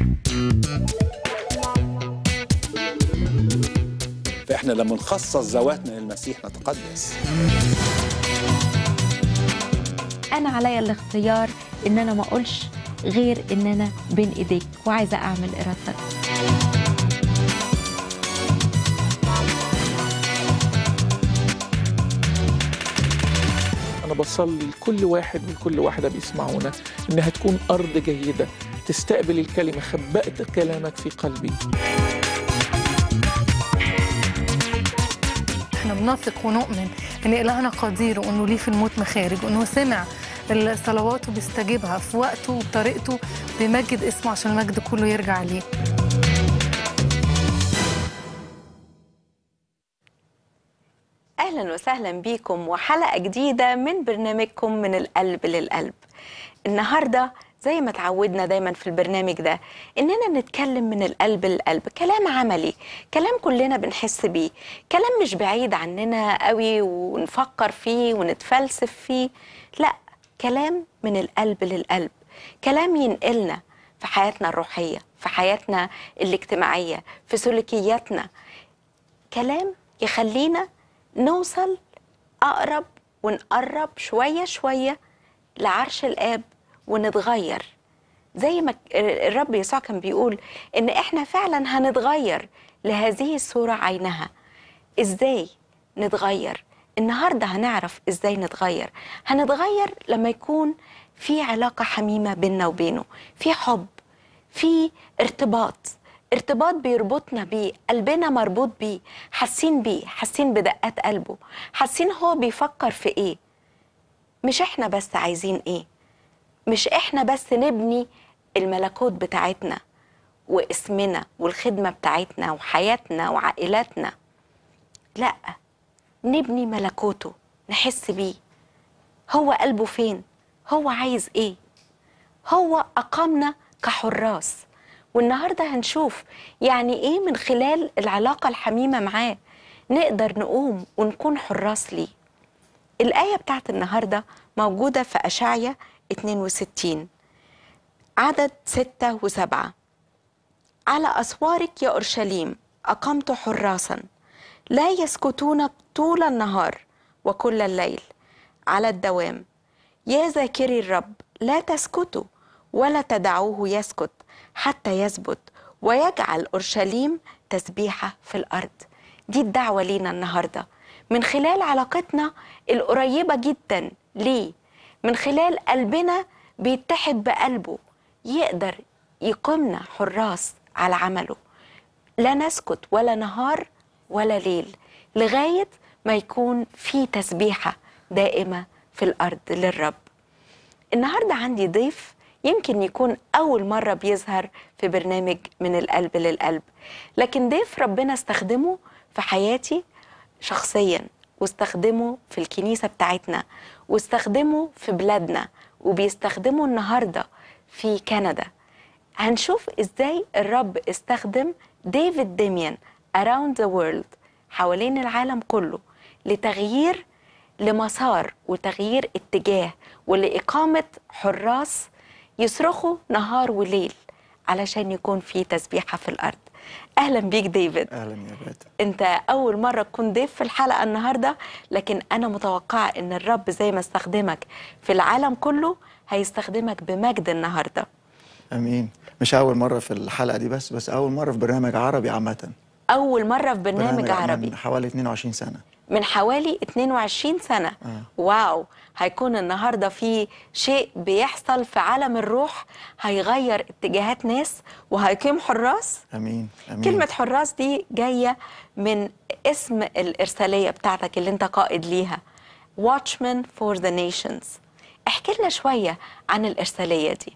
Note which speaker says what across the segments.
Speaker 1: فاحنا لما نخصص ذواتنا للمسيح نتقدس
Speaker 2: انا عليا الاختيار ان انا ما اقولش غير ان انا بين ايديك وعايزه اعمل ارادتك
Speaker 3: أنا بصلي لكل واحد ولكل واحدة بيسمعونا إنها تكون أرض جيدة تستقبل الكلمة خبأت كلامك في قلبي
Speaker 4: احنا بنثق ونؤمن ان الهنا قدير وانه ليه في الموت مخارج وانه سمع الصلوات وبيستجيبها في وقته وبطريقته بيمجد اسمه عشان المجد كله يرجع ليه
Speaker 5: اهلا وسهلا بيكم وحلقه جديده من برنامجكم من القلب للقلب النهارده زي ما تعودنا دايما في البرنامج ده اننا نتكلم من القلب للقلب كلام عملي كلام كلنا بنحس بيه كلام مش بعيد عننا قوي ونفكر فيه ونتفلسف فيه لا كلام من القلب للقلب كلام ينقلنا في حياتنا الروحيه في حياتنا الاجتماعيه في سلوكياتنا كلام يخلينا نوصل أقرب ونقرب شوية شوية لعرش الآب ونتغير زي ما الرب يسوع كان بيقول إن إحنا فعلا هنتغير لهذه الصورة عينها إزاي نتغير النهاردة هنعرف إزاي نتغير هنتغير لما يكون في علاقة حميمة بيننا وبينه في حب في ارتباط ارتباط بيربطنا بيه قلبنا مربوط بيه حاسين بيه حاسين بدقات قلبه حاسين هو بيفكر في ايه مش احنا بس عايزين ايه مش احنا بس نبني الملكوت بتاعتنا واسمنا والخدمة بتاعتنا وحياتنا وعائلاتنا لا نبني ملكوته نحس بيه هو قلبه فين هو عايز ايه هو أقامنا كحراس والنهارده هنشوف يعني ايه من خلال العلاقه الحميمه معاه نقدر نقوم ونكون حراس ليه الآية بتاعت النهاردة موجودة في أشعية 62 عدد ستة وسبعة على أسوارك يا أورشليم أقمت حراسا لا يسكتون طول النهار وكل الليل على الدوام يا ذاكري الرب لا تسكتوا ولا تدعوه يسكت حتى يثبت ويجعل اورشليم تسبيحه في الارض دي الدعوه لينا النهارده من خلال علاقتنا القريبه جدا ليه من خلال قلبنا بيتحد بقلبه يقدر يقيمنا حراس على عمله لا نسكت ولا نهار ولا ليل لغايه ما يكون في تسبيحه دائمه في الارض للرب النهارده عندي ضيف يمكن يكون أول مرة بيظهر في برنامج من القلب للقلب لكن ضيف ربنا استخدمه في حياتي شخصيا واستخدمه في الكنيسة بتاعتنا واستخدمه في بلادنا وبيستخدمه النهاردة في كندا هنشوف ازاي الرب استخدم ديفيد ديميان around the world حوالين العالم كله لتغيير لمسار وتغيير اتجاه ولإقامة حراس يصرخوا نهار وليل علشان يكون في تسبيحة في الأرض أهلا بيك ديفيد
Speaker 6: اهلا يا بات
Speaker 5: أنت أول مرة تكون ضيف في الحلقة النهاردة لكن أنا متوقعة أن الرب زي ما استخدمك في العالم كله هيستخدمك بمجد النهاردة
Speaker 6: امين مش اول مره في الحلقه دي بس بس اول مره في برنامج عربي عامه
Speaker 5: أول مرة في برنامج عربي
Speaker 6: من حوالي 22 سنه
Speaker 5: من حوالي 22 سنة
Speaker 6: آه.
Speaker 5: واو هيكون النهاردة في شيء بيحصل في عالم الروح هيغير اتجاهات ناس وهيقيم حراس
Speaker 6: امين امين
Speaker 5: كلمة حراس دي جاية من اسم الإرسالية بتاعتك اللي انت قائد ليها Watchman for the Nations احكي لنا شوية عن الإرسالية دي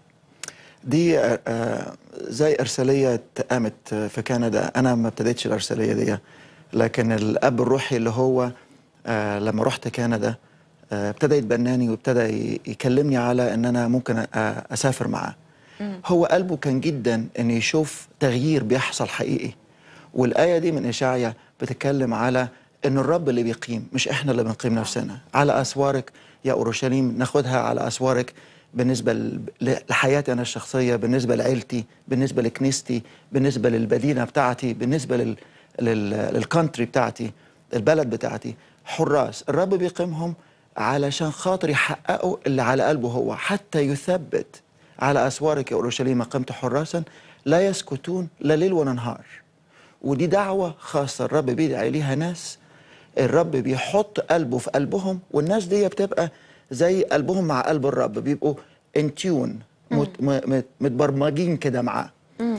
Speaker 6: دي آه، آه، زي ارساليه قامت في كندا انا ما ابتديتش الارساليه دي لكن الاب الروحي اللي هو آه، لما رحت كندا آه، ابتدى يتبناني وابتدى ي- يكلمني على ان انا ممكن أ- اسافر معاه هو قلبه كان جدا ان يشوف تغيير بيحصل حقيقي والايه دي من اشعيا بتتكلم على ان الرب اللي بيقيم مش احنا اللي بنقيم نفسنا على اسوارك يا اورشليم ناخدها على اسوارك بالنسبه ل- لحياتي انا الشخصيه بالنسبه لعيلتي بالنسبه لكنيستي بالنسبه للمدينه بتاعتي بالنسبه لل لل للكونتري بتاعتي البلد بتاعتي حراس الرب بيقيمهم علشان خاطر يحققوا اللي على قلبه هو حتى يثبت على اسوارك يا اورشليم قمت حراسا لا يسكتون لا ليل ولا نهار ودي دعوه خاصه الرب بيدعي ليها ناس الرب بيحط قلبه في قلبهم والناس دي بتبقى زي قلبهم مع قلب الرب بيبقوا انتيون متبرمجين كده معاه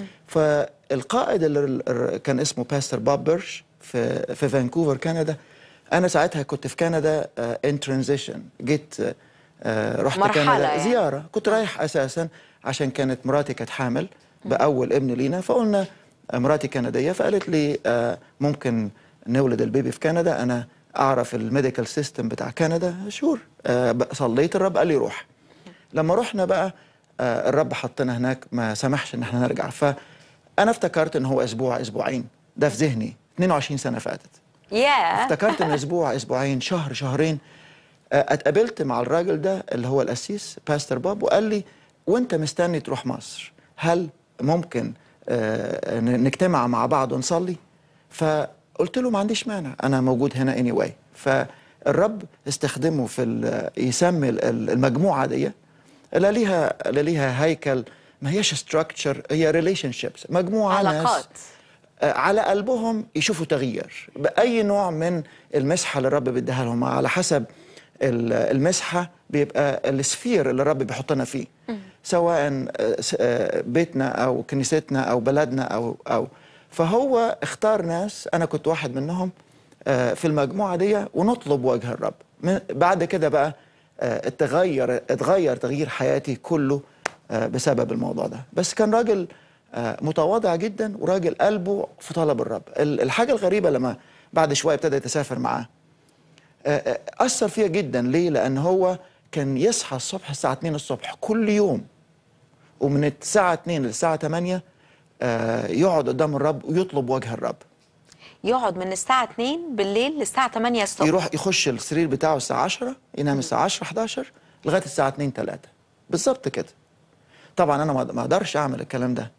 Speaker 6: فالقائد اللي اللي كان اسمه باستر بوب بيرش في في فانكوفر كندا انا ساعتها كنت في كندا ان ترانزيشن جيت آه، رحت
Speaker 5: مرحلة
Speaker 6: كندا
Speaker 5: يعني.
Speaker 6: زياره كنت رايح اساسا عشان كانت مراتي كانت حامل باول ابن لينا فقلنا آه، مراتي كنديه فقالت لي آه، ممكن نولد البيبي في كندا انا اعرف الميديكال سيستم بتاع كندا شور آه، بقى صليت الرب قال لي روح لما رحنا بقى آه، الرب حطنا هناك ما سمحش ان احنا نرجع فانا افتكرت ان هو اسبوع اسبوعين ده في ذهني 22 سنه فاتت
Speaker 5: ياه
Speaker 6: افتكرت ان اسبوع اسبوعين شهر شهرين آه، اتقابلت مع الراجل ده اللي هو القسيس باستر باب وقال لي وانت مستني تروح مصر هل ممكن آه، ن- نجتمع مع بعض ونصلي فقلت له ما عنديش مانع انا موجود هنا اني anyway. فالرب استخدمه في ال- يسمي ال- ال- المجموعه دي لا ليها لا ليها هيكل ما هيش ستراكشر هي ريليشن شيبس مجموعه ناس
Speaker 5: علاقات
Speaker 6: آه، على قلبهم يشوفوا تغيير بأي نوع من المسحة اللي الرب بيديها لهم على حسب ال- المسحة بيبقى السفير اللي الرب بيحطنا فيه سواء آه، س- آه، بيتنا أو كنيستنا أو بلدنا أو أو فهو اختار ناس أنا كنت واحد منهم آه، في المجموعة دي ونطلب وجه الرب من- بعد كده بقى آه، اتغير اتغير تغيير حياتي كله آه، بسبب الموضوع ده بس كان راجل آه، متواضع جدا وراجل قلبه في طلب الرب ال- الحاجة الغريبة لما بعد شوية ابتدى يتسافر معاه آه، آه، أثر فيها جدا ليه؟ لأن هو كان يصحى الصبح الساعة 2 الصبح كل يوم ومن الساعة 2 للساعة 8 آه، يقعد قدام الرب ويطلب وجه الرب
Speaker 5: يقعد من الساعة 2 بالليل للساعة 8 الصبح
Speaker 6: يروح يخش السرير بتاعه الساعة 10 ينام الساعة 10 11 لغاية الساعة 2 3 بالظبط كده طبعا أنا ما ما أقدرش أعمل الكلام ده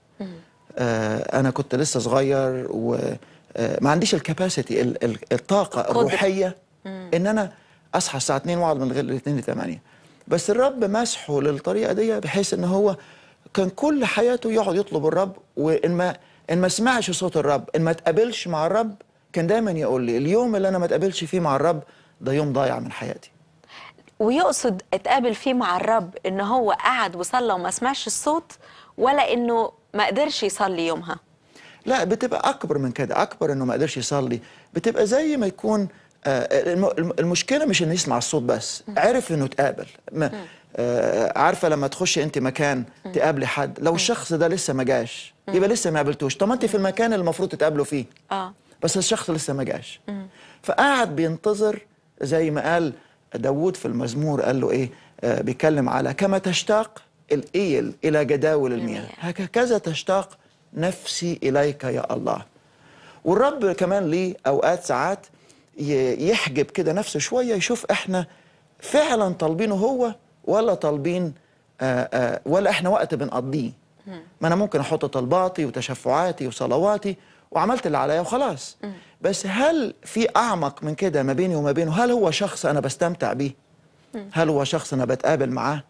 Speaker 6: آه أنا كنت لسه صغير وما عنديش الكباسيتي ال- ال- الطاقة
Speaker 5: القدرة.
Speaker 6: الروحية إن أنا أصحى الساعة 2 وأقعد من غير 2 ل 8 بس الرب مسحه للطريقة دي بحيث إن هو كان كل حياته يقعد يطلب الرب وإن ما إن ما سمعش صوت الرب إن ما تقابلش مع الرب كان دايما يقول لي اليوم اللي أنا ما تقابلش فيه مع الرب ده يوم ضايع من حياتي
Speaker 5: ويقصد اتقابل فيه مع الرب ان هو قعد وصلى وما سمعش الصوت ولا انه ما قدرش يصلي يومها
Speaker 6: لا بتبقى اكبر من كده اكبر انه ما قدرش يصلي بتبقى زي ما يكون آه، الم- الم- المشكله مش انه يسمع الصوت بس عرف انه تقابل ما آه، عارفه لما تخشي انت مكان تقابلي حد لو الشخص ده لسه ما جاش يبقى لسه ما قابلتوش طب ما انت في المكان اللي المفروض تتقابلوا فيه
Speaker 5: اه
Speaker 6: بس الشخص لسه ما جاش فقعد بينتظر زي ما قال داوود في المزمور قال له ايه آه بيتكلم على كما تشتاق الايل الى جداول المياه هكذا تشتاق نفسي اليك يا الله والرب كمان ليه اوقات ساعات ي- يحجب كده نفسه شويه يشوف احنا فعلا طالبينه هو ولا طالبين آه آه ولا احنا وقت بنقضيه ما انا ممكن احط طلباتي وتشفعاتي وصلواتي وعملت اللي عليا وخلاص بس هل في اعمق من كده ما بيني وما بينه هل هو شخص انا بستمتع بيه هل هو شخص انا بتقابل معاه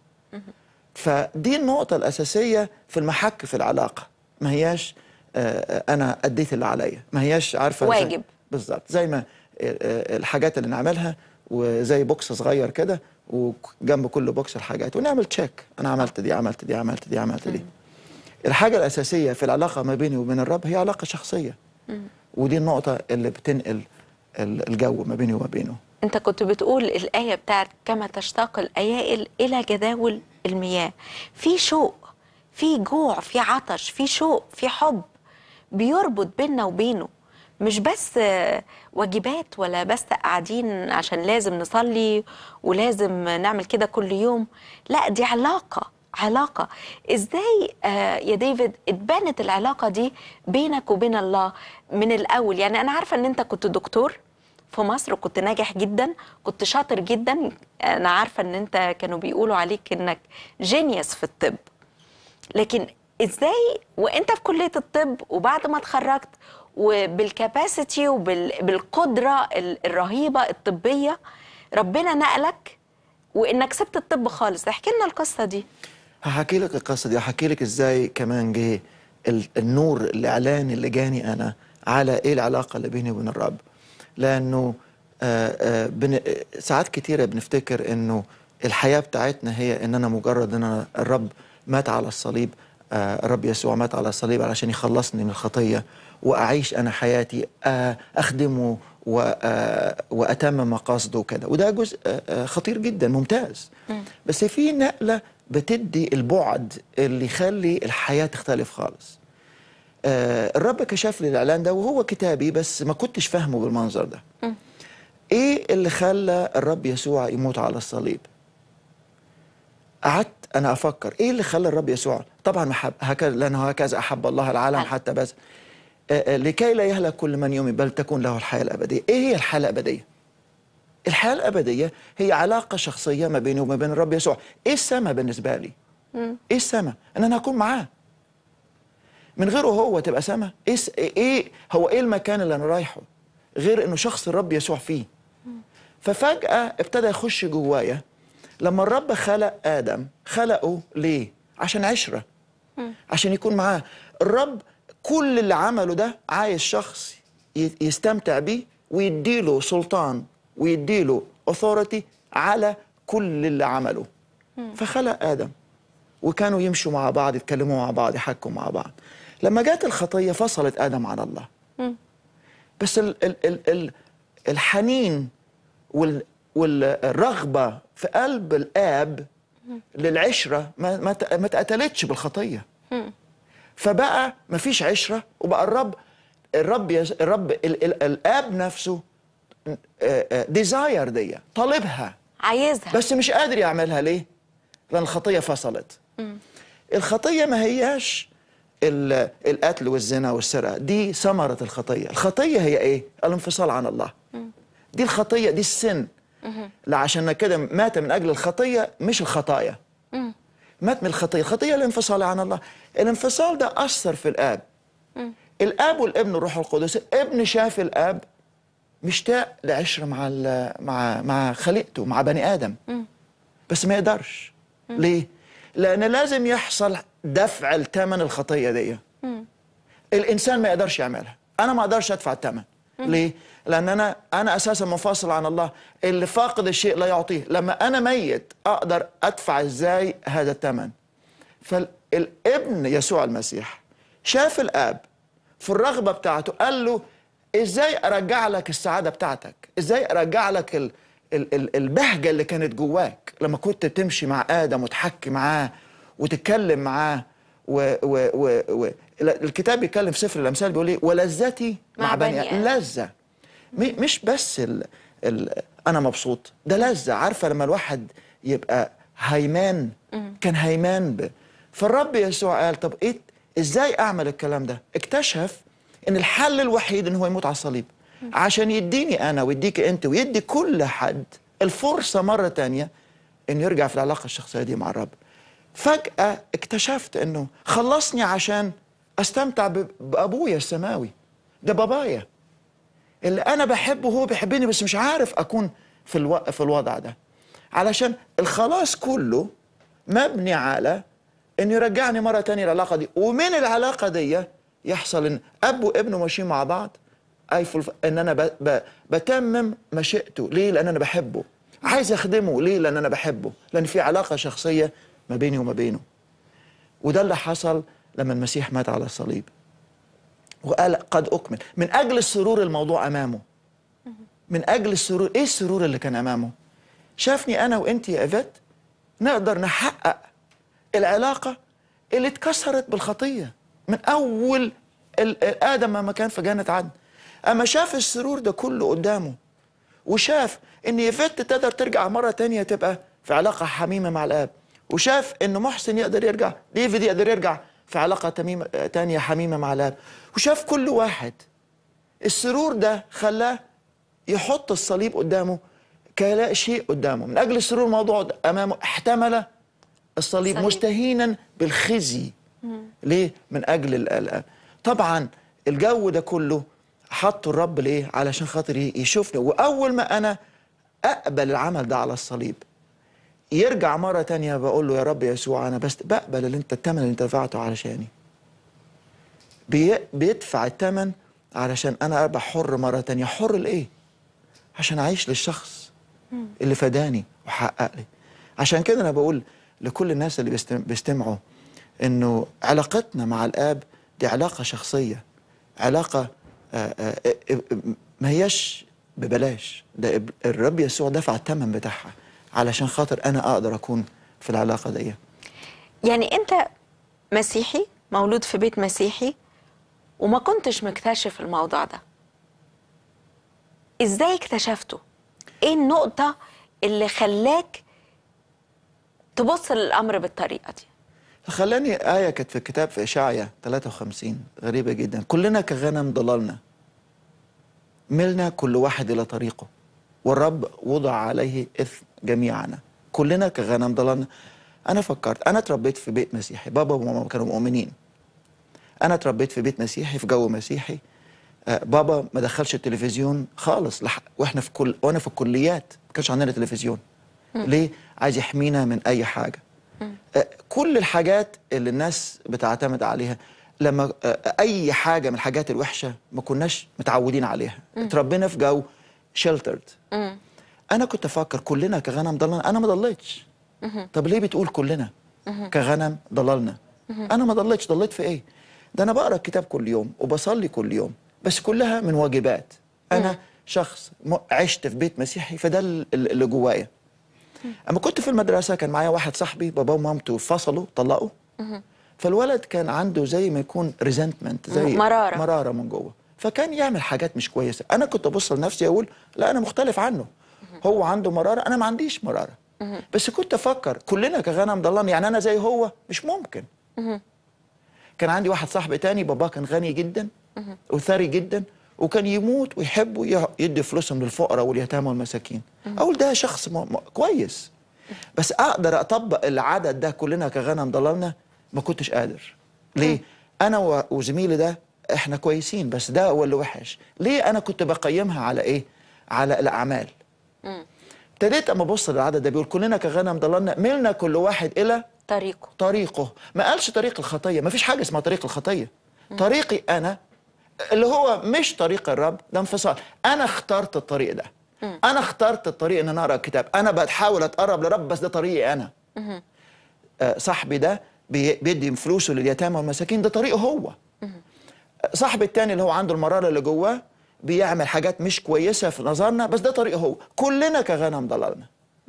Speaker 6: فدي النقطة الأساسية في المحك في العلاقة ما هياش آه، آه، أنا أديت اللي عليا ما هياش عارفة زي-
Speaker 5: واجب.
Speaker 6: بالظبط زي ما آه، آه، الحاجات اللي نعملها وزي بوكس صغير كده وجنب كل بوكس الحاجات ونعمل تشيك أنا عملت دي عملت دي عملت دي عملت دي الحاجة الأساسية في العلاقة ما بيني وبين الرب هي علاقة شخصية ودي النقطة اللي بتنقل ال- الجو ما بيني وما بينه
Speaker 5: انت كنت بتقول الآية بتاعت كما تشتاق الأيائل إلى جداول المياه في شوق في جوع في عطش في شوق في حب بيربط بيننا وبينه مش بس آه، واجبات ولا بس قاعدين عشان لازم نصلي ولازم نعمل كده كل يوم لا دي علاقة علاقة ازاي آه يا ديفيد اتبنت العلاقة دي بينك وبين الله من الأول يعني أنا عارفة ان انت كنت دكتور في مصر وكنت ناجح جدا كنت شاطر جدا انا عارفه ان انت كانوا بيقولوا عليك انك جينيوس في الطب لكن ازاي وانت في كليه الطب وبعد ما اتخرجت وبالكاباسيتي وبالقدره الرهيبه الطبيه ربنا نقلك وانك سبت الطب خالص احكي لنا القصه دي
Speaker 6: هحكي لك القصه دي هحكي لك ازاي كمان جه ال- النور الاعلاني اللي جاني انا على ايه العلاقه اللي بيني وبين الرب لانه آه، آه، بن... آه، ساعات كتيره بنفتكر انه الحياه بتاعتنا هي اننا مجرد ان أنا الرب مات على الصليب آه، الرب يسوع مات على الصليب علشان يخلصني من الخطيه واعيش انا حياتي آه، اخدمه و- آه، واتمم مقاصده وكده وده جزء آه، آه، خطير جدا ممتاز بس في نقله بتدي البعد اللي يخلي الحياه تختلف خالص آه، الرب كشف لي الاعلان ده وهو كتابي بس ما كنتش فاهمه بالمنظر ده ايه اللي خلى الرب يسوع يموت على الصليب قعدت انا افكر ايه اللي خلى الرب يسوع طبعا محب هكذا لانه هكذا احب الله العالم
Speaker 5: حلو.
Speaker 6: حتى بس آه، آه، لكي لا يهلك كل من يؤمن بل تكون له الحياه الابديه ايه هي الحياه الابديه الحياه الابديه هي علاقه شخصيه ما بيني وما بين الرب يسوع ايه السما بالنسبه لي ايه السما ان انا اكون معاه من غيره هو تبقى سما ايه س- ايه هو ايه المكان اللي انا رايحه غير انه شخص الرب يسوع فيه ففجاه ابتدى يخش جوايا لما الرب خلق ادم خلقه ليه عشان عشره عشان يكون معاه الرب كل اللي عمله ده عايز شخص ي- يستمتع بيه ويديله سلطان ويديله authority على كل اللي عمله فخلق ادم وكانوا يمشوا مع بعض يتكلموا مع بعض يحكوا مع بعض لما جت الخطيه فصلت ادم عن الله بس ال ال ال ال الحنين وال والرغبه في قلب الاب للعشره ما ما ت- ما اتقتلتش بالخطيه فبقى ما فيش عشره وبقى الرب الرب يس الرب ال ال الاب نفسه ديزاير دي طالبها
Speaker 5: عايزها
Speaker 6: بس مش قادر يعملها ليه؟ لأن الخطية فصلت الخطية ما هياش ال- القتل والزنا والسرقة دي ثمرة الخطية الخطية هي إيه؟ الانفصال عن الله دي الخطية دي السن لا عشان كده مات من أجل الخطية مش الخطايا مات من الخطية الخطية الانفصال عن الله الانفصال ده أثر في الآب الآب والابن والروح القدس الابن شاف الآب مشتاق لعشرة مع ال- مع مع خليقته مع بني آدم بس ما يقدرش ليه؟ لأن لازم يحصل دفع الثمن الخطية دي الإنسان ما يقدرش يعملها أنا ما أقدرش أدفع الثمن ليه؟ لأن أنا أنا أساسا منفصل عن الله اللي فاقد الشيء لا يعطيه لما أنا ميت أقدر أدفع إزاي هذا الثمن فالابن يسوع المسيح شاف الآب في الرغبة بتاعته قال له ازاي ارجع لك السعادة بتاعتك ازاي ارجع لك ال ال ال البهجة اللي كانت جواك لما كنت تمشي مع آدم وتحكي معاه وتتكلم معاه و و و و لا، الكتاب بيتكلم في سفر الأمثال بيقول ايه ولذتي مع,
Speaker 5: مع
Speaker 6: بني
Speaker 5: بني
Speaker 6: آدم لذة م- مش بس ال ال أنا مبسوط ده لذة عارفة لما الواحد يبقى هيمان كان هيمان ب فالرب يسوع قال طب ايه ازاي اعمل الكلام ده اكتشف ان الحل الوحيد ان هو يموت على الصليب عشان يديني انا ويديك انت ويدي كل حد الفرصه مره تانية انه يرجع في العلاقه الشخصيه دي مع الرب فجاه اكتشفت انه خلصني عشان استمتع ب- بابويا السماوي ده بابايا اللي انا بحبه هو بيحبني بس مش عارف اكون في الو... في الوضع ده علشان الخلاص كله مبني على انه يرجعني مره تانية العلاقه دي ومن العلاقه دي يحصل ان اب وابن ماشيين مع بعض اي فل... ان انا ب... ب... بتمم مشيئته ليه لان انا بحبه عايز اخدمه ليه لان انا بحبه لان في علاقه شخصيه ما بيني وما بينه وده اللي حصل لما المسيح مات على الصليب وقال قد أكمل من أجل السرور الموضوع أمامه من أجل السرور إيه السرور اللي كان أمامه شافني أنا وإنت يا إيفات نقدر نحقق العلاقة اللي اتكسرت بالخطية من أول ال- ال- آدم ما كان في جنة عدن أما شاف السرور ده كله قدامه وشاف ان يفت تقدر ترجع مره تانية تبقى في علاقه حميمه مع الاب وشاف ان محسن يقدر يرجع ديفيد يقدر يرجع في علاقه تميمه تانية حميمه مع الاب وشاف كل واحد السرور ده خلاه يحط الصليب قدامه كلا شيء قدامه من اجل سرور الموضوع امامه احتمل الصليب
Speaker 5: صليب.
Speaker 6: مستهينا بالخزي ليه من اجل القلق طبعا الجو ده كله حطه الرب ليه علشان خاطر ي- يشوفني واول ما انا اقبل العمل ده على الصليب يرجع مرة تانية بقول له يا رب يسوع أنا بس بقبل اللي أنت الثمن اللي أنت دفعته علشاني بي بيدفع الثمن علشان أنا أبقى حر مرة تانية حر لإيه؟ عشان أعيش للشخص اللي فداني وحقق لي عشان كده أنا بقول لكل الناس اللي بيستم- بيستمعوا إنه علاقتنا مع الآب دي علاقة شخصية علاقة آه، آه، آه، آه، ما هياش ببلاش ده إب- الرب يسوع دفع الثمن بتاعها علشان خاطر أنا أقدر أكون في العلاقة دي
Speaker 5: يعني انت مسيحي مولود في بيت مسيحي وما كنتش مكتشف الموضوع ده ازاي اكتشفته ايه النقطة اللي خلاك تبص للأمر بالطريقة دي
Speaker 6: خلاني آية كانت في الكتاب في إشعيا 53 غريبة جدا كلنا كغنم ضللنا ملنا كل واحد إلى طريقه والرب وضع عليه إثم جميعنا كلنا كغنم ضللنا أنا فكرت أنا اتربيت في بيت مسيحي بابا وماما كانوا مؤمنين أنا اتربيت في بيت مسيحي في جو مسيحي آه، بابا ما دخلش التلفزيون خالص لح... واحنا في كل وانا في الكليات ما كانش عندنا تلفزيون ليه عايز يحمينا من اي حاجه آه، كل الحاجات اللي الناس بتعتمد عليها لما آه، اي حاجه من الحاجات الوحشه ما كناش متعودين عليها اتربينا في جو شيلترد انا كنت افكر كلنا كغنم ضللنا انا ما ضليتش طب ليه بتقول كلنا كغنم ضللنا انا ما ضليتش ضليت في ايه ده انا بقرا الكتاب كل يوم وبصلي كل يوم بس كلها من واجبات انا شخص م- عشت في بيت مسيحي فده ال- ال- اللي جوايا اما كنت في المدرسه كان معايا واحد صاحبي باباه ومامته فصلوا طلقوا فالولد كان عنده زي ما يكون ريزنتمنت زي
Speaker 5: مرارة.
Speaker 6: مراره من جوه فكان يعمل حاجات مش كويسه انا كنت ابص لنفسي اقول لا انا مختلف عنه هو عنده مراره انا ما عنديش مراره بس كنت افكر كلنا كغنم ضلان يعني انا زي هو مش ممكن كان عندي واحد صاحبي تاني باباه كان غني جدا وثري جدا وكان يموت ويحب ويع- يدي فلوسهم للفقراء واليتامى والمساكين اقول ده شخص م... م... كويس بس اقدر اطبق العدد ده كلنا كغنم ضللنا ما كنتش قادر ليه انا و... وزميلي ده احنا كويسين بس ده هو اللي وحش ليه انا كنت بقيمها على ايه على الاعمال ابتديت اما ابص للعدد ده بيقول كلنا كغنم ضللنا ملنا كل واحد الى
Speaker 5: طريقه
Speaker 6: طريقه ما قالش طريق الخطية ما فيش حاجة اسمها طريق الخطية طريقي أنا اللي هو مش طريق الرب ده انفصال أنا اخترت الطريق ده أنا اخترت الطريق إن أنا أقرأ الكتاب أنا بحاول أتقرب لرب بس ده طريقي أنا آه، صاحبي ده بي- بيدي فلوسه لليتامى والمساكين ده طريقه هو صاحبي التاني اللي هو عنده المرارة اللي جواه بيعمل حاجات مش كويسة في نظرنا بس ده طريقه هو كلنا كغنم ضللنا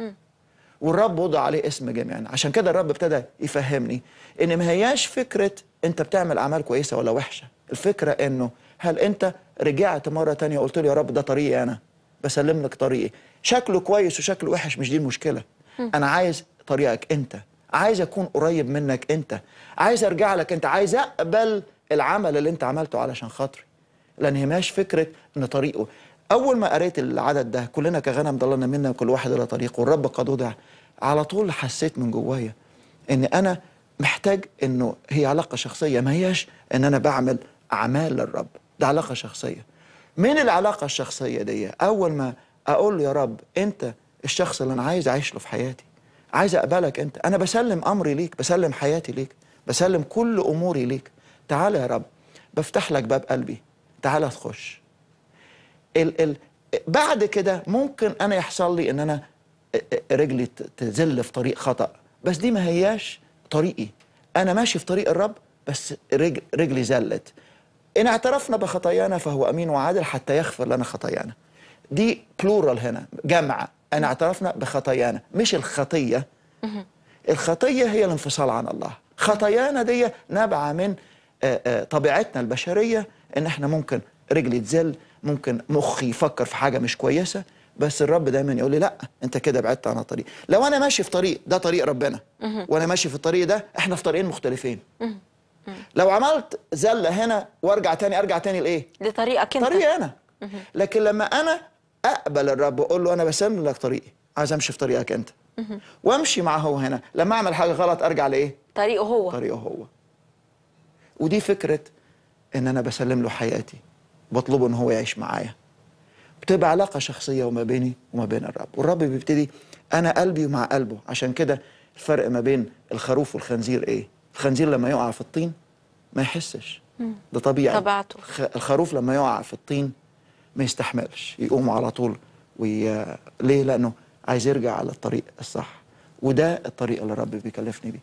Speaker 6: والرب وضع عليه اسم جميعا عشان كده الرب ابتدى يفهمني ان ما هياش فكرة انت بتعمل اعمال كويسة ولا وحشة الفكرة انه هل انت رجعت مرة تانية وقلت له يا رب ده طريقي انا بسلم لك طريقي شكله كويس وشكله وحش مش دي المشكلة انا عايز طريقك انت عايز اكون قريب منك انت عايز ارجع لك انت عايز اقبل العمل اللي انت عملته علشان خاطري لان هي ماش فكره ان طريقه اول ما قريت العدد ده كلنا كغنم ضللنا منا كل واحد الى طريقه والرب قد وضع على طول حسيت من جوايا ان انا محتاج انه هي علاقه شخصيه ما هياش ان انا بعمل اعمال للرب ده علاقه شخصيه من العلاقه الشخصيه دي اول ما اقول له يا رب انت الشخص اللي انا عايز اعيش له في حياتي عايز اقبلك انت انا بسلم امري ليك بسلم حياتي ليك بسلم كل اموري ليك تعال يا رب بفتح لك باب قلبي تعال تخش ال ال بعد كده ممكن انا يحصل لي ان انا رجلي ت- تزل في طريق خطا بس دي ما هياش طريقي انا ماشي في طريق الرب بس رجل رجلي زلت ان اعترفنا بخطايانا فهو امين وعادل حتى يغفر لنا خطايانا دي بلورال هنا جمع ان اعترفنا بخطايانا مش الخطيه الخطيه هي الانفصال عن الله خطايانا دي نابعه من آه، آه، طبيعتنا البشريه ان احنا ممكن رجلي تزل ممكن مخي يفكر في حاجه مش كويسه بس الرب دايما يقول لي لا انت كده بعدت عن الطريق لو انا ماشي في طريق ده طريق ربنا وانا ماشي في الطريق ده احنا في طريقين مختلفين لو عملت زله هنا وارجع تاني ارجع تاني لايه
Speaker 5: لطريقك انت
Speaker 6: طريقي انا لكن لما انا اقبل الرب واقول له انا بسلم لك طريقي عايز امشي في طريقك انت وامشي معاه هو هنا لما اعمل حاجه غلط ارجع لايه
Speaker 5: طريقه هو
Speaker 6: طريقه هو ودي فكره ان انا بسلم له حياتي بطلبه ان هو يعيش معايا بتبقى علاقه شخصيه وما بيني وما بين الرب والرب بيبتدي انا قلبي مع قلبه عشان كده الفرق ما بين الخروف والخنزير ايه الخنزير لما يقع في الطين ما يحسش ده طبيعي
Speaker 5: طبيعته.
Speaker 6: الخ- الخروف لما يقع في الطين ما يستحملش يقوم على طول وي... ليه لانه عايز يرجع على الطريق الصح وده الطريق اللي الرب بيكلفني بيه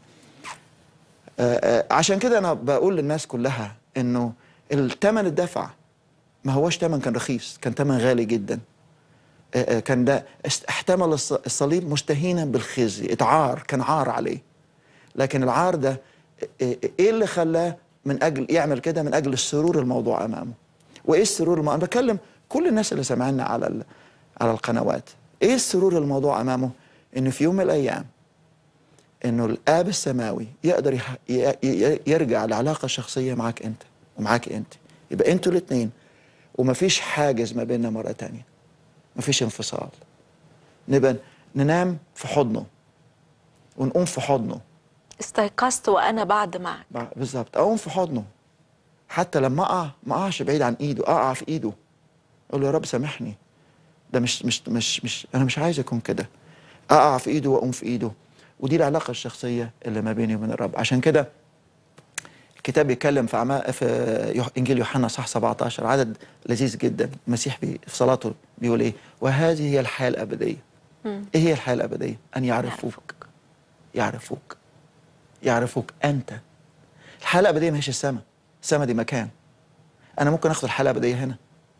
Speaker 6: آه، آه، عشان كده انا بقول للناس كلها انه الثمن الدفع ما هوش ثمن كان رخيص كان ثمن غالي جدا آه، آه، كان ده است- احتمل الص- الصليب مستهينا بالخزي اتعار كان عار عليه لكن العار ده آه، آه، ايه اللي خلاه من اجل يعمل كده من اجل السرور الموضوع امامه وايه السرور الموضوع انا بكلم كل الناس اللي سامعيننا على ال- على القنوات ايه السرور الموضوع امامه انه في يوم من الايام انه الاب السماوي يقدر يح- ي- ي- يرجع لعلاقه شخصيه معاك انت ومعاك انت يبقى انتوا الاثنين ومفيش حاجز ما بيننا مره تانية مفيش انفصال نبقى ننام في حضنه ونقوم في حضنه
Speaker 5: استيقظت وانا بعد معك
Speaker 6: بع- بالظبط اقوم في حضنه حتى لما اقع ما اقعش بعيد عن ايده اقع في ايده اقول له يا رب سامحني ده مش مش مش مش انا مش عايز اكون كده اقع في ايده واقوم في ايده ودي العلاقه الشخصيه اللي ما بيني وبين الرب عشان كده الكتاب بيتكلم في عما في يوح- انجيل يوحنا صح 17 عدد لذيذ جدا المسيح بي في صلاته بيقول ايه وهذه هي الحياه الابديه ايه هي الحياه الابديه ان يعرفوك يعرفوك يعرفوك انت الحياه الابديه ما هيش السماء السماء دي مكان انا ممكن اخد الحياه الابديه هنا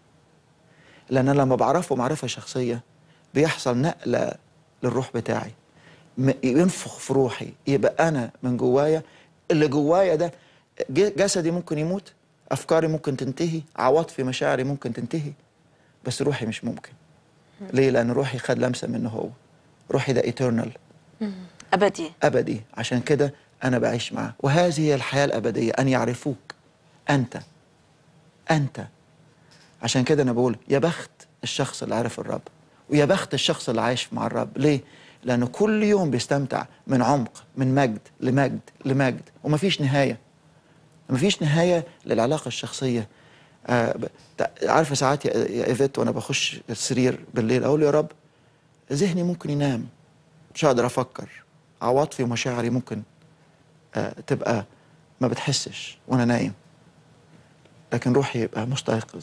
Speaker 6: لان أنا لما بعرفه معرفه شخصيه بيحصل نقله للروح بتاعي م- ينفخ في روحي يبقى انا من جوايا اللي جوايا ده ج- جسدي ممكن يموت افكاري ممكن تنتهي عواطفي مشاعري ممكن تنتهي بس روحي مش ممكن ليه لان روحي خد لمسه منه هو روحي ده ايترنال
Speaker 5: ابدي
Speaker 6: أبدي عشان كده أنا بعيش معاه وهذه هي الحياة الأبدية أن يعرفوك أنت أنت عشان كده أنا بقول يا بخت الشخص اللي عرف الرب ويا بخت الشخص اللي عايش مع الرب ليه؟ لأنه كل يوم بيستمتع من عمق من مجد لمجد لمجد ومفيش نهاية مفيش نهاية للعلاقة الشخصية آه ب- تع- عارفة ساعات يا يا إيفيت وأنا بخش السرير بالليل أقول يا رب ذهني ممكن ينام مش هقدر افكر عواطفي ومشاعري ممكن آه تبقى ما بتحسش وانا نايم لكن روحي يبقى مستيقظ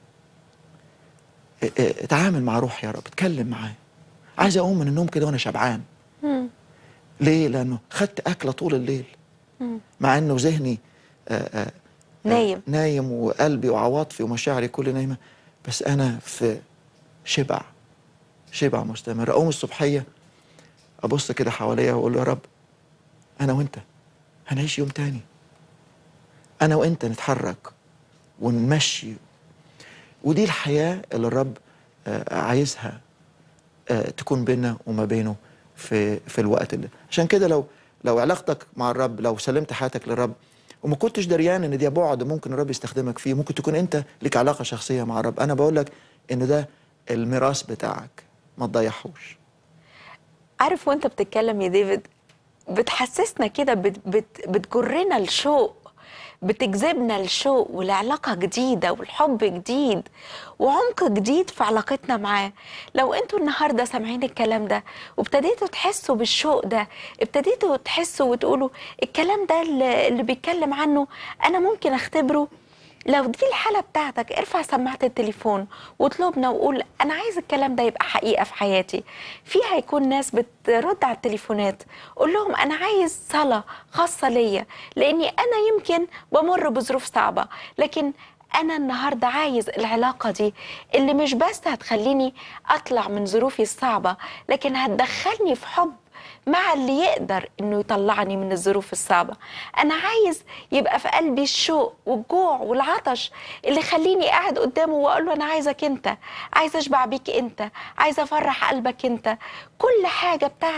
Speaker 6: ا- ا- اتعامل مع روحي يا رب اتكلم معاه عايز اقوم من النوم كده وانا شبعان ليه لانه خدت اكله طول الليل مع انه ذهني آه آه آه،
Speaker 5: نايم.
Speaker 6: نايم وقلبي وعواطفي ومشاعري كل نايمه بس انا في شبع شبع مستمر اقوم الصبحيه ابص كده حواليا واقول له يا رب انا وانت هنعيش يوم تاني انا وانت نتحرك ونمشي ودي الحياه اللي الرب آه، عايزها آه، تكون بيننا وما بينه في في الوقت اللي عشان كده لو لو علاقتك مع الرب لو سلمت حياتك للرب وما كنتش دريان ان دي بعد ممكن الرب يستخدمك فيه ممكن تكون انت ليك علاقه شخصيه مع الرب انا بقول لك ان ده الميراث بتاعك ما تضيعهوش
Speaker 5: عارف وانت بتتكلم يا ديفيد بتحسسنا كده بت بت بتجرنا لشوق بتجذبنا لشوق ولعلاقة جديدة والحب جديد وعمق جديد في علاقتنا معاه لو انتوا النهاردة سامعين الكلام ده وابتديتوا تحسوا بالشوق ده ابتديتوا تحسوا وتقولوا الكلام ده اللي, اللي بيتكلم عنه انا ممكن اختبره لو دي الحالة بتاعتك ارفع سماعة التليفون واطلبنا وقول أنا عايز الكلام ده يبقى حقيقة في حياتي في هيكون ناس بترد على التليفونات قول لهم أنا عايز صلاة خاصة ليا لأني أنا يمكن بمر بظروف صعبة لكن أنا النهاردة عايز العلاقة دي اللي مش بس هتخليني أطلع من ظروفي الصعبة لكن هتدخلني في حب مع اللي يقدر انه يطلعني من الظروف الصعبه انا عايز يبقى في قلبي الشوق والجوع والعطش اللي يخليني قاعد قدامه واقول له انا عايزك انت عايزه اشبع بيك انت عايزه افرح قلبك انت كل حاجه بتاعتي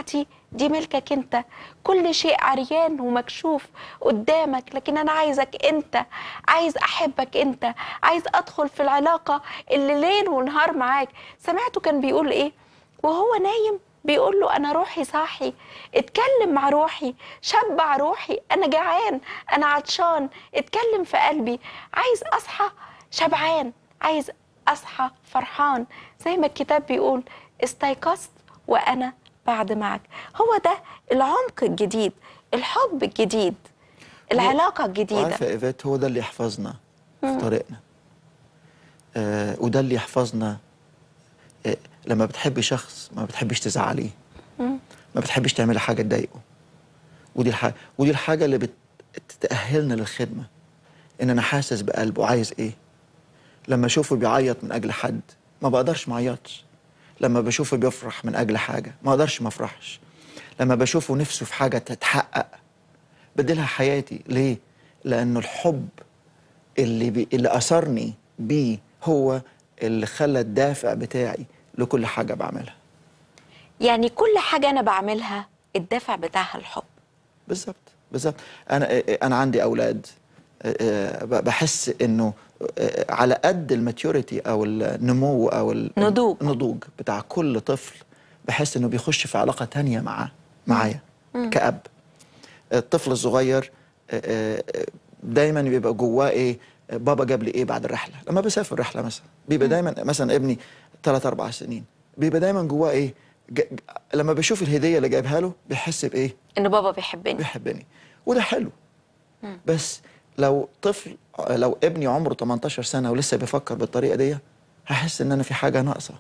Speaker 5: دي ملكك انت كل شيء عريان ومكشوف قدامك لكن انا عايزك انت عايز احبك انت عايز ادخل في العلاقه اللي ليل ونهار معاك سمعته كان بيقول ايه وهو نايم بيقول له انا روحي صاحي اتكلم مع روحي شبع روحي انا جعان انا عطشان اتكلم في قلبي عايز اصحى شبعان عايز اصحى فرحان زي ما الكتاب بيقول استيقظت وانا بعد معك هو ده العمق الجديد الحب الجديد العلاقه الجديده
Speaker 6: وعارفه يا ايفات هو ده اللي يحفظنا في طريقنا آه وده اللي يحفظنا آه لما بتحبي شخص ما بتحبيش تزعليه ما بتحبيش تعملي حاجه تضايقه ودي الحاجه ودي الحاجه اللي بت- بتتاهلنا للخدمه ان انا حاسس بقلبه عايز ايه لما اشوفه بيعيط من اجل حد ما بقدرش ما اعيطش لما بشوفه بيفرح من اجل حاجه ما اقدرش ما افرحش لما بشوفه نفسه في حاجه تتحقق بديلها حياتي ليه لانه الحب اللي بي اللي اثرني بيه هو اللي خلى الدافع بتاعي لكل حاجه بعملها
Speaker 5: يعني كل حاجه انا بعملها الدافع بتاعها الحب
Speaker 6: بالظبط بالظبط انا انا عندي اولاد آه، ب- بحس انه آه، على قد الماتيوريتي او النمو او ال-
Speaker 5: نضوج.
Speaker 6: النضوج بتاع كل طفل بحس انه بيخش في علاقه تانية معاه معايا كأب الطفل الصغير آه، آه، دايما بيبقى جواه ايه آه، بابا جاب لي ايه بعد الرحله لما بسافر رحله مثلا بيبقى دايما مثلا ابني ثلاث اربع سنين بيبقى دايما جواه ايه ج- ج- لما بيشوف الهديه اللي جايبها له بيحس بايه
Speaker 5: ان بابا بيحبني
Speaker 6: بيحبني وده حلو بس لو طفل لو ابني عمره 18 سنه ولسه بيفكر بالطريقه دي هحس ان انا في حاجه ناقصه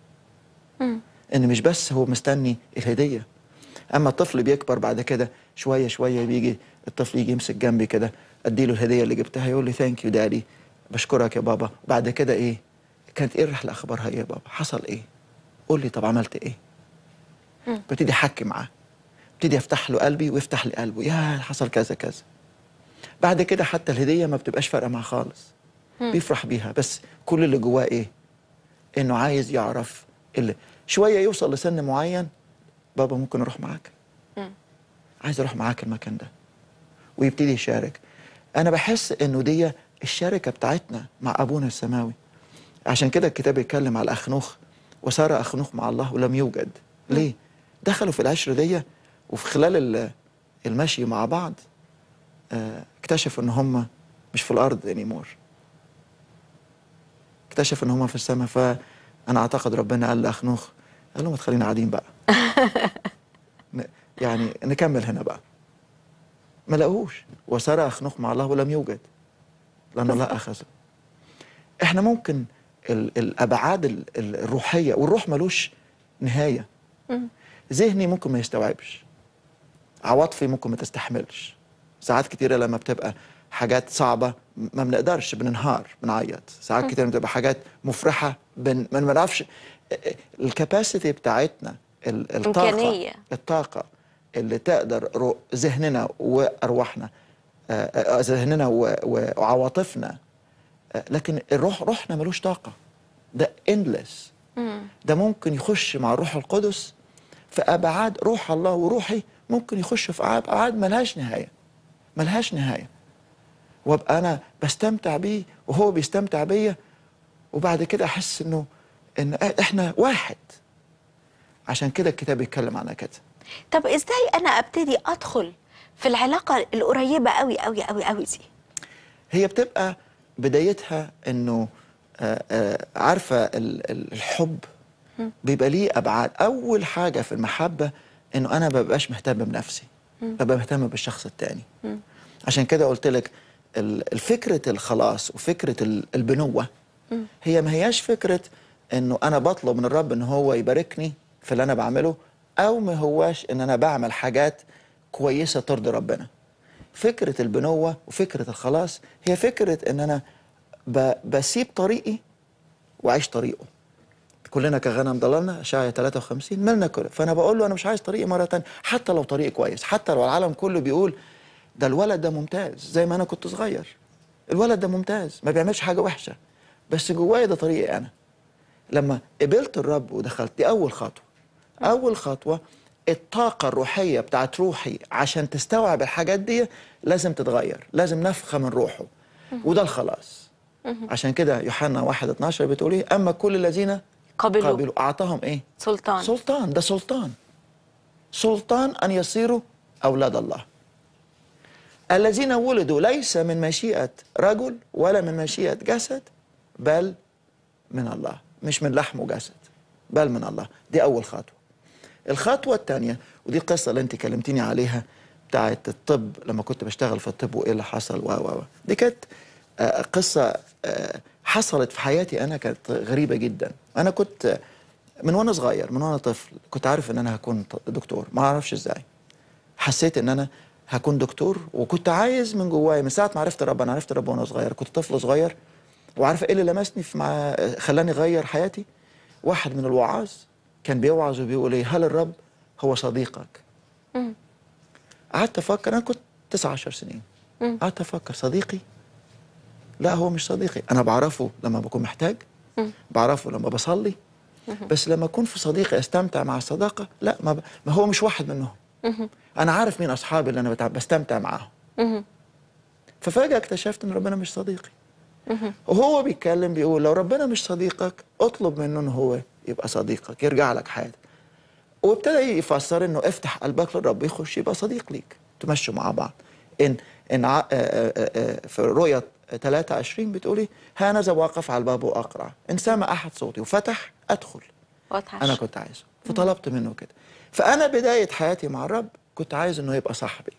Speaker 6: ان مش بس هو مستني الهديه اما الطفل بيكبر بعد كده شويه شويه بيجي الطفل يجي يمسك جنبي كده اديله الهديه اللي جبتها يقول لي ثانك يو دادي بشكرك يا بابا بعد كده ايه كانت ايه الرحله اخبارها ايه يا بابا حصل ايه قول لي طب عملت ايه ببتدي احكي معاه ابتدي افتح له قلبي ويفتح لي قلبه يا حصل كذا كذا بعد كده حتى الهديه ما بتبقاش فارقه معاه خالص بيفرح بيها بس كل اللي جواه ايه انه عايز يعرف اللي شويه يوصل لسن معين بابا ممكن اروح معاك عايز اروح معاك المكان ده ويبتدي يشارك انا بحس انه دي الشركه بتاعتنا مع ابونا السماوي عشان كده الكتاب يتكلم على اخنوخ وسار اخنوخ مع الله ولم يوجد ليه دخلوا في العشره دي وفي خلال ال- المشي مع بعض آه، اكتشفوا ان هم مش في الارض انيمور اكتشف ان هم في السماء فانا اعتقد ربنا قال لاخنوخ قال له ما تخلينا قاعدين بقى ن- يعني نكمل هنا بقى ما لقوهوش وسار اخنوخ مع الله ولم يوجد لانه لا اخذه احنا ممكن ال- الابعاد ال- ال- الروحيه والروح ملوش نهايه ذهني ممكن ما يستوعبش عواطفي ممكن ما تستحملش ساعات كتيرة لما بتبقى حاجات صعبة ما بنقدرش بننهار بنعيط ساعات كتير بتبقى حاجات مفرحة بن ما بنعرفش الكباسيتي بتاعتنا ال- الطاقة
Speaker 5: إمكانية.
Speaker 6: الطاقة اللي تقدر رو- ذهننا وأرواحنا آه، آه، ذهننا و- و- وعواطفنا آه، لكن الروح روحنا ملوش طاقة ده endless ده ممكن يخش مع الروح القدس في ابعاد روح الله وروحي ممكن يخش في ابعاد ملهاش نهايه ملهاش نهايه وابقى انا بستمتع بيه وهو بيستمتع بيا وبعد كده احس انه ان احنا واحد عشان كده الكتاب يتكلم عن كده
Speaker 5: طب ازاي انا ابتدي ادخل في العلاقه القريبه قوي قوي قوي قوي دي
Speaker 6: هي بتبقى بدايتها انه آه، آه، عارفه ال- ال- الحب بيبقى ليه ابعاد اول حاجه في المحبه انه انا ما ببقاش مهتم بنفسي ببقى مهتم بالشخص التاني عشان كده قلت لك ال- الفكره الخلاص وفكره ال- البنوه هي ما هياش فكره انه انا بطلب من الرب ان هو يباركني في اللي انا بعمله او ما هواش ان انا بعمل حاجات كويسه ترضي ربنا فكره البنوه وفكره الخلاص هي فكره ان انا ب- بسيب طريقي واعيش طريقه كلنا كغنم ضللنا اشعيا 53 ملنا كله فانا بقول له انا مش عايز طريقي مره تانية حتى لو طريقي كويس حتى لو العالم كله بيقول ده الولد ده ممتاز زي ما انا كنت صغير الولد ده ممتاز ما بيعملش حاجه وحشه بس جوايا ده طريقي انا لما قبلت الرب ودخلت دي اول خطوه اول خطوه الطاقة الروحية بتاعت روحي عشان تستوعب الحاجات دي لازم تتغير لازم نفخة من روحه وده الخلاص عشان كده يوحنا 1 12 بتقول ايه اما كل الذين
Speaker 5: قبلوا
Speaker 6: قبلوا اعطاهم ايه
Speaker 5: سلطان
Speaker 6: سلطان ده سلطان سلطان ان يصيروا اولاد الله الذين ولدوا ليس من مشيئه رجل ولا من مشيئه جسد بل من الله مش من لحم وجسد بل من الله دي اول خطوه الخطوه الثانيه ودي القصه اللي انت كلمتيني عليها بتاعت الطب لما كنت بشتغل في الطب وايه اللي حصل و و و دي كانت آه، قصه آه، حصلت في حياتي انا كانت غريبه جدا انا كنت من وانا صغير من وانا طفل كنت عارف ان انا هكون ط- دكتور ما اعرفش ازاي حسيت ان انا هكون دكتور وكنت عايز من جوايا من ساعه ما عرفت رب انا عرفت رب وانا صغير كنت طفل صغير وعارفه ايه اللي لمسني في مع خلاني اغير حياتي واحد من الوعاظ كان بيوعظ وبيقول ايه هل الرب هو صديقك قعدت افكر انا كنت 19 سنين قعدت افكر صديقي لا هو مش صديقي انا بعرفه لما بكون محتاج بعرفه لما بصلي بس لما اكون في صديقي استمتع مع الصداقه لا ما, ب... ما هو مش واحد منهم انا عارف مين اصحابي اللي انا بتع... بستمتع معاهم ففجاه اكتشفت ان ربنا مش صديقي وهو بيتكلم بيقول لو ربنا مش صديقك اطلب منه ان هو يبقى صديقك يرجع لك حياتك وابتدى يفسر انه افتح قلبك للرب يخش يبقى صديق ليك تمشوا مع بعض ان ان ع- آه، آه، آه، في رؤيا 23 بتقولي هانذا واقف على الباب واقرع ان سمع احد صوتي وفتح ادخل
Speaker 5: واضحة
Speaker 6: انا كنت عايزه فطلبت منه كده فانا بدايه حياتي مع الرب كنت عايز انه يبقى صاحبي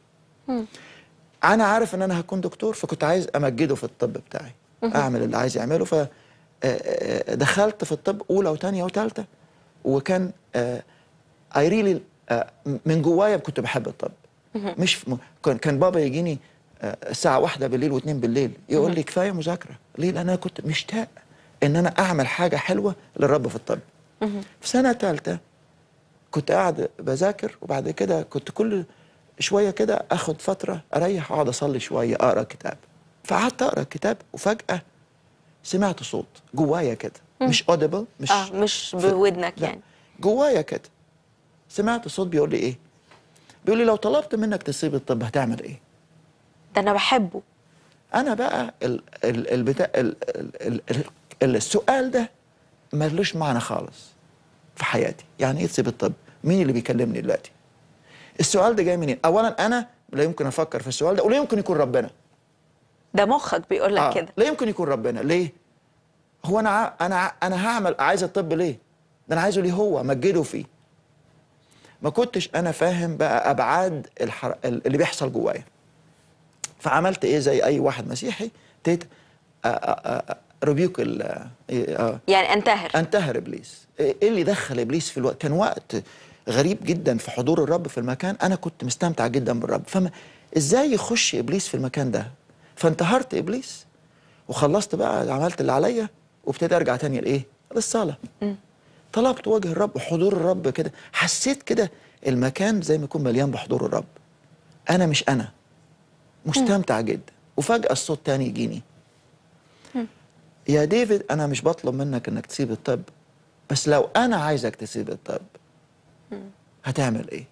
Speaker 6: انا عارف ان انا هكون دكتور فكنت عايز امجده في الطب بتاعي اعمل اللي عايز يعمله ف آه، آه، دخلت في الطب اولى وثانيه وثالثه وكان اي ريلي من جوايا كنت بحب الطب مش في- كان كان بابا يجيني آه، الساعه واحدة بالليل واثنين بالليل يقول لي كفايه مذاكره ليه لان انا كنت مشتاق ان انا اعمل حاجه حلوه للرب في الطب في سنه ثالثه كنت قاعد بذاكر وبعد كده كنت كل شويه كده اخد فتره اريح اقعد اصلي شويه اقرا كتاب فقعدت اقرا الكتاب وفجاه سمعت صوت جوايا كده مش اوديبل مش
Speaker 5: اه مش
Speaker 6: في-
Speaker 5: بودنك
Speaker 6: لا،
Speaker 5: يعني
Speaker 6: جوايا كده سمعت صوت بيقول لي ايه بيقول لي لو طلبت منك تسيب الطب هتعمل ايه
Speaker 5: ده انا بحبه
Speaker 6: انا بقى ال ال البتاع ال ال ال ال السؤال ده ملوش معنى خالص في حياتي يعني ايه تسيب الطب مين اللي بيكلمني دلوقتي السؤال ده جاي منين اولا انا لا يمكن افكر في السؤال ده ولا يمكن يكون ربنا
Speaker 5: ده مخك بيقول لك كده
Speaker 6: لا يمكن يكون ربنا ليه هو انا ع- انا ع- انا هعمل عايز الطب ليه ده انا عايزه ليه هو مجده فيه ما كنتش انا فاهم بقى ابعاد الحر... اللي بيحصل جوايا فعملت ايه زي اي واحد مسيحي تيت ريبيوك ال آه،
Speaker 5: يعني انتهر
Speaker 6: انتهر ابليس ايه اللي دخل ابليس في الوقت كان وقت غريب جدا في حضور الرب في المكان انا كنت مستمتع جدا بالرب فما ازاي يخش ابليس في المكان ده فانتهرت ابليس وخلصت بقى عملت اللي عليا وابتدي ارجع تاني لايه للصلاه طلبت وجه الرب وحضور الرب كده حسيت كده المكان زي ما يكون مليان بحضور الرب انا مش انا مستمتع جدا وفجاه الصوت تاني يجيني يا ديفيد انا مش بطلب منك انك تسيب الطب بس لو انا عايزك تسيب الطب هتعمل ايه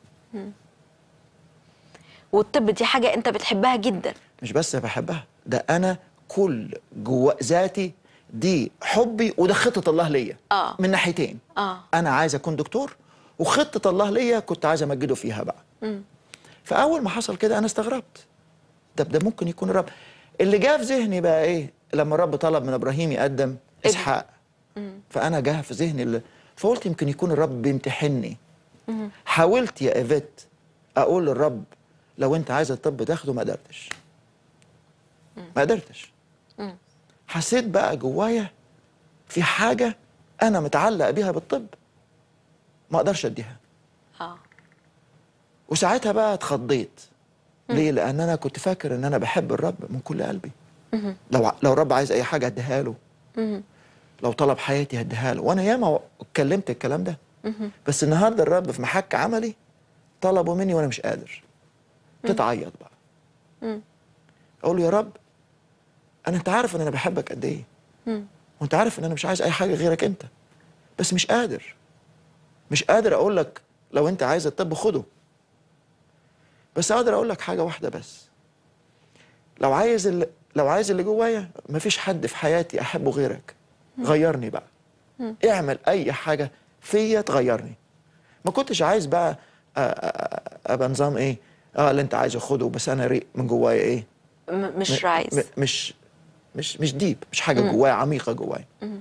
Speaker 5: والطب دي حاجه انت بتحبها جدا
Speaker 6: مش بس بحبها ده انا كل جوا ذاتي دي حبي وده خطه الله ليا
Speaker 5: آه.
Speaker 6: من ناحيتين
Speaker 5: اه
Speaker 6: انا عايز اكون دكتور وخطه الله ليا كنت عايز امجده فيها بقى فاول ما حصل كده انا استغربت ده ده ممكن يكون الرب اللي جاء في ذهني بقى ايه لما الرب طلب من ابراهيم يقدم اسحاق فانا جه في ذهني اللي فقلت يمكن يكون الرب بيمتحني حاولت يا ايفيت اقول للرب لو انت عايز الطب تاخده ما قدرتش ما قدرتش حسيت بقى جوايا في حاجه انا متعلق بيها بالطب ما اقدرش اديها
Speaker 5: اه
Speaker 6: وساعتها بقى اتخضيت ليه لان انا كنت فاكر ان انا بحب الرب من كل قلبي لو لو الرب عايز اي حاجه اديها له لو طلب حياتي هديها له وانا ياما اتكلمت الكلام ده بس النهارده الرب في محك عملي طلبوا مني وانا مش قادر تتعيط بقى اقول له يا رب انا انت عارف ان انا بحبك قد ايه وانت عارف ان انا مش عايز اي حاجه غيرك انت بس مش قادر مش قادر اقول لك لو انت عايز الطب خده بس اقدر اقول لك حاجه واحده بس لو عايز اللي لو عايز اللي جوايا مفيش حد في حياتي احبه غيرك غيرني بقى اعمل اي حاجه فيا تغيرني ما كنتش عايز بقى أ- أ- أ- ابقى نظام ايه اه اللي انت عايزه خده بس انا ريق من جوايا ايه
Speaker 5: م- مش
Speaker 6: م-
Speaker 5: رايز
Speaker 6: م- مش مش مش ديب مش حاجه جوايا عميقه جوايا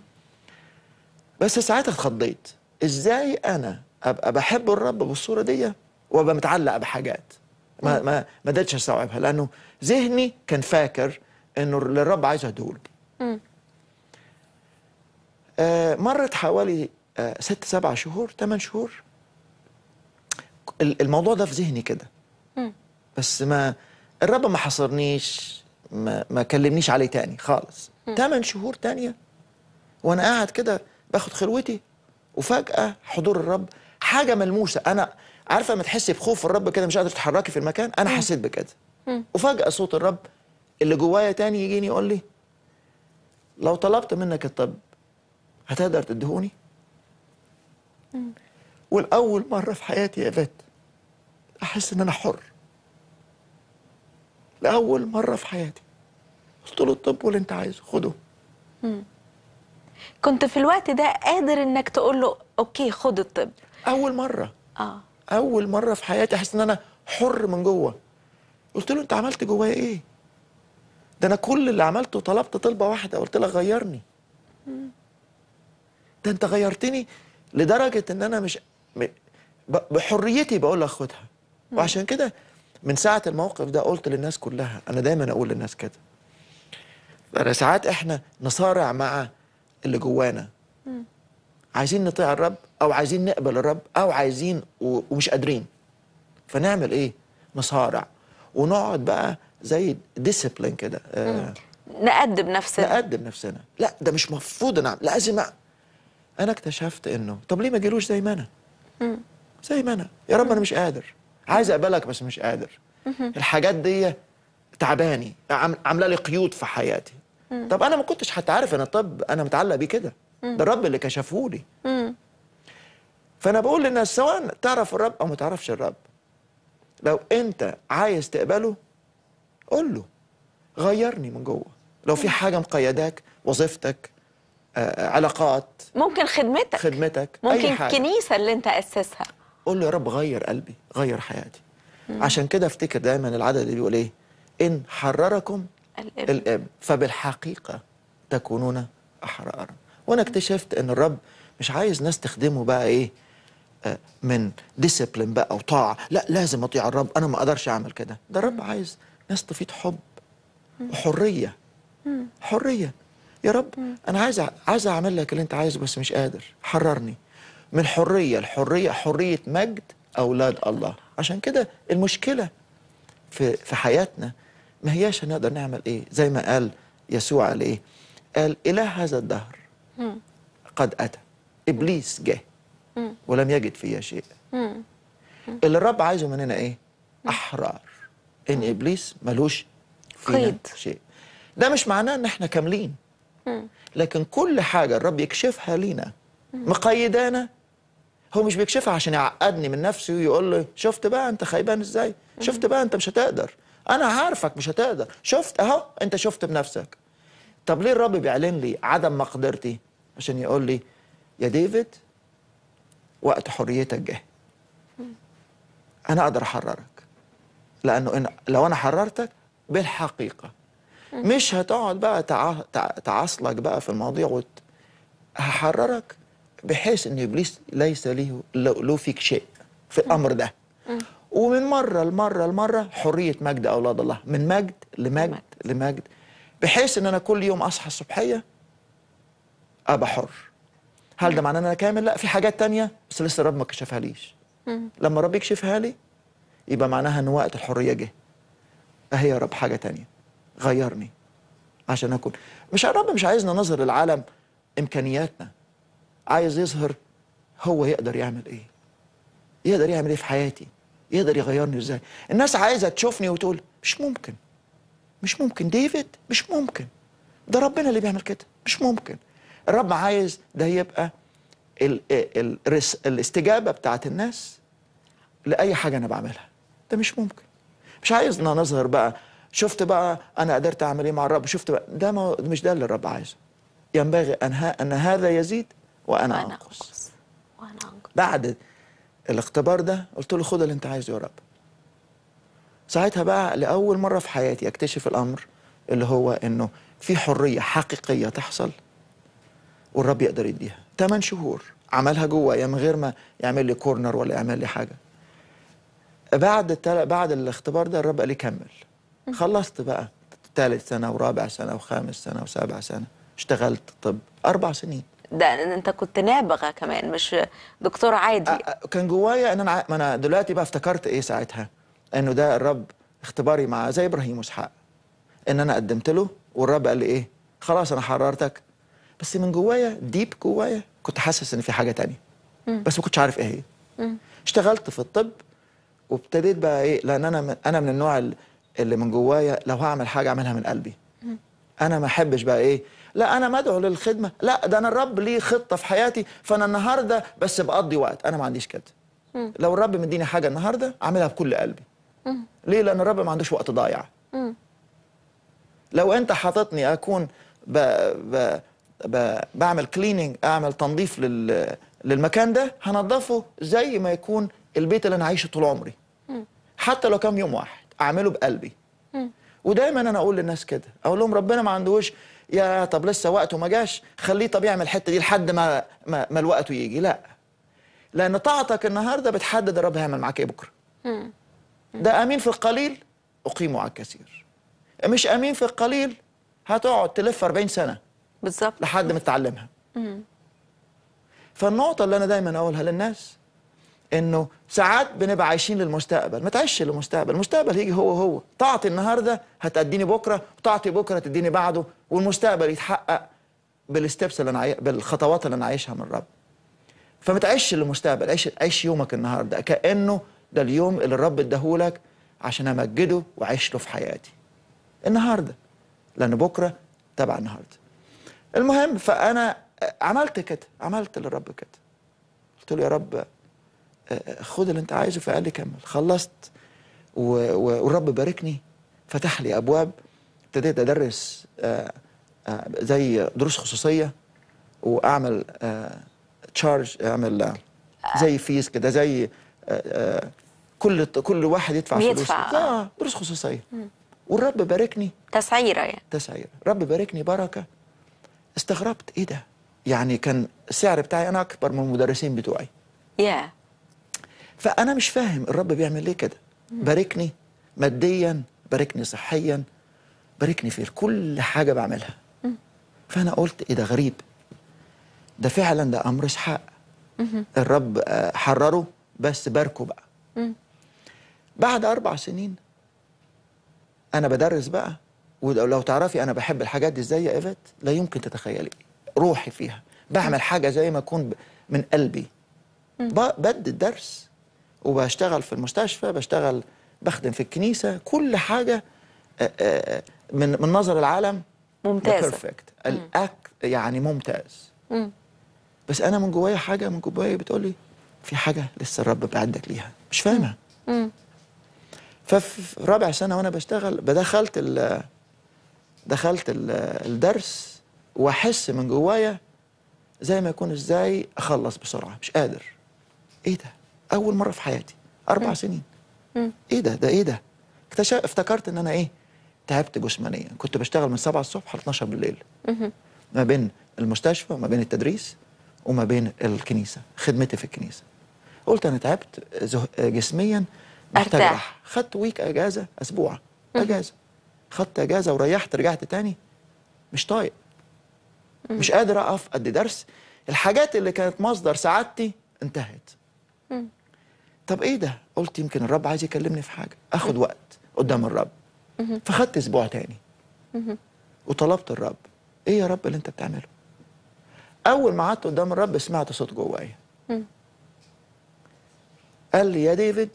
Speaker 6: بس ساعتها اتخضيت ازاي انا ابقى بحب الرب بالصوره دي وابقى متعلق بحاجات ما ما ما قدرتش استوعبها لانه ذهني كان فاكر انه اللي الرب عايزه اديهوله آه مرت حوالي آه ست سبع شهور ثمان شهور ال- الموضوع ده في ذهني كده بس ما الرب ما حصرنيش ما, ما كلمنيش عليه تاني خالص ثمان شهور تانية وانا قاعد كده باخد خلوتي وفجأة حضور الرب حاجة ملموسة انا عارفة ما تحسي بخوف الرب كده مش قادرة تتحركي في المكان انا حسيت بكده وفجأة صوت الرب اللي جوايا تاني يجيني يقول لي لو طلبت منك الطب هتقدر تدهوني والأول مرة في حياتي يا بت أحس إن أنا حر لأول مرة في حياتي قلت له الطب واللي أنت عايزه خده
Speaker 5: كنت في الوقت ده قادر انك تقول له اوكي خد الطب
Speaker 6: أول مرة
Speaker 5: اه
Speaker 6: أول مرة في حياتي أحس إن أنا حر من جوه قلت له أنت عملت جوايا إيه؟ ده أنا كل اللي عملته طلبت طلبة واحدة قلت لك غيرني ده أنت غيرتني لدرجة إن أنا مش م- ب- بحريتي بقول لك خدها وعشان كده من ساعة الموقف ده قلت للناس كلها أنا دايما أقول للناس كده أنا ساعات إحنا نصارع مع اللي جوانا عايزين نطيع الرب او عايزين نقبل الرب او عايزين و- ومش قادرين فنعمل ايه نصارع ونقعد بقى زي ديسيبلين كده آه
Speaker 5: نأدب نفسنا
Speaker 6: نقدم نفسنا لا ده مش مفروض نعمل لازم أ... انا اكتشفت انه طب ليه ما جيلوش زي ما انا زي ما انا يا رب انا مش قادر عايز اقبلك بس مش قادر الحاجات دي تعباني عم- عامله لي قيود في حياتي طب انا ما كنتش حتى عارف ان الطب انا متعلق بيه كده ده الرب اللي كشفه لي فانا بقول للناس سواء تعرف الرب او ما تعرفش الرب لو انت عايز تقبله قول له غيرني من جوه لو في حاجه مقيداك وظيفتك آه، علاقات
Speaker 5: ممكن خدمتك
Speaker 6: خدمتك اي
Speaker 5: ممكن
Speaker 6: حاجه
Speaker 5: الكنيسه اللي انت اسسها
Speaker 6: قول له يا رب غير قلبي غير حياتي عشان كده افتكر دايما العدد اللي بيقول ايه ان حرركم
Speaker 5: الابن.
Speaker 6: الابن فبالحقيقه تكونون احرارا وانا اكتشفت ان الرب مش عايز ناس تخدمه بقى ايه آه، من ديسيبلين بقى وطاعه لا لازم اطيع الرب انا ما اقدرش اعمل كده ده الرب عايز ناس تفيض حب وحريه حريه يا رب انا عايز أع- عايز اعمل لك اللي انت عايزه بس مش قادر حررني من حريه الحريه حريه مجد اولاد الله عشان كده المشكله في في حياتنا ما هياش هنقدر نعمل ايه زي ما قال يسوع قال ايه قال اله هذا الدهر قد اتى ابليس جه ولم يجد فيها شيء اللي الرب عايزه مننا ايه احرار ان ابليس ملوش فينا
Speaker 5: قيد.
Speaker 6: شيء ده مش معناه ان احنا كاملين لكن كل حاجه الرب يكشفها لينا مقيدانا هو مش بيكشفها عشان يعقدني من نفسي ويقول لي شفت بقى انت خيبان ازاي شفت بقى انت مش هتقدر انا عارفك مش هتقدر شفت اهو انت شفت بنفسك طب ليه الرب بيعلن لي عدم مقدرتي عشان يقول لي يا ديفيد وقت حريتك جه انا اقدر احررك لانه إن لو انا حررتك بالحقيقه مش هتقعد بقى تع... تع... تعصلك بقى في المواضيع وت... هحررك بحيث ان ابليس ليس له له له فيك شيء في الامر ده ومن مره لمره لمره حريه مجد اولاد الله من مجد لمجد لمجد بحيث ان انا كل يوم اصحى الصبحيه ابقى حر هل ده معناه ان انا كامل لا في حاجات تانية بس لسه الرب ما كشفها ليش لما الرب يكشفها لي يبقى معناها ان وقت الحريه جه اهي يا رب حاجه تانية غيرني عشان اكون مش الرب مش عايزنا نظهر للعالم امكانياتنا عايز يظهر هو يقدر يعمل ايه يقدر يعمل ايه في حياتي يقدر يغيرني ازاي الناس عايزه تشوفني وتقول مش ممكن مش ممكن ديفيد مش ممكن ده ربنا اللي بيعمل كده مش ممكن الرب عايز ده يبقى ال ال الرس الاستجابه بتاعت الناس لاي حاجه انا بعملها ده مش ممكن مش عايزنا نظهر بقى شفت بقى انا قدرت اعمل ايه مع الرب شفت بقى ده ما مش ده اللي الرب عايزه ينبغي ان ها ان هذا يزيد وانا
Speaker 5: وانا
Speaker 6: انقص
Speaker 5: انقص وانا انقص
Speaker 6: بعد الاختبار ده قلت له خد اللي انت عايزه يا رب ساعتها بقى لاول مره في حياتي اكتشف الامر اللي هو انه في حريه حقيقيه تحصل والرب يقدر يديها 8 شهور عملها جوايا من غير ما يعمل لي كورنر ولا يعمل لي حاجه بعد التل... بعد الاختبار ده الرب قال لي كمل خلصت بقى ثالث سنه ورابع سنه وخامس سنه وسابع سنه اشتغلت طب اربع سنين
Speaker 5: ده انت كنت نابغه كمان مش دكتور عادي
Speaker 6: أ- أ- كان جوايا ان انا ع- ما انا دلوقتي بقى افتكرت ايه ساعتها انه ده الرب اختباري مع زي ابراهيم واسحاق ان انا قدمت له والرب قال لي ايه خلاص انا حررتك بس من جوايا ديب جوايا كنت حاسس ان في حاجه تانية بس ما كنتش عارف ايه هي اشتغلت في الطب وابتديت بقى ايه لان انا من انا من النوع ال- اللي من جوايا لو هعمل حاجه اعملها من قلبي انا ما احبش بقى ايه لا انا مدعو للخدمه لا ده انا الرب ليه خطه في حياتي فانا النهارده بس بقضي وقت انا ما عنديش كده لو الرب مديني حاجه النهارده اعملها بكل قلبي ليه لان الرب ما عندوش وقت ضايع لو انت حاططني اكون ب... ب... ب... بعمل كليننج اعمل تنظيف لل... للمكان ده هنضفه زي ما يكون البيت اللي انا عايشه طول عمري حتى لو كان يوم واحد اعمله بقلبي ودايما انا اقول للناس كده اقول لهم ربنا ما عندهوش يا طب لسه وقته ما جاش خليه طب يعمل الحته دي لحد ما ما, ما الوقت يجي لا لان طاعتك النهارده بتحدد الرب هيعمل معاك ايه بكره ده امين في القليل اقيمه على الكثير مش امين في القليل هتقعد تلف 40 سنه
Speaker 5: بالظبط
Speaker 6: لحد ما تتعلمها فالنقطه اللي انا دايما اقولها للناس انه ساعات بنبقى عايشين للمستقبل ما تعيش للمستقبل المستقبل هيجي هو هو طاعتي النهارده هتأديني بكره وطاعتي بكره تديني بعده والمستقبل يتحقق بالستبس اللي انا عاي... بالخطوات اللي انا عايشها من الرب فما تعيش للمستقبل عيش عيش يومك النهارده كانه ده اليوم اللي الرب اداهولك عشان امجده واعيش له في حياتي النهارده لان بكره تبع النهارده المهم فانا عملت كده عملت للرب كده قلت له يا رب خد اللي انت عايزه فقال لي كمل خلصت و... و... والرب باركني فتح لي ابواب ابتديت ادرس آه، آه، زي دروس خصوصيه واعمل تشارج اعمل آه، زي فيس كده زي آه، آه، كل كل واحد يدفع فلوس
Speaker 5: بيدفع،
Speaker 6: زي- اه دروس خصوصيه والرب باركني
Speaker 5: تسعيره يعني
Speaker 6: تسعير رب باركني بركه استغربت ايه ده يعني كان السعر بتاعي انا اكبر من المدرسين بتوعي
Speaker 5: يا
Speaker 6: فانا مش فاهم الرب بيعمل ليه كده باركني ماديا باركني صحيا باركني في كل حاجه بعملها فانا قلت ايه ده غريب ده فعلا ده امر اسحاق الرب آه، حرره بس باركه بقى بعد اربع سنين انا بدرس بقى ولو تعرفي انا بحب الحاجات دي ازاي يا ايفت لا يمكن تتخيلي روحي فيها بعمل حاجه زي ما اكون ب- من قلبي ب- بدي الدرس وبشتغل في المستشفى بشتغل بخدم في الكنيسه كل حاجه آه، آه، من من نظر العالم
Speaker 5: ممتازة.
Speaker 6: بيرفكت الأك يعني ممتاز بس انا من جوايا حاجه من جوايا بتقول لي في حاجه لسه الرب بعدك ليها مش فاهمها ففي رابع سنه وانا بشتغل بدخلت ال دخلت ال- الدرس واحس من جوايا زي ما يكون ازاي اخلص بسرعه مش قادر ايه ده اول مره في حياتي اربع سنين ايه ده ده ايه ده اكتشف افتكرت ان انا ايه تعبت جسمانيا كنت بشتغل من 7 الصبح ل 12 بالليل ما بين المستشفى وما بين التدريس وما بين الكنيسه خدمتي في الكنيسه قلت انا تعبت زه- جسميا محتاج
Speaker 5: أرتاح.
Speaker 6: راحه خدت ويك اجازه اسبوع اجازه خدت اجازه وريحت رجعت تاني مش طايق مش قادر اقف ادي درس الحاجات اللي كانت مصدر سعادتي انتهت طب ايه ده قلت يمكن الرب عايز يكلمني في حاجه اخد وقت قدام الرب فخدت اسبوع تاني وطلبت الرب ايه يا رب اللي انت بتعمله اول ما قعدت قدام الرب سمعت صوت جوايا قال لي يا ديفيد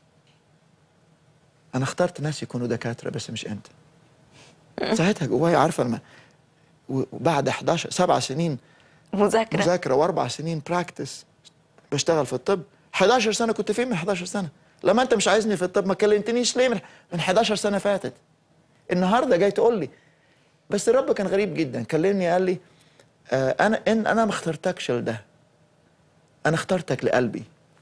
Speaker 6: انا اخترت ناس يكونوا دكاتره بس مش انت ساعتها جوايا عارفه لما وبعد 11 سبع سنين
Speaker 5: مذاكره
Speaker 6: مذاكره واربع سنين براكتس بشتغل في الطب 11 سنه كنت فين من 11 سنه لما انت مش عايزني في الطب ما كلمتنيش ليه من من 11 سنه فاتت النهارده جاي تقول لي بس الرب كان غريب جدا كلمني قال لي آه انا ان انا ما اخترتكش لده انا اخترتك لقلبي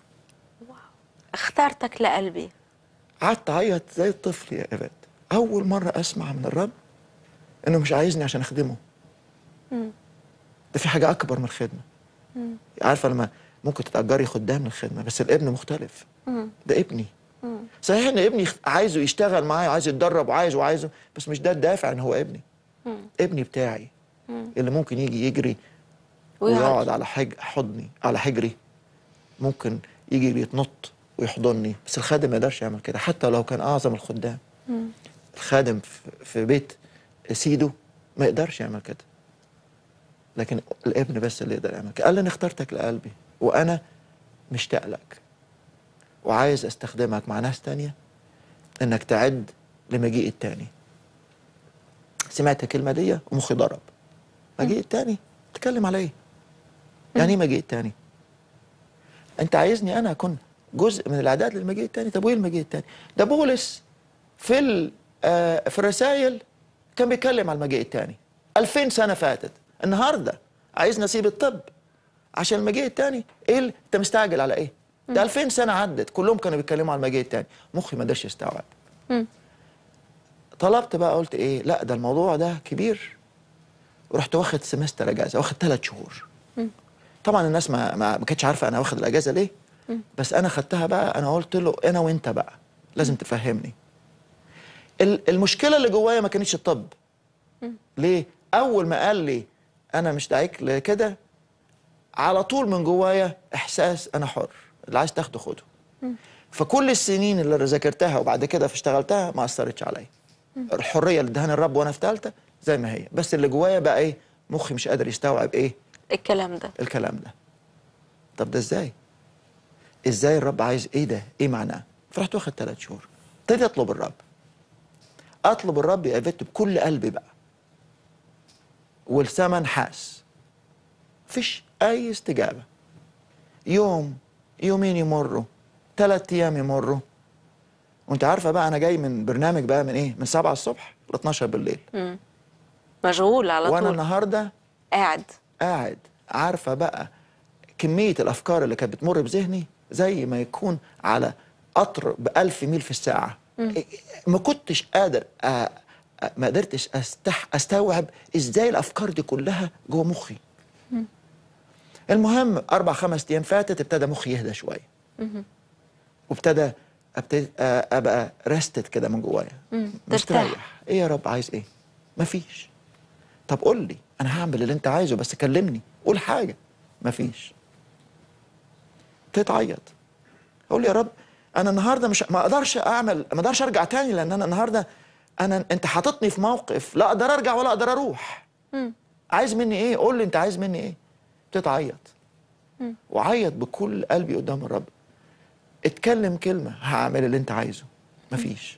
Speaker 5: اخترتك لقلبي
Speaker 6: قعدت اعيط زي الطفل يا ايفات اول مره اسمع من الرب انه مش عايزني عشان اخدمه ده في حاجه اكبر من الخدمه عارفه لما ممكن تتاجري خدام للخدمه بس الابن مختلف ده ابني صحيح ان ابني عايزه يشتغل معايا وعايز يتدرب وعايز وعايزه بس مش ده الدافع ان هو ابني ابني بتاعي اللي ممكن يجي يجري
Speaker 5: ويقعد.
Speaker 6: ويقعد على حج حضني على حجري ممكن يجي يتنط ويحضني بس الخادم ما يقدرش يعمل كده حتى لو كان اعظم الخدام الخادم في- في بيت سيده ما يقدرش يعمل كده لكن الابن بس اللي يقدر يعمل كده قال لي انا اخترتك لقلبي وانا مشتاق لك وعايز استخدمك مع ناس تانية انك تعد لمجيء التاني سمعت الكلمه دي ومخي ضرب مجيء التاني تتكلم على ايه يعني ايه مجيء التاني انت عايزني انا اكون جزء من الاعداد للمجيء التاني طب وايه المجيء التاني ده بولس في ال- آه، في الرسائل كان بيتكلم على المجيء التاني 2000 سنه فاتت النهارده عايز نسيب الطب عشان المجيء التاني ايه اللي- انت مستعجل على ايه ده 2000 سنه عدت كلهم كانوا بيتكلموا على المجيء التاني مخي ما قدرش يستوعب طلبت بقى قلت ايه لا ده الموضوع ده كبير ورحت واخد سمستر اجازه واخد ثلاث شهور طبعا الناس ما ما, ما كانتش عارفه انا واخد الاجازه ليه بس انا خدتها بقى انا قلت له انا وانت بقى لازم تفهمني ال- المشكله اللي جوايا ما كانتش الطب ليه اول ما قال لي انا مش داعيك لكده على طول من جوايا احساس انا حر اللي عايز تاخده خده فكل السنين اللي ذاكرتها وبعد كده فاشتغلتها ما اثرتش عليا الحريه اللي ادهاني الرب وانا في ثالثه زي ما هي بس اللي جوايا بقى ايه مخي مش قادر يستوعب ايه
Speaker 5: الكلام ده
Speaker 6: الكلام ده طب ده ازاي ازاي الرب عايز ايه ده ايه معناه فرحت واخد ثلاث شهور ابتدي اطلب الرب اطلب الرب يا ايفيت بكل قلبي بقى والثمن حاس مفيش اي استجابه يوم يومين يمروا ثلاث ايام يمروا وانت عارفه بقى انا جاي من برنامج بقى من ايه من 7 الصبح ل 12 بالليل
Speaker 5: مشغول على
Speaker 6: وانا
Speaker 5: طول
Speaker 6: النهارده
Speaker 5: قاعد
Speaker 6: قاعد عارفه بقى كميه الافكار اللي كانت بتمر بذهني زي ما يكون على قطر بألف ميل في الساعه ما كنتش قادر أ... أ- ما قدرتش استح... استوعب ازاي الافكار دي كلها جوه مخي المهم اربع خمس ايام فاتت ابتدى مخي يهدى شويه وابتدى ابتدي ابقى ريستد كده من جوايا
Speaker 5: ترتاح.
Speaker 6: مستريح ايه يا رب عايز ايه مفيش طب قول لي انا هعمل اللي انت عايزه بس كلمني قول حاجه مفيش تتعيط اقول لي يا رب انا النهارده مش ما اقدرش اعمل ما اقدرش ارجع تاني لان انا النهارده انا انت حاططني في موقف لا اقدر ارجع ولا اقدر اروح عايز مني ايه قول لي انت عايز مني ايه تتعيط وعيط بكل قلبي قدام الرب اتكلم كلمه هعمل اللي انت عايزه مفيش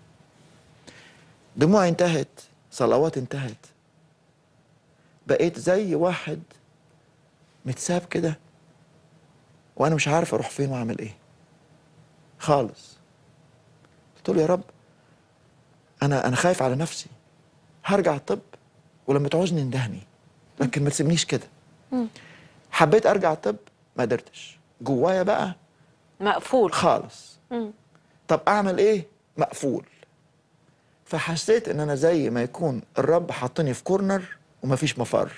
Speaker 6: دموعي انتهت صلوات انتهت بقيت زي واحد متساب كده وانا مش عارف اروح فين واعمل ايه خالص قلت له يا رب انا انا خايف على نفسي هرجع الطب ولما تعوزني اندهني لكن ما تسيبنيش كده حبيت ارجع الطب ما قدرتش جوايا بقى
Speaker 5: مقفول
Speaker 6: خالص طب اعمل ايه مقفول فحسيت ان انا زي ما يكون الرب حاطني في كورنر ومفيش مفر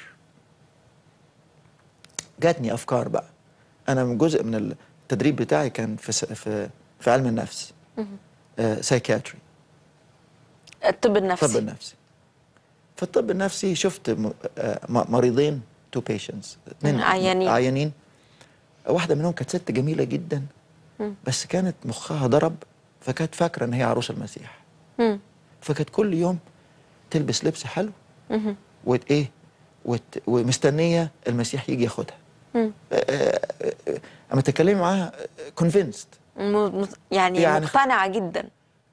Speaker 6: جاتني افكار بقى انا من جزء من التدريب بتاعي كان في س- في في علم النفس سايكاتري
Speaker 5: الطب النفسي
Speaker 6: الطب النفسي في الطب النفسي شفت م- آه، م- مريضين تو بيشنتس
Speaker 5: عيانين.
Speaker 6: عيانين واحده منهم كانت ست جميله جدا بس كانت مخها ضرب فكانت فاكره ان هي عروس المسيح
Speaker 5: مم.
Speaker 6: فكانت كل يوم تلبس لبس حلو وت ايه وت ومستنيه المسيح يجي ياخدها
Speaker 5: مم.
Speaker 6: آه، آه، آه، اما تتكلمي معاها كونفينسد
Speaker 5: م- م- يعني,
Speaker 6: يعني-
Speaker 5: مقتنعة جدا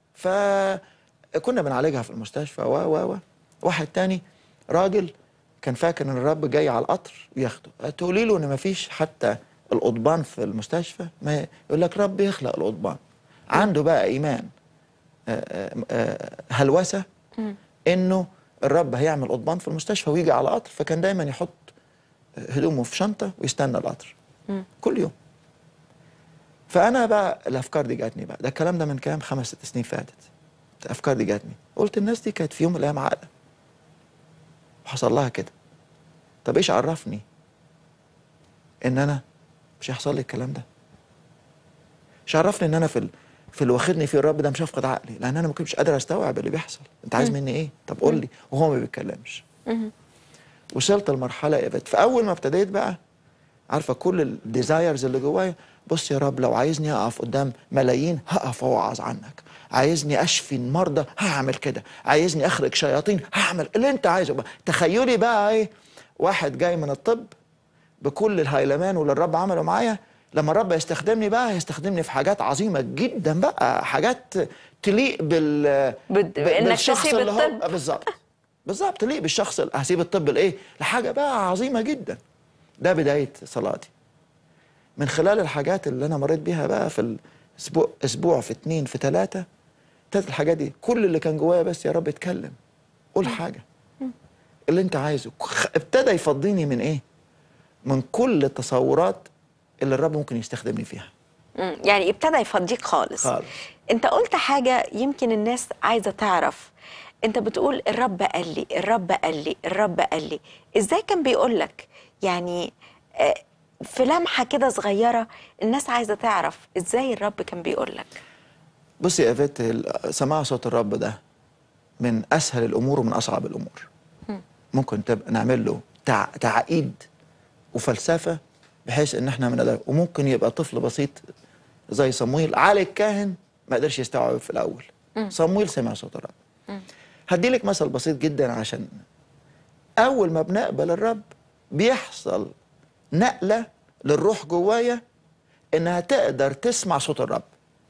Speaker 6: فكنا بنعالجها في المستشفى و و و واحد تاني راجل كان فاكر ان الرب جاي على القطر وياخده تقولي له ان ما فيش حتى القضبان في المستشفى ما يقول لك رب يخلق القضبان عنده بقى ايمان آه، آه، آه، هلوسه انه الرب هيعمل قضبان في المستشفى ويجي على قطر فكان دايما يحط هدومه في شنطه ويستنى القطر كل يوم فانا بقى الافكار دي جاتني بقى ده الكلام ده من كام خمس ست سنين فاتت الافكار دي جاتني قلت الناس دي كانت في يوم من الايام عاقله وحصل لها كده طب ايش عرفني ان انا مش هيحصل لي الكلام ده مش عرفني ان انا في ال... في اللي واخدني فيه الرب ده مش هفقد عقلي لان انا ما كنتش قادر استوعب اللي بيحصل انت عايز مني ايه طب قول لي وهو ما بيتكلمش وصلت لمرحله يا بت فاول ما ابتديت بقى عارفه كل الديزايرز اللي جوايا بص يا رب لو عايزني اقف قدام ملايين هقف واوعظ عنك عايزني اشفي المرضى هعمل كده عايزني اخرج شياطين هعمل اللي انت عايزه بقى تخيلي بقى ايه واحد جاي من الطب بكل الهيلمان واللي الرب عمله معايا لما الرب يستخدمني بقى هيستخدمني في حاجات عظيمه جدا بقى حاجات تليق بال
Speaker 5: بد-
Speaker 6: ب-
Speaker 5: بإنك
Speaker 6: بالشخص
Speaker 5: تسيب
Speaker 6: اللي هو
Speaker 5: الطب.
Speaker 6: بالظبط بالظبط تليق بالشخص اللي هسيب الطب لايه لحاجه بقى عظيمه جدا ده بدايه صلاتي من خلال الحاجات اللي انا مريت بيها بقى في الاسبوع اسبوع في اتنين في ثلاثه ابتدت الحاجات دي كل اللي كان جوايا بس يا رب اتكلم قول حاجه اللي انت عايزه خ- ابتدى يفضيني من ايه من كل التصورات اللي الرب ممكن يستخدمني فيها
Speaker 5: مم. يعني ابتدى يفضيك خالص
Speaker 6: خالص.
Speaker 5: انت قلت حاجة يمكن الناس عايزة تعرف انت بتقول الرب قال لي الرب قال لي الرب قال لي ازاي كان بيقول لك يعني آه، في لمحة كده صغيرة الناس عايزة تعرف ازاي الرب كان بيقول لك
Speaker 6: بصي يا فيت ال- سماع صوت الرب ده من اسهل الامور ومن اصعب الامور ممكن تبقى نعمل له تع... تعقيد وفلسفه بحيث ان احنا من وممكن يبقى طفل بسيط زي صمويل علي الكاهن ما قدرش يستوعب في الاول صمويل سمع صوت الرب هدي لك مثل بسيط جدا عشان اول ما بنقبل الرب بيحصل نقله للروح جوايا انها تقدر تسمع صوت الرب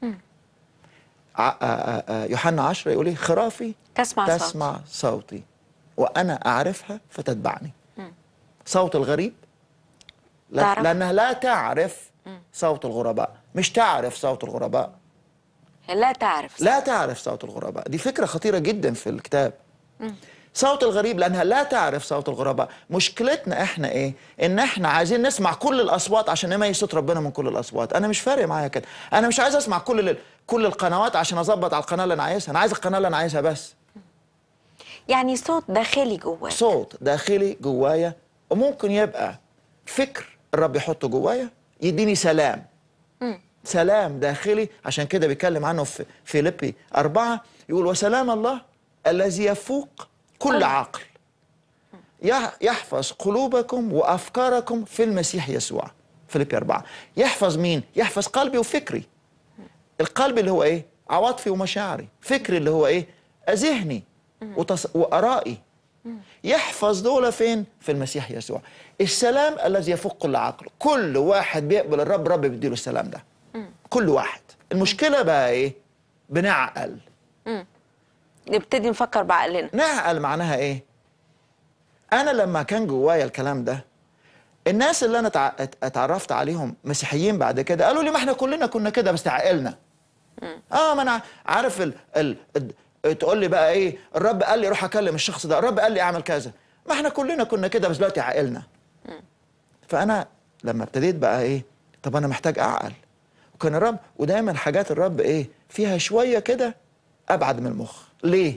Speaker 6: ع- آ- آ- آ- يوحنا 10 يقول ايه خرافي
Speaker 5: تسمع صوتي.
Speaker 6: تسمع صوتي وانا اعرفها فتتبعني صوت الغريب لا
Speaker 5: تعرف؟
Speaker 6: لانها لا تعرف صوت الغرباء مش تعرف صوت الغرباء
Speaker 5: لا تعرف
Speaker 6: لا تعرف صوت الغرباء دي فكرة خطيرة جدا في الكتاب صوت الغريب لأنها لا تعرف صوت الغرباء مشكلتنا إحنا إيه إن إحنا عايزين نسمع كل الأصوات عشان نميز صوت ربنا من كل الأصوات أنا مش فارق معايا كده أنا مش عايز أسمع كل ال- كل القنوات عشان أظبط على القناة اللي أنا عايزها أنا عايز القناة اللي أنا عايزها بس
Speaker 5: يعني صوت داخلي جواك
Speaker 6: صوت داخلي جوايا وممكن يبقى فكر الرب يحطه جوايا يديني سلام سلام داخلي عشان كده بيتكلم عنه في فيليبي أربعة يقول وسلام الله الذي يفوق كل عقل يح- يحفظ قلوبكم وأفكاركم في المسيح يسوع فيليبي أربعة يحفظ مين؟ يحفظ قلبي وفكري القلب اللي هو ايه عواطفي ومشاعري فكري اللي هو ايه ذهني وتص... وارائي يحفظ دول فين في المسيح يسوع السلام الذي يفوق كل عقل كل واحد بيقبل الرب رب بيديله السلام ده كل واحد المشكله بقى ايه بنعقل
Speaker 5: نبتدي نفكر بعقلنا
Speaker 6: نعقل معناها ايه انا لما كان جوايا الكلام ده الناس اللي انا تع- ات- اتعرفت عليهم مسيحيين بعد كده قالوا لي ما احنا كلنا كنا كده بس عقلنا اه ما انا عارف ال... ال... ال... تقول لي بقى ايه الرب قال لي روح اكلم الشخص ده الرب قال لي اعمل كذا ما احنا كلنا كنا كده بس دلوقتي عقلنا فانا لما ابتديت بقى ايه طب انا محتاج اعقل وكان الرب ودايما حاجات الرب ايه فيها شويه كده ابعد من المخ ليه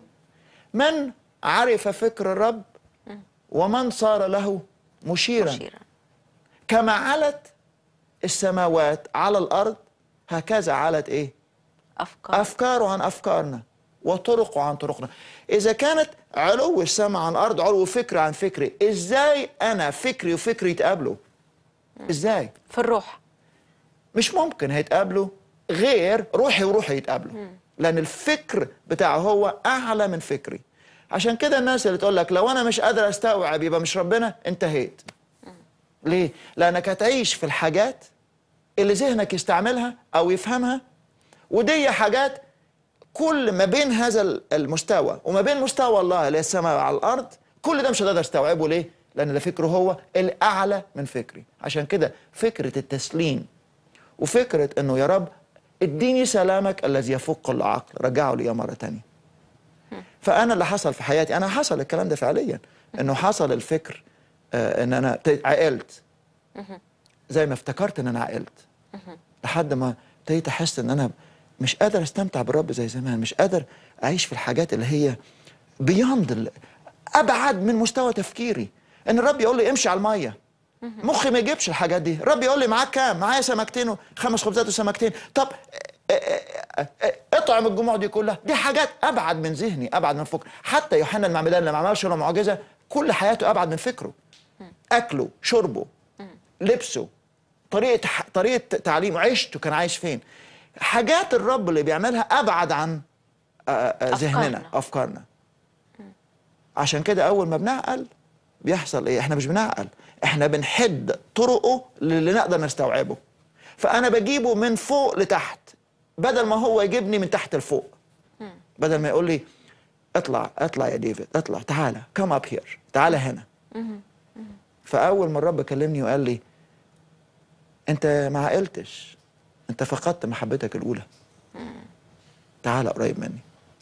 Speaker 6: من عرف فكر الرب ومن صار له مشيرا
Speaker 5: مشيرا
Speaker 6: كما علت السماوات على الارض هكذا علت ايه
Speaker 5: افكار
Speaker 6: افكاره عن افكارنا وطرقه عن طرقنا اذا كانت علو السماء عن الارض علو فكر عن فكري ازاي انا فكري وفكري يتقابلوا ازاي
Speaker 5: في الروح
Speaker 6: مش ممكن هيتقابلوا غير روحي وروحي يتقابلوا لان الفكر بتاعه هو اعلى من فكري عشان كده الناس اللي تقول لك لو انا مش قادر استوعب يبقى مش ربنا انتهيت ليه لانك هتعيش في الحاجات اللي ذهنك يستعملها او يفهمها ودي حاجات كل ما بين هذا المستوى وما بين مستوى الله اللي هي السماء على الارض كل ده مش هتقدر تستوعبه ليه لان ده فكره هو الاعلى من فكري عشان كده فكره التسليم وفكره انه يا رب اديني سلامك الذي يفوق كل عقل رجعه لي مرة تانية فأنا اللي حصل في حياتي أنا حصل الكلام ده فعليا إنه حصل الفكر آه إن أنا ت- عقلت زي ما افتكرت إن أنا عقلت لحد ما ابتديت أحس إن أنا مش قادر أستمتع بالرب زي زمان مش قادر أعيش في الحاجات اللي هي بياند أبعد من مستوى تفكيري إن الرب يقول لي امشي على المية مخي ما يجيبش الحاجات دي الرب يقول لي معاك كام معايا سمكتين وخمس خبزات وسمكتين طب اه، اه، اه، اطعم الجموع دي كلها دي حاجات ابعد من ذهني ابعد من فكر حتى يوحنا المعمدان لما عملش ولا معجزه كل حياته ابعد من فكره اكله شربه لبسه طريقه ح- طريقه تعليمه عيشته كان عايش فين حاجات الرب اللي بيعملها ابعد عن اه، اه، ذهننا
Speaker 5: أفكارنا.
Speaker 6: افكارنا عشان كده اول ما بنعقل بيحصل ايه احنا مش بنعقل احنا بنحد طرقه اللي نقدر نستوعبه فانا بجيبه من فوق لتحت بدل ما هو يجيبني من تحت لفوق بدل ما يقول لي اطلع اطلع يا ديفيد اطلع تعالى كم اب هير تعالى هنا فاول ما الرب كلمني وقال لي انت ما عقلتش انت فقدت محبتك الاولى تعالى قريب مني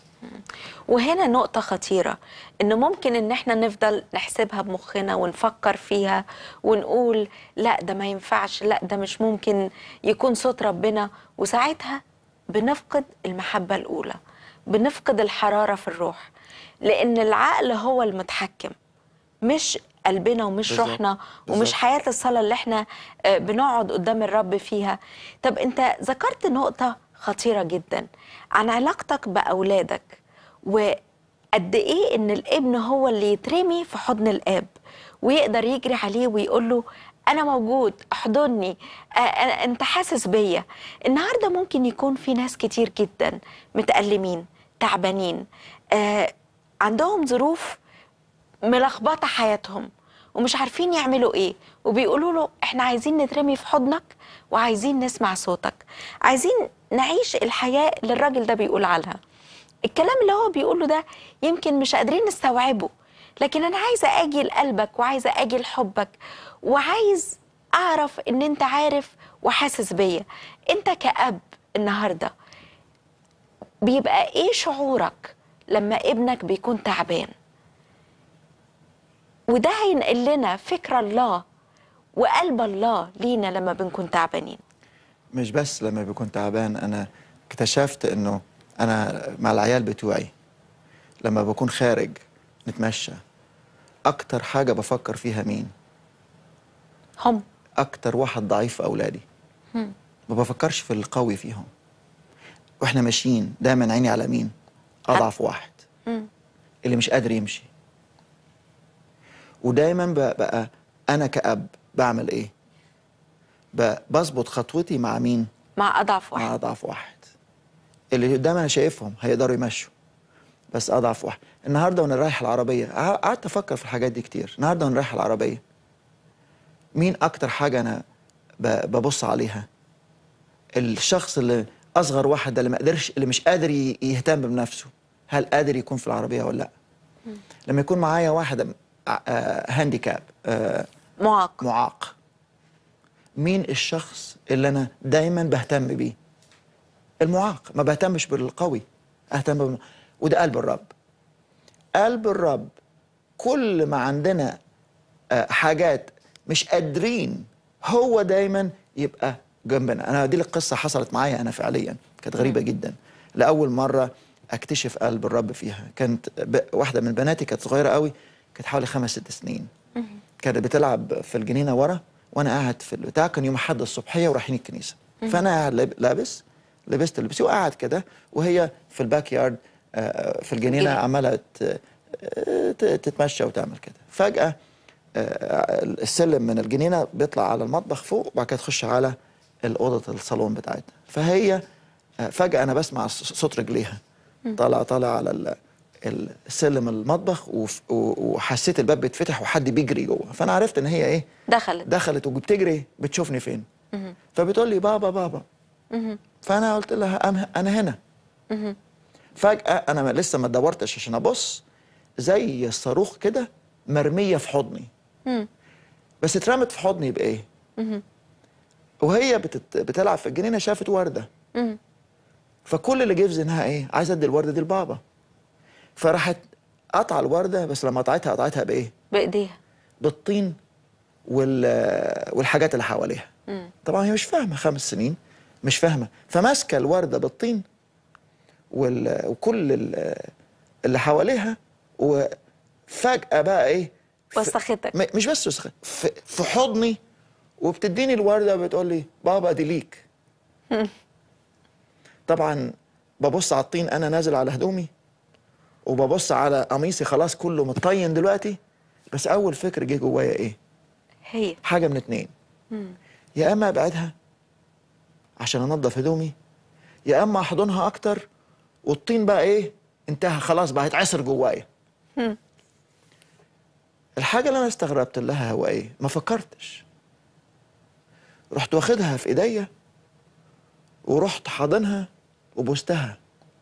Speaker 5: وهنا نقطة خطيرة إن ممكن إن إحنا نفضل نحسبها بمخنا ونفكر فيها ونقول لا ده ما ينفعش لا ده مش ممكن يكون صوت ربنا وساعتها بنفقد المحبة الأولى بنفقد الحرارة في الروح لأن العقل هو المتحكم مش قلبنا ومش
Speaker 6: بالظبط.
Speaker 5: روحنا
Speaker 6: بالظبط.
Speaker 5: ومش حياة الصلاة اللي احنا آه، بنقعد قدام الرب فيها طب انت ذكرت نقطة خطيرة جدا عن علاقتك بأولادك وقد ايه ان الابن هو اللي يترمي في حضن الاب ويقدر يجري عليه ويقول له انا موجود احضني آه، آه، انت حاسس بيا النهارده ممكن يكون في ناس كتير جدا متألمين تعبانين آه، عندهم ظروف ملخبطه حياتهم ومش عارفين يعملوا ايه وبيقولوا له احنا عايزين نترمي في حضنك وعايزين نسمع صوتك عايزين نعيش الحياه اللي الراجل ده بيقول عنها الكلام اللي هو بيقوله ده يمكن مش قادرين نستوعبه لكن انا عايزه اجي لقلبك وعايزه اجي لحبك وعايز اعرف ان انت عارف وحاسس بيا انت كأب النهارده بيبقى ايه شعورك لما ابنك بيكون تعبان وده هينقل لنا فكر الله وقلب الله لينا لما بنكون تعبانين
Speaker 6: مش بس لما بيكون تعبان انا اكتشفت انه انا مع العيال بتوعي لما بكون خارج نتمشى اكتر حاجه بفكر فيها مين
Speaker 5: هم
Speaker 6: اكتر واحد ضعيف في اولادي ما بفكرش في القوي فيهم واحنا ماشيين دايما عيني على مين اضعف واحد اللي مش قادر يمشي ودايما ب- بقى انا كأب بعمل ايه ب- بظبط خطوتي مع مين
Speaker 5: مع اضعف
Speaker 6: مع
Speaker 5: واحد
Speaker 6: اضعف واحد اللي قدام انا شايفهم هيقدروا يمشوا بس اضعف واحد النهارده وانا رايح العربيه ع- قعدت افكر في الحاجات دي كتير النهارده وانا رايح العربيه مين اكتر حاجه انا ب- ببص عليها الشخص اللي اصغر واحد ده اللي ما قدرش اللي مش قادر ي- يهتم بنفسه هل قادر يكون في العربيه ولا لا لما يكون معايا واحد ع- آه، هانديكاب آه،
Speaker 5: معاق
Speaker 6: معاق مين الشخص اللي انا دايما بهتم بيه المعاق ما بهتمش بالقوي اهتم بالم... وده قلب الرب قلب الرب كل ما عندنا آه، حاجات مش قادرين هو دايما يبقى جنبنا انا دي القصه حصلت معايا انا فعليا كانت غريبه جدا لاول مره اكتشف قلب الرب فيها كانت ب... واحده من بناتي كانت صغيره قوي كانت حوالي خمس ست سنين كانت بتلعب في الجنينه ورا وانا قاعد في البتاع كان يوم احد الصبحيه ورايحين الكنيسه فانا قاعد لاب- لابس لبست لبسي وقاعد كده وهي في الباك يارد آه، في الجنينه
Speaker 5: جنينة.
Speaker 6: عماله ت- ت- تتمشى وتعمل كده فجاه آه، السلم من الجنينه بيطلع على المطبخ فوق وبعد كده تخش على الاوضه الصالون بتاعتها فهي آه، فجاه انا بسمع ص- صوت رجليها طالع طالع على ال- السلم المطبخ وف- و- وحسيت الباب بيتفتح وحد بيجري جوه فانا عرفت ان هي ايه
Speaker 5: دخلت
Speaker 6: دخلت وبتجري بتشوفني فين فبتقول لي بابا بابا فانا قلت لها أنا- انا هنا فجاه انا ما- لسه ما دورتش عشان ابص زي الصاروخ كده مرميه في حضني بس اترمت في حضني بايه وهي بتت... بتلعب في الجنينه شافت ورده فكل اللي جه في ذهنها ايه عايزه ادي الورده دي لبابا فراحت قطع الورده بس لما قطعتها قطعتها بايه
Speaker 5: بايديها
Speaker 6: بالطين وال والحاجات اللي حواليها طبعا هي مش فاهمه خمس سنين مش فاهمه فماسكه الورده بالطين وال... وكل ال- اللي حواليها وفجاه بقى ايه ف-
Speaker 5: وسختك.
Speaker 6: م- مش بس وسخ في... في حضني وبتديني الورده وبتقول لي بابا دي ليك طبعا ببص على الطين انا نازل على هدومي وببص على قميصي خلاص كله متطين دلوقتي بس اول فكر جه جوايا ايه
Speaker 5: هي
Speaker 6: حاجه من اتنين يا اما ابعدها عشان انضف هدومي يا اما احضنها اكتر والطين بقى ايه انتهى خلاص بقى هيتعصر جوايا الحاجه اللي انا استغربت لها هو ايه ما فكرتش رحت واخدها في ايديا ورحت حاضنها وبوستها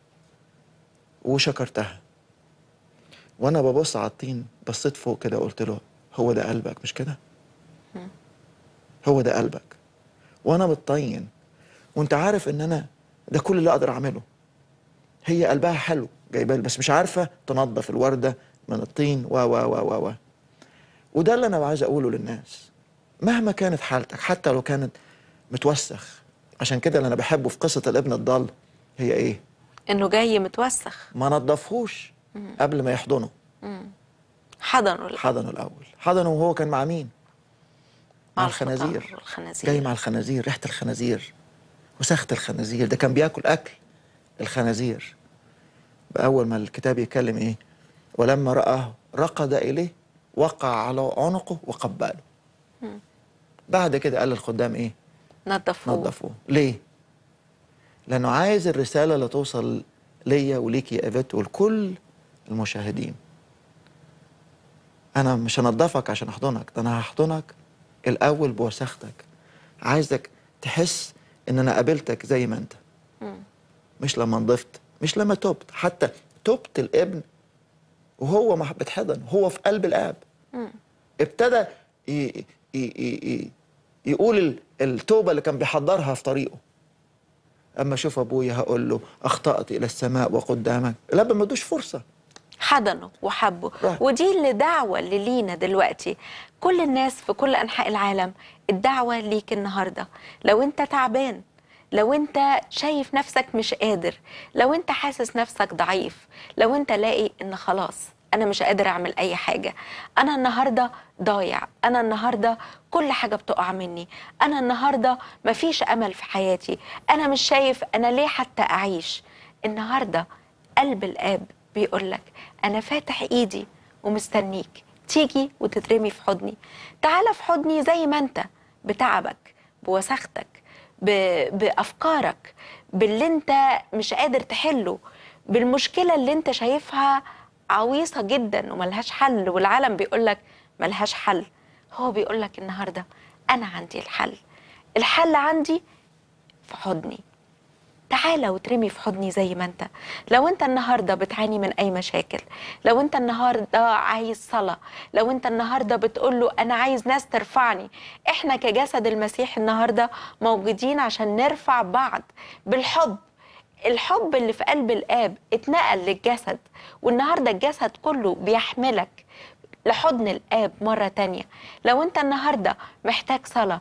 Speaker 6: وشكرتها وانا ببص على الطين بصيت فوق كده وقلت له هو ده قلبك مش كده هو ده قلبك وانا متطين وانت عارف ان انا ده كل اللي اقدر اعمله هي قلبها حلو جايبه لي، بس مش عارفه تنظف الورده من الطين و و و و و وده اللي انا عايز اقوله للناس مهما كانت حالتك حتى لو كانت متوسخ عشان كده اللي انا بحبه في قصه الابن الضال هي ايه
Speaker 5: انه جاي متوسخ
Speaker 6: ما نضفهوش قبل ما يحضنه
Speaker 5: حضنه الأول.
Speaker 6: حضنه الاول حضنه وهو كان مع مين مع
Speaker 5: الخضار
Speaker 6: الخنازير
Speaker 5: والخنازير.
Speaker 6: جاي مع الخنازير ريحه الخنازير وسخت الخنازير ده كان بياكل اكل الخنازير اول ما الكتاب يتكلم ايه ولما رآه رقد اليه وقع على عنقه وقبله بعد كده قال للخدام ايه
Speaker 5: نظفوه
Speaker 6: نظفوه ليه لانه عايز الرساله اللي توصل ليا وليكي يا ايفات ولكل المشاهدين انا مش هنضفك عشان احضنك ده انا هحضنك الاول بوساختك عايزك تحس ان انا قابلتك زي ما انت مش لما نضفت مش لما تبت حتى تبت الابن وهو ما بيتحضن هو في قلب الاب ابتدى ي... ي... ي... ي... يقول ال- التوبه اللي كان بيحضرها في طريقه اما اشوف ابويا هقول له اخطات الى السماء وقدامك الاب ما ادوش فرصه
Speaker 5: حضنه وحبه
Speaker 6: Right.
Speaker 5: ودي اللي دعوة اللي لينا دلوقتي كل الناس في كل أنحاء العالم الدعوة ليك النهاردة لو أنت تعبان لو أنت شايف نفسك مش قادر لو أنت حاسس نفسك ضعيف لو أنت لاقي إن خلاص أنا مش قادر أعمل أي حاجة أنا النهاردة ضايع أنا النهاردة كل حاجة بتقع مني أنا النهاردة مفيش أمل في حياتي أنا مش شايف أنا ليه حتى أعيش النهاردة قلب الآب بيقول لك أنا فاتح إيدي ومستنيك تيجي وتترمي في حضني تعال في حضني زي ما أنت بتعبك بوساختك ب- بأفكارك باللي أنت مش قادر تحله بالمشكلة اللي أنت شايفها عويصة جدا وملهاش حل والعالم بيقول لك ملهاش حل هو بيقول لك النهاردة أنا عندي الحل الحل عندي في حضني تعالى وترمي في حضني زي ما انت لو انت النهارده بتعاني من اي مشاكل لو انت النهارده عايز صلاه لو انت النهارده بتقول له انا عايز ناس ترفعني احنا كجسد المسيح النهارده موجودين عشان نرفع بعض بالحب الحب اللي في قلب الاب اتنقل للجسد والنهارده الجسد كله بيحملك لحضن الاب مره تانية لو انت النهارده محتاج صلاه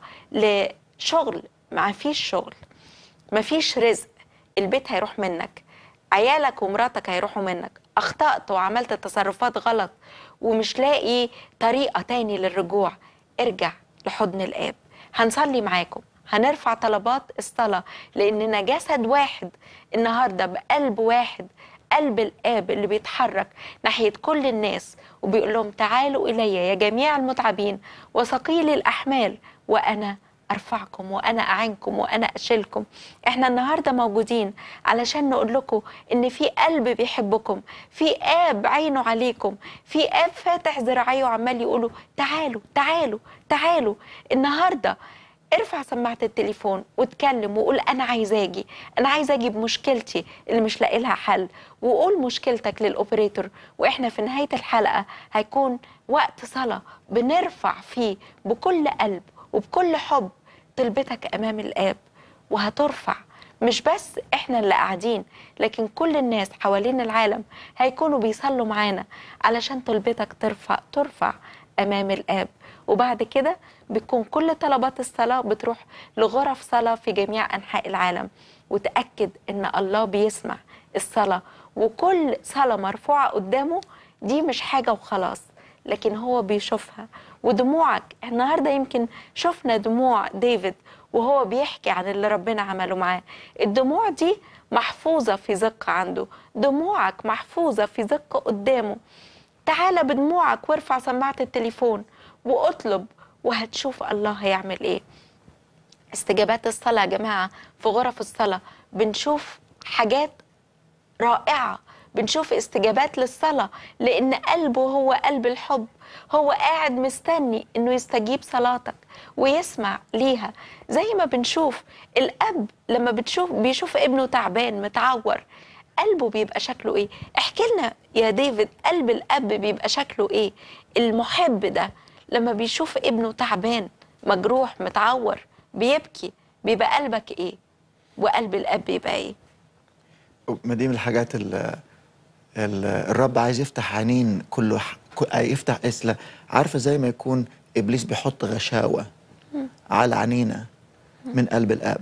Speaker 5: لشغل ما فيش شغل مفيش رزق البيت هيروح منك عيالك ومراتك هيروحوا منك اخطأت وعملت تصرفات غلط ومش لاقي طريقة تاني للرجوع ارجع لحضن الآب هنصلي معاكم هنرفع طلبات الصلاة لأننا جسد واحد النهاردة بقلب واحد قلب الآب اللي بيتحرك ناحية كل الناس وبيقول لهم تعالوا إلي يا جميع المتعبين وثقيل الأحمال وأنا ارفعكم وانا اعينكم وانا اشيلكم احنا النهارده موجودين علشان نقول لكم ان في قلب بيحبكم في اب عينه عليكم في اب فاتح ذراعيه وعمال يقولوا تعالوا تعالوا تعالوا النهارده ارفع سماعة التليفون واتكلم وقول أنا عايز أجي أنا عايز أجي بمشكلتي اللي مش لاقي لها حل وقول مشكلتك للأوبريتور وإحنا في نهاية الحلقة هيكون وقت صلاة بنرفع فيه بكل قلب وبكل حب طلبتك امام الاب وهترفع مش بس احنا اللي قاعدين لكن كل الناس حوالين العالم هيكونوا بيصلوا معانا علشان طلبتك ترفع ترفع امام الاب وبعد كده بتكون كل طلبات الصلاه بتروح لغرف صلاه في جميع انحاء العالم وتاكد ان الله بيسمع الصلاه وكل صلاه مرفوعه قدامه دي مش حاجه وخلاص لكن هو بيشوفها ودموعك النهارده يمكن شفنا دموع ديفيد وهو بيحكي عن اللي ربنا عمله معاه الدموع دي محفوظة في زق عنده دموعك محفوظة في زق قدامه تعالى بدموعك وارفع سماعة التليفون واطلب وهتشوف الله هيعمل ايه استجابات الصلاة يا جماعة في غرف الصلاة بنشوف حاجات رائعة بنشوف استجابات للصلاة لأن قلبه هو قلب الحب هو قاعد مستني إنه يستجيب صلاتك ويسمع ليها زي ما بنشوف الأب لما بتشوف بيشوف ابنه تعبان متعور قلبه بيبقى شكله ايه احكي لنا يا ديفيد قلب الاب بيبقى شكله ايه المحب ده لما بيشوف ابنه تعبان مجروح متعور بيبكي بيبقى قلبك ايه وقلب الاب بيبقى ايه
Speaker 6: ما دي من الحاجات ال الرب عايز يفتح عينين كله ح- ك- يفتح اسلا عارفه زي ما يكون ابليس بيحط غشاوه على عينينا من قلب الاب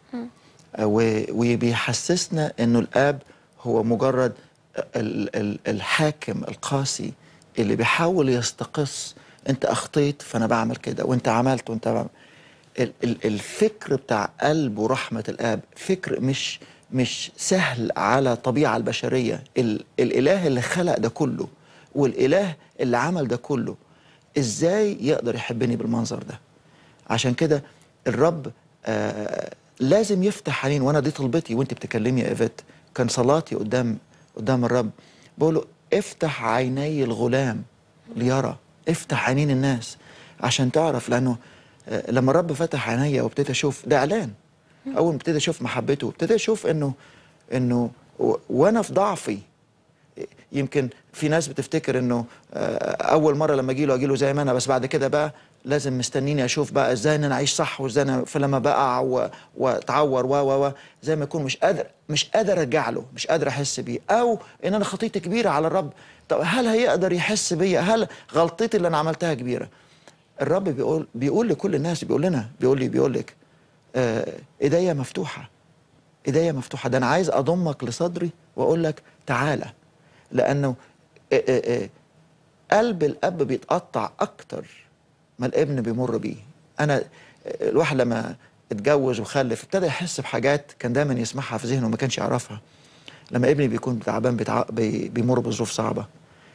Speaker 6: و- وبيحسسنا انه الاب هو مجرد ال- ال- الحاكم القاسي اللي بيحاول يستقص انت اخطيت فانا بعمل كده وانت عملت وانت بعمل ال- ال- الفكر بتاع قلب ورحمة الآب فكر مش مش سهل على الطبيعة البشرية ال الإله اللي خلق ده كله والإله اللي عمل ده كله إزاي يقدر يحبني بالمنظر ده عشان كده الرب آه لازم يفتح عينين وانا دي طلبتي وانت بتكلمي يا ايفيت كان صلاتي قدام قدام الرب بقول له افتح عيني الغلام ليرى افتح عينين الناس عشان تعرف لانه آه، لما الرب فتح عينيا وابتديت اشوف ده اعلان اول ما ابتديت اشوف محبته وابتديت اشوف انه انه و- وانا في ضعفي يمكن في ناس بتفتكر انه آه، اول مره لما اجي له اجي له زي ما انا بس بعد كده بقى لازم مستنيني اشوف بقى ازاي ان انا اعيش صح وازاي انا فلما بقع و- واتعور و و و زي ما يكون مش قادر مش قادر ارجع له مش قادر احس بيه او ان انا خطيتي كبيره على الرب طب هل هيقدر يحس بيا هل غلطتي اللي انا عملتها كبيره الرب بيقول بيقول لكل الناس بيقول لنا بيقول لي بيقول لك آه، ايديا مفتوحه ايديا مفتوحه ده انا عايز اضمك لصدري واقول لك تعالى لانه آه، آه، آه، قلب الاب بيتقطع اكتر ما الابن بيمر بيه انا آه، الواحد لما اتجوز وخلف ابتدى يحس بحاجات كان دايما يسمعها في ذهنه وما كانش يعرفها لما ابني بيكون تعبان بتع... بي... بيمر بظروف صعبه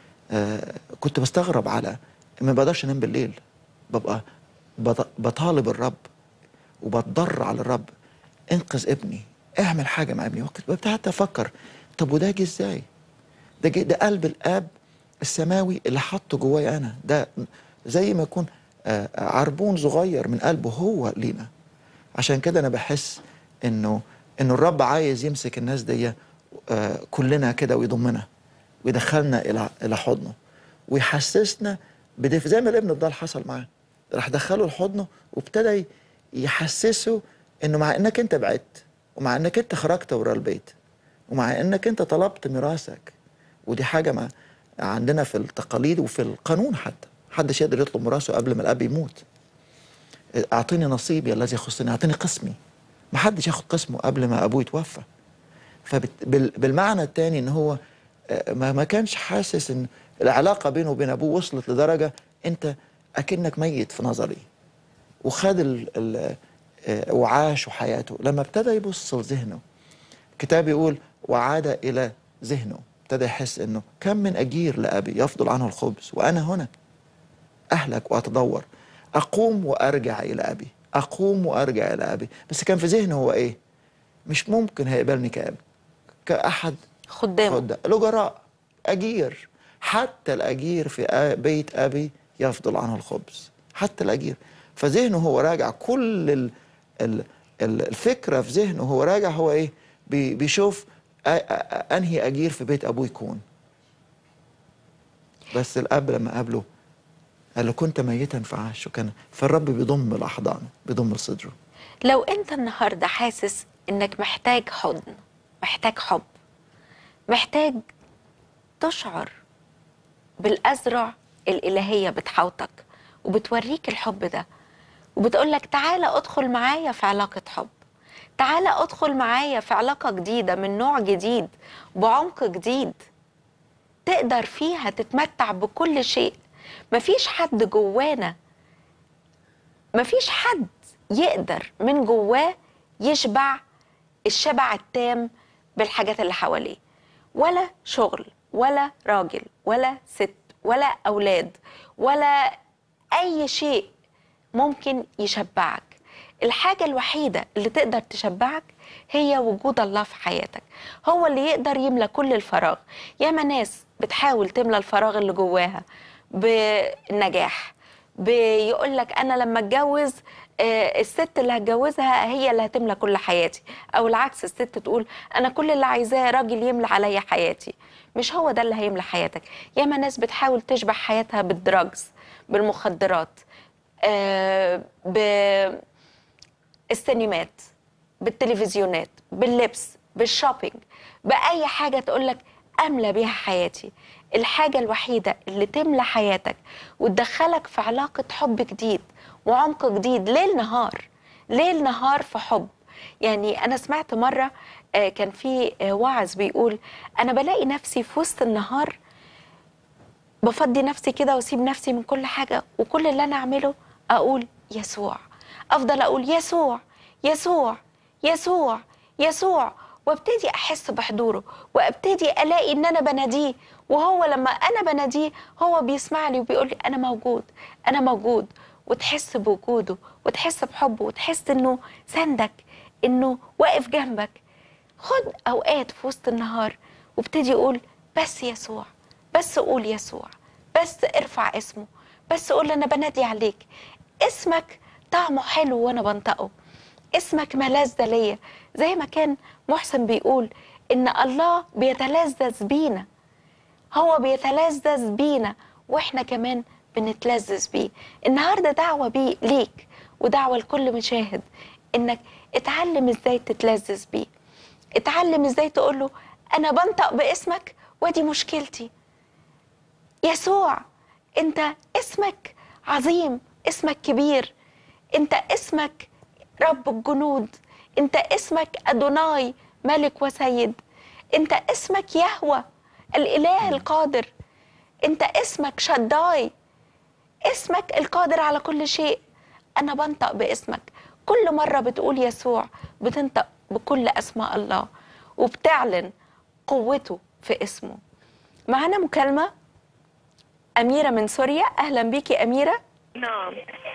Speaker 6: آه كنت بستغرب على ما بقدرش انام بالليل ببقى بط... بطالب الرب وبتضر على الرب انقذ ابني اعمل حاجه مع ابني وقت ابتديت افكر طب وده جه ازاي؟ ده جه ده قلب الاب السماوي اللي حطه جوايا انا ده زي ما يكون آه، عربون صغير من قلبه هو لينا عشان كده انا بحس انه انه الرب عايز يمسك الناس دي آه، كلنا كده ويضمنا ويدخلنا الى الى حضنه ويحسسنا بدفء زي ما الابن الضال حصل معاه راح دخله لحضنه وابتدى يحسسه انه مع انك انت بعدت ومع انك انت خرجت ورا البيت ومع انك انت طلبت ميراثك ودي حاجه ما عندنا في التقاليد وفي القانون حتى محدش يقدر يطلب ميراثه قبل ما الاب يموت اعطيني نصيبي الذي يخصني اعطيني قسمي ما حدش ياخد قسمه قبل ما ابوه يتوفى فبالمعنى الثاني ان هو آه، ما ما كانش حاسس ان العلاقه بينه وبين ابوه وصلت لدرجه انت اكنك ميت في نظري وخد ال ال آه، وعاش حياته لما ابتدى يبص لذهنه الكتاب يقول وعاد الى ذهنه ابتدى يحس انه كم من اجير لابي يفضل عنه الخبز وانا هنا اهلك واتدور اقوم وارجع الى ابي اقوم وارجع الى ابي بس كان في ذهنه هو ايه مش ممكن هيقبلني كاب كاحد
Speaker 5: خدامه
Speaker 6: خد الأجراء أجير حتى الأجير في آ- بيت أبي يفضل عنه الخبز حتى الأجير فذهنه هو راجع كل ال ال ال- الفكرة في ذهنه هو راجع هو إيه بي- بيشوف آ- آ- أنهي أجير في بيت أبوه يكون بس الأب لما قابله قال له كنت ميتا فعاش وكان فالرب بيضم لأحضانه بيضم لصدره
Speaker 5: لو انت النهارده حاسس انك محتاج حضن محتاج حب محتاج تشعر بالأزرع الإلهية بتحوطك وبتوريك الحب ده وبتقولك تعالى ادخل معايا في علاقة حب تعالى ادخل معايا في علاقة جديدة من نوع جديد بعمق جديد تقدر فيها تتمتع بكل شيء مفيش حد جوانا مفيش حد يقدر من جواه يشبع الشبع التام بالحاجات اللي حواليه ولا شغل ولا راجل ولا ست ولا أولاد ولا أي شيء ممكن يشبعك الحاجة الوحيدة اللي تقدر تشبعك هي وجود الله في حياتك هو اللي يقدر يملى كل الفراغ ياما ناس بتحاول تملى الفراغ اللي جواها بالنجاح بيقول لك انا لما اتجوز آه، الست اللي هتجوزها هي اللي هتملى كل حياتي او العكس الست تقول انا كل اللي عايزاه راجل يملى عليا حياتي مش هو ده اللي هيملى حياتك ياما ناس بتحاول تشبع حياتها بالدراجز بالمخدرات آه، بالسينمات بالتلفزيونات باللبس بالشوبينج بأي حاجة تقولك أملى بيها حياتي الحاجة الوحيدة اللي تملى حياتك وتدخلك في علاقة حب جديد وعمق جديد ليل نهار ليل نهار في حب يعني أنا سمعت مرة آه، كان في آه، واعظ بيقول أنا بلاقي نفسي في وسط النهار بفضي نفسي كده واسيب نفسي من كل حاجه وكل اللي انا اعمله اقول يسوع افضل اقول يسوع يسوع يسوع يسوع وابتدي احس بحضوره وابتدي الاقي ان انا بناديه وهو لما انا بناديه هو بيسمع لي وبيقول لي انا موجود انا موجود وتحس بوجوده وتحس بحبه وتحس انه سندك انه واقف جنبك خد اوقات في وسط النهار وابتدي اقول بس يسوع بس قول يسوع بس ارفع اسمه بس قول انا بنادي عليك اسمك طعمه حلو وانا بنطقه اسمك ملذة ليا زي ما كان محسن بيقول ان الله بيتلذذ بينا هو بيتلذذ بينا واحنا كمان بنتلذذ بيه النهارده دعوه بيه ليك ودعوه لكل مشاهد انك اتعلم ازاي تتلذذ بيه اتعلم ازاي تقول له انا بنطق باسمك ودي مشكلتي يسوع انت اسمك عظيم اسمك كبير انت اسمك رب الجنود انت اسمك ادوناي ملك وسيد انت اسمك يهوى الاله القادر انت اسمك شداي اسمك القادر على كل شيء انا بنطق باسمك كل مره بتقول يسوع بتنطق بكل اسماء الله وبتعلن قوته في اسمه معانا مكالمه اميره من سوريا اهلا بيكي اميره
Speaker 7: نعم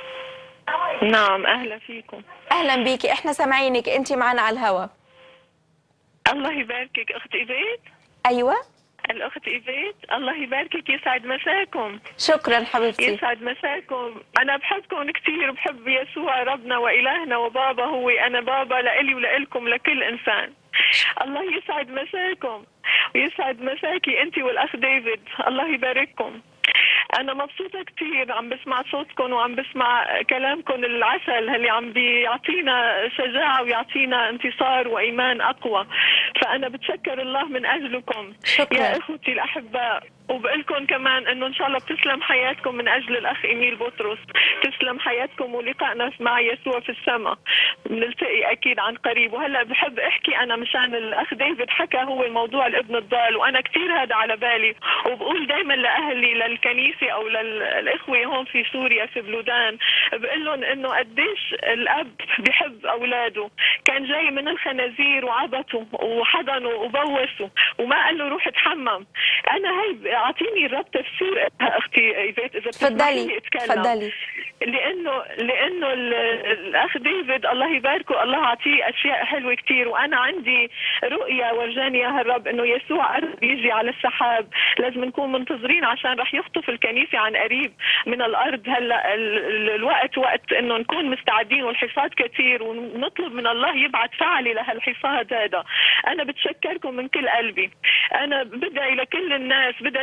Speaker 7: نعم اهلا فيكم
Speaker 5: اهلا بيكي احنا سامعينك انت معانا على الهوا
Speaker 7: الله يباركك اخت ايفيت
Speaker 5: ايوه
Speaker 7: الاخت ايفيت الله يباركك يسعد مساكم
Speaker 5: شكرا حبيبتي
Speaker 7: يسعد مساكم انا بحبكم كثير بحب يسوع ربنا والهنا وبابا هو انا بابا لإلي ولإلكم لكل انسان الله يسعد مساكم ويسعد مساكي انت والاخ ديفيد الله يبارككم انا مبسوطه كثير عم بسمع صوتكم وعم بسمع كلامكم العسل اللي عم بيعطينا شجاعه ويعطينا انتصار وايمان اقوى فانا بتشكر الله من اجلكم
Speaker 5: شكراً.
Speaker 7: يا اخوتي الاحباء وبقول لكم كمان انه ان شاء الله بتسلم حياتكم من اجل الاخ ايميل بطرس تسلم حياتكم ولقائنا مع يسوع في السماء بنلتقي اكيد عن قريب وهلا بحب احكي انا مشان الاخ ديفيد حكى هو موضوع الابن الضال وانا كثير هذا على بالي وبقول دائما لاهلي للكنيسه او للاخوه هون في سوريا في بلودان بقول لهم انه قديش الاب بحب اولاده كان جاي من الخنازير وعبطوا وحضنوا وبوسوا وما قال له روح اتحمم انا هي اعطيني الرب تفسير اختي ايفيت اذا بتسمحي
Speaker 5: تفضلي
Speaker 7: لي اتكلم
Speaker 5: تفضلي
Speaker 7: لانه لانه ال- الاخ ديفيد الله يباركه الله عطيه اشياء حلوه كثير وانا عندي رؤيه ورجاني اياها الرب انه يسوع قرب يجي على السحاب لازم نكون منتظرين عشان رح يخطف الكنيسه عن قريب من الارض هلا ال- ال- الوقت وقت انه نكون مستعدين والحصاد كثير ونطلب من الله يبعث فعلي لهالحصاد هذا انا بتشكركم من كل قلبي انا بدعي لكل الناس بدعي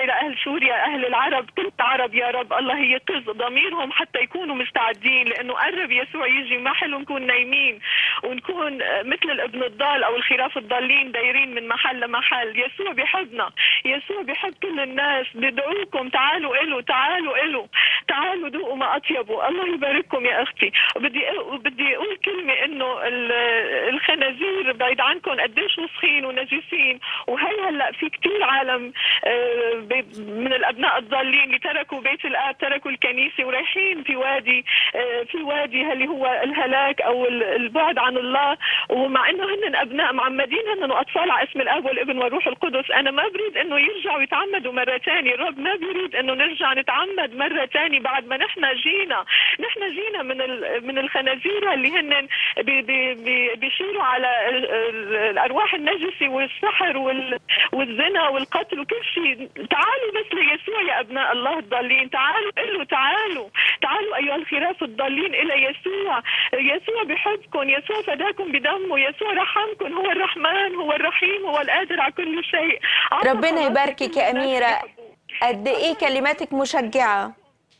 Speaker 7: بدعي لاهل سوريا اهل العرب كل العرب يا رب الله يقظ ضميرهم حتى يكونوا مستعدين لانه قرب يسوع يجي ما حلو نكون نايمين ونكون آه، مثل الابن الضال او الخراف الضالين دايرين من محل لمحل يسوع بيحبنا يسوع بيحب كل الناس بدعوكم تعالوا إله تعالوا إله تعالوا ذوقوا ما أطيبوا الله يبارككم يا أختي وبدي بدي أقول كلمة إنه ال- الخنازير بعيد عنكم قديش وسخين ونجسين وهي هلا في كثير عالم آه، ب- من الأبناء الضالين اللي تركوا بيت الآب تركوا الكنيسة ورايحين في وادي آه، في وادي اللي هو الهلاك أو ال- البعد عن الله ومع إنه هن أبناء معمدين هن وأطفال على اسم الآب والابن والروح القدس أنا ما بريد إنه يرجعوا يتعمدوا مرة تانية الرب ما بيريد إنه نرجع نتعمد مرة تانية بعد ما نحن جينا نحن جينا من ال- من الخنازير اللي هن بي- بي- بي- بيشيروا على ال- ال- الأرواح النجسة والسحر وال- والزنا والقتل وكل شيء تعالوا بس ليسوع يا أبناء الله الضالين تعالوا له تعالوا تعالوا أيها الخراف الضالين إلى يسوع يسوع بحبكم يسوع فداكم بدمه يسوع رحمكم هو الرحمن هو الرحيم هو القادر على كل شيء عطى
Speaker 5: ربنا
Speaker 7: خلاص
Speaker 5: يباركك
Speaker 7: لكل
Speaker 5: يا
Speaker 7: الناس
Speaker 5: أميرة
Speaker 7: بيحبوه.
Speaker 5: قد إيه كلماتك مشجعة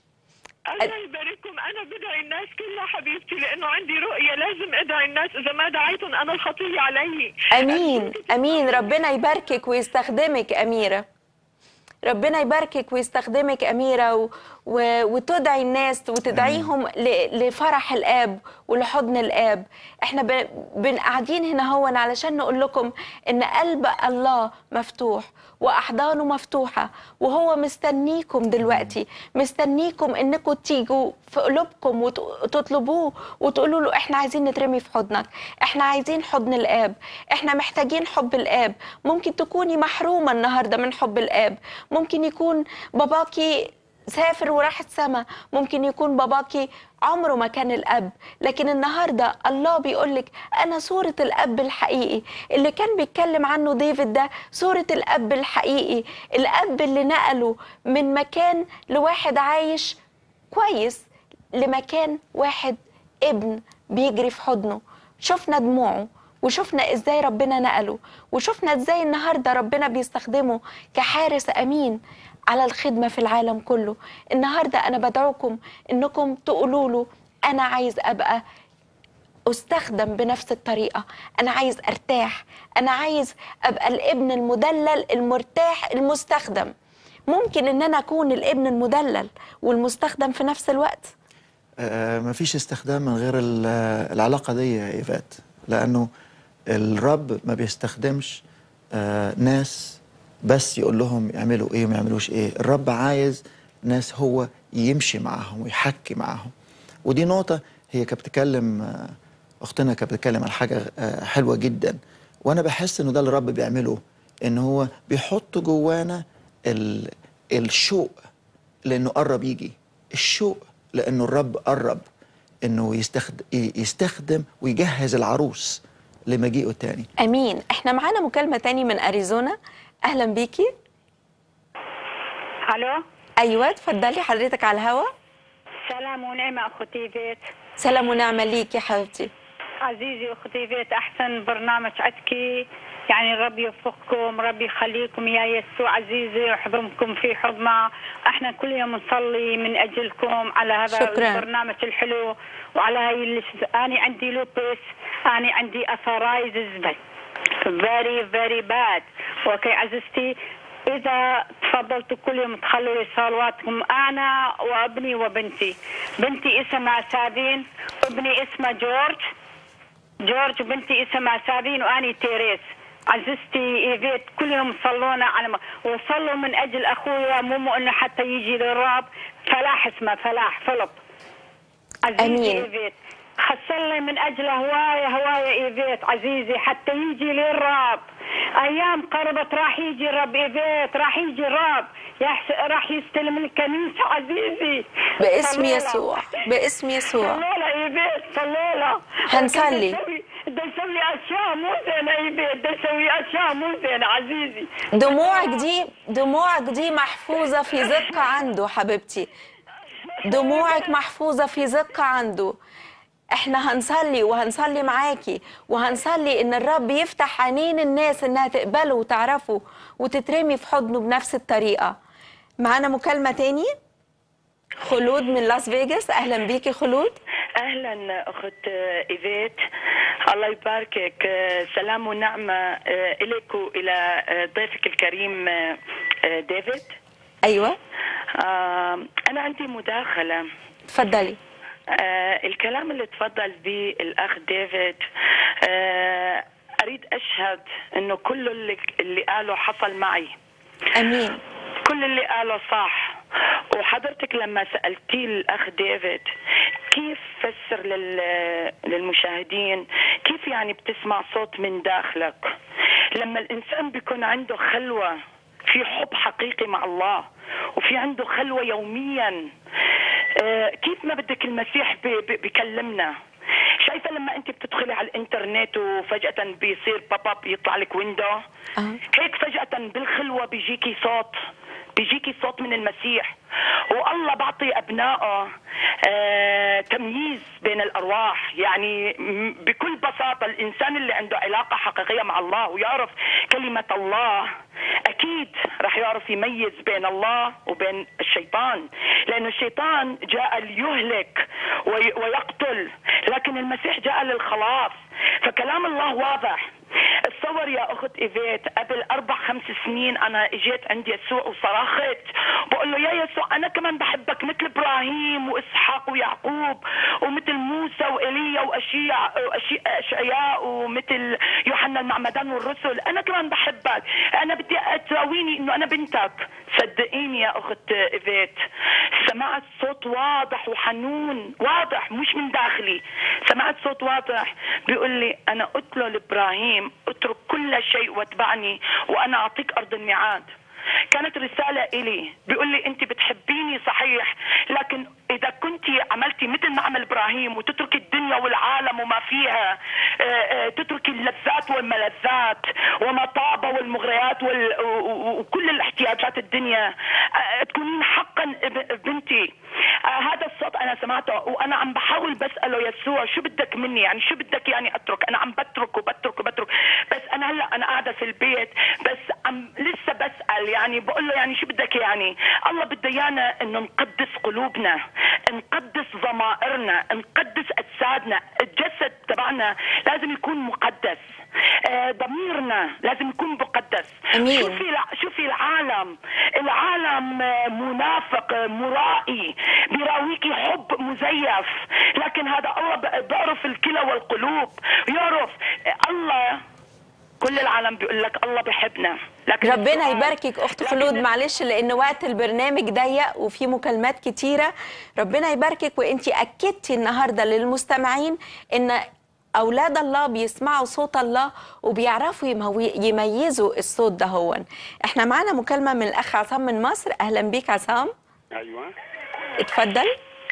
Speaker 7: الله يبارككم انا بدعي الناس كلها حبيبتي لانه عندي رؤيه لازم ادعي الناس اذا ما دعيتهم انا الخطيه علي
Speaker 5: امين امين ربنا يباركك ويستخدمك اميره ربنا يباركك ويستخدمك اميره و... و... وتدعي الناس وتدعيهم ل... لفرح الاب ولحضن الاب احنا ب... بن قاعدين هنا هون علشان نقول لكم ان قلب الله مفتوح واحضانه مفتوحه وهو مستنيكم دلوقتي مستنيكم انكم تيجوا في قلوبكم وتطلبوه وتقولوا له احنا عايزين نترمي في حضنك احنا عايزين حضن الاب احنا محتاجين حب الاب ممكن تكوني محرومه النهارده من حب الاب ممكن يكون باباكي سافر وراح السما ممكن يكون باباكي عمره ما كان الاب لكن النهارده الله بيقول لك انا صوره الاب الحقيقي اللي كان بيتكلم عنه ديفيد ده صوره الاب الحقيقي الاب اللي نقله من مكان لواحد عايش كويس لمكان واحد ابن بيجري في حضنه شفنا دموعه وشفنا ازاي ربنا نقله وشفنا ازاي النهارده ربنا بيستخدمه كحارس امين على الخدمه في العالم كله النهارده انا بدعوكم انكم تقولوا له انا عايز ابقى استخدم بنفس الطريقه انا عايز ارتاح انا عايز ابقى الابن المدلل المرتاح المستخدم ممكن ان انا اكون الابن المدلل والمستخدم في نفس الوقت
Speaker 6: آه، مفيش استخدام من غير ال- العلاقة دي يا إيفات لأنه الرب ما بيستخدمش آه، ناس بس يقول لهم يعملوا إيه وما يعملوش إيه الرب عايز ناس هو يمشي معاهم ويحكي معاهم ودي نقطة هي كانت بتتكلم آه، أختنا كانت بتتكلم عن حاجة آه، حلوة جدا وأنا بحس إنه ده اللي الرب بيعمله إن هو بيحط جوانا ال- الشوق لانه قرب يجي الشوق لانه الرب قرب انه يستخدم يستخدم ويجهز العروس لمجيئه التاني
Speaker 5: امين احنا معانا مكالمه تاني من اريزونا اهلا بيكي
Speaker 8: الو
Speaker 5: ايوه اتفضلي حضرتك على الهوا
Speaker 8: سلام ونعمة أخوتي بيت
Speaker 5: سلام ونعمه ليكي يا حبيبتي
Speaker 8: عزيزي أختي بيت أحسن برنامج عندك يعني ربي يوفقكم ربي يخليكم يا يسوع عزيزي ويحضنكم في حضنه احنا كل يوم نصلي من أجلكم على هذا
Speaker 5: شكراً.
Speaker 8: البرنامج الحلو وعلى هاي اللي أنا عندي لوبس أنا عندي أثرايزز very very bad اوكي عزيزتي اذا تفضلتوا كل يوم تخلوا لي صلواتكم انا وابني وبنتي بنتي اسمها سابين ابني اسمه جورج جورج وبنتي اسمها سابين واني تيريس عزيزتي ايفيت كل يوم صلونا على ما وصلوا من اجل اخويا مو انه حتى يجي للرب فلاح اسمه فلاح فلب عزيزي
Speaker 5: أمين.
Speaker 8: ايفيت خصلي من اجل هوايه هوايه ايفيت عزيزي حتى يجي للرب ايام قربت راح يجي الرب ايفيت راح يجي الرب يحس... راح يستلم الكنيسه عزيزي
Speaker 5: باسم
Speaker 8: صلوا له.
Speaker 5: يسوع باسم يسوع
Speaker 8: صلوا له ايفيت صلوا له
Speaker 5: هنصلي.
Speaker 8: ده يسوي- ده يسوي اشياء مو زينه ايفيت ده يسوي اشياء مو زينه عزيزي
Speaker 5: دموعك دي دموعك دي محفوظه في زقه عنده حبيبتي دموعك محفوظه في زقه عنده احنا هنصلي وهنصلي معاكي وهنصلي ان الرب يفتح عينين الناس انها تقبله وتعرفه وتترمي في حضنه بنفس الطريقه معانا مكالمة تاني خلود من لاس فيغاس أهلا بيكي خلود
Speaker 9: اهلا اخت ايفيت الله يباركك سلام ونعمه اليك والى ضيفك الكريم ديفيد
Speaker 5: أيوة
Speaker 9: انا عندي مداخله
Speaker 5: تفضلي
Speaker 9: آه، الكلام اللي تفضل به الاخ ديفيد آه، اريد اشهد انه كل اللي اللي قاله حصل معي
Speaker 5: أمين
Speaker 9: كل اللي قاله صح وحضرتك لما سألتي الأخ ديفيد كيف فسر لل... للمشاهدين كيف يعني بتسمع صوت من داخلك لما الإنسان بيكون عنده خلوة في حب حقيقي مع الله وفي عنده خلوة يوميا آه، كيف ما بدك المسيح بي- بي- بيكلمنا شايفة لما أنت بتدخلي على الإنترنت وفجأة بيصير باب اب يطلع لك ويندو
Speaker 5: أه.
Speaker 9: هيك فجأة بالخلوة بيجيكي صوت بيجيكي صوت من المسيح والله بعطي أبنائه آه تمييز بين الأرواح يعني م- بكل بساطة الإنسان اللي عنده علاقة حقيقية مع الله ويعرف كلمة الله أكيد رح يعرف يميز بين الله وبين الشيطان لأن الشيطان جاء ليهلك وي- ويقتل لكن المسيح جاء للخلاص فكلام الله واضح تصور يا اخت ايفيت قبل اربع خمس سنين انا اجيت عند يسوع وصرخت بقول له يا يسوع انا كمان بحبك مثل ابراهيم واسحاق ويعقوب ومثل موسى وايليا واشيع وأشي- اشعياء ومثل يوحنا المعمدان والرسل انا كمان بحبك انا بدي تراويني انه انا بنتك صدقيني يا اخت ايفيت سمعت صوت واضح وحنون واضح مش من داخلي سمعت صوت واضح بيقول لي انا قلت له لابراهيم اترك كل شيء واتبعني وانا اعطيك ارض الميعاد كانت رسالة إلي بيقول لي أنت بتحبيني صحيح لكن إذا كنت عملتي مثل ما عمل إبراهيم وتتركي الدنيا والعالم وما فيها آه، آه، تتركي اللذات والملذات وما طاب والمغريات وال- و- و- وكل الاحتياجات الدنيا آه، تكونين حقا ب- بنتي آه، هذا الصوت أنا سمعته وأنا عم بحاول بسأله يسوع شو بدك مني يعني شو بدك يعني أترك أنا عم بترك وبترك وبترك بس أنا هلا أنا قاعدة في البيت بس عم لسه بسأل يعني بقول له يعني شو بدك يعني الله بده ايانا انه نقدس قلوبنا نقدس ضمائرنا نقدس اجسادنا الجسد تبعنا لازم يكون مقدس آه، ضميرنا لازم يكون مقدس
Speaker 5: أمين.
Speaker 9: شوفي الع- شوفي العالم العالم آه، منافق آه، مرائي بيراويكي حب مزيف لكن هذا الله ب- بيعرف الكلى والقلوب يعرف آه، الله كل العالم بيقول لك الله بحبنا لكن
Speaker 5: ربنا
Speaker 9: السؤال-
Speaker 5: يباركك اخت
Speaker 9: لكن
Speaker 5: خلود معلش لان وقت البرنامج ضيق وفي مكالمات كتيره ربنا يباركك وانت اكدتي النهارده للمستمعين ان اولاد الله بيسمعوا صوت الله وبيعرفوا يموي- يميزوا الصوت ده هو احنا معانا مكالمه من الاخ عصام من مصر اهلا بيك عصام
Speaker 10: ايوه
Speaker 5: اتفضل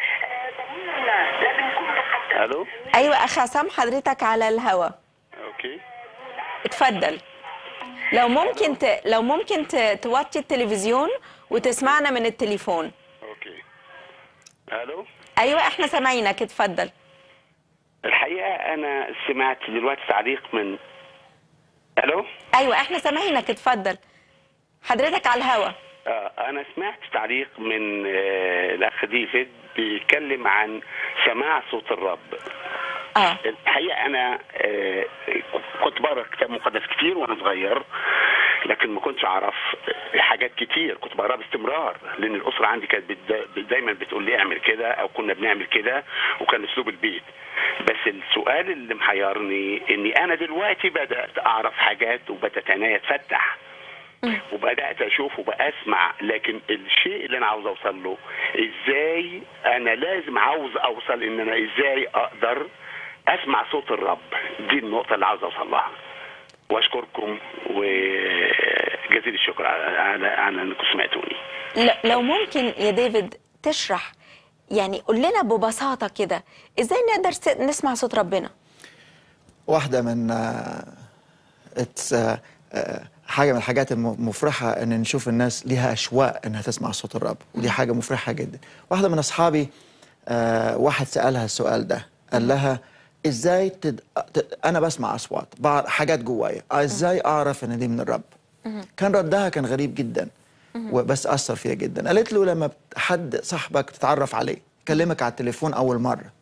Speaker 10: الو
Speaker 5: ايوه اخ عصام حضرتك على الهوا
Speaker 10: اوكي
Speaker 5: اتفضل لو ممكن ت... لو ممكن ت... توطي التلفزيون وتسمعنا من التليفون
Speaker 10: اوكي الو
Speaker 5: ايوه احنا سامعينك اتفضل
Speaker 10: الحقيقه انا سمعت دلوقتي تعليق من الو
Speaker 5: ايوه احنا سامعينك اتفضل حضرتك على الهوا
Speaker 10: آه انا سمعت تعليق من آه الاخ ديفيد بيتكلم عن سماع صوت الرب
Speaker 5: اه
Speaker 10: الحقيقه انا آه كنت بقرا كتاب مقدس كتير وانا صغير لكن ما كنتش اعرف حاجات كتير كنت بقراها باستمرار لان الاسره عندي كانت بتدا- دايما بتقول لي اعمل كده او كنا بنعمل كده وكان اسلوب البيت بس السؤال اللي محيرني اني انا دلوقتي بدات اعرف حاجات وبدات عينيا تفتح وبدات اشوف وباسمع لكن الشيء اللي انا عاوز اوصل له ازاي انا لازم عاوز اوصل ان انا ازاي اقدر اسمع صوت الرب دي النقطه اللي عاوز اوصل لها واشكركم وجزيل الشكر على على, على انكم سمعتوني
Speaker 5: ل- لو ممكن يا ديفيد تشرح يعني قول لنا ببساطه كده ازاي نقدر س- نسمع صوت ربنا
Speaker 6: واحدة من آه، اتس آه، آه، حاجة من الحاجات المفرحة ان نشوف الناس ليها اشواق انها تسمع صوت الرب ودي حاجة مفرحة جدا واحدة من اصحابي آه، واحد سألها السؤال ده قال لها ازاي تد... ت- انا بسمع اصوات بعرف حاجات جوايا ازاي اعرف ان دي من الرب كان ردها كان غريب جدا وبس اثر فيها جدا قالت له لما حد صاحبك تتعرف عليه يكلمك على التليفون اول مره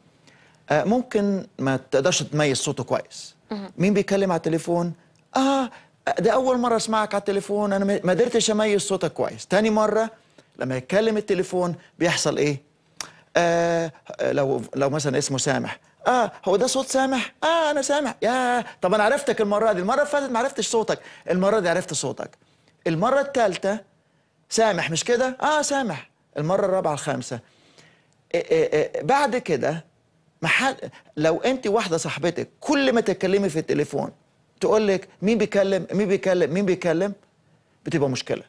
Speaker 6: آه، ممكن ما تقدرش تميز صوته كويس مين بيتكلم على التليفون اه ده اول مره اسمعك على التليفون انا ما ما قدرتش اميز صوتك كويس تاني مره لما يتكلم التليفون بيحصل ايه آه لو لو مثلا اسمه سامح اه هو ده صوت سامح اه انا سامح يا طب انا عرفتك المره دي المره اللي فاتت ما عرفتش صوتك المره دي عرفت صوتك المره الثالثه سامح مش كده اه سامح المره الرابعه الخامسه إيه إيه إيه بعد كده محل لو انت واحده صاحبتك كل ما تتكلمي في التليفون تقول لك مين بيكلم مين بيكلم مين بيكلم بتبقى مشكله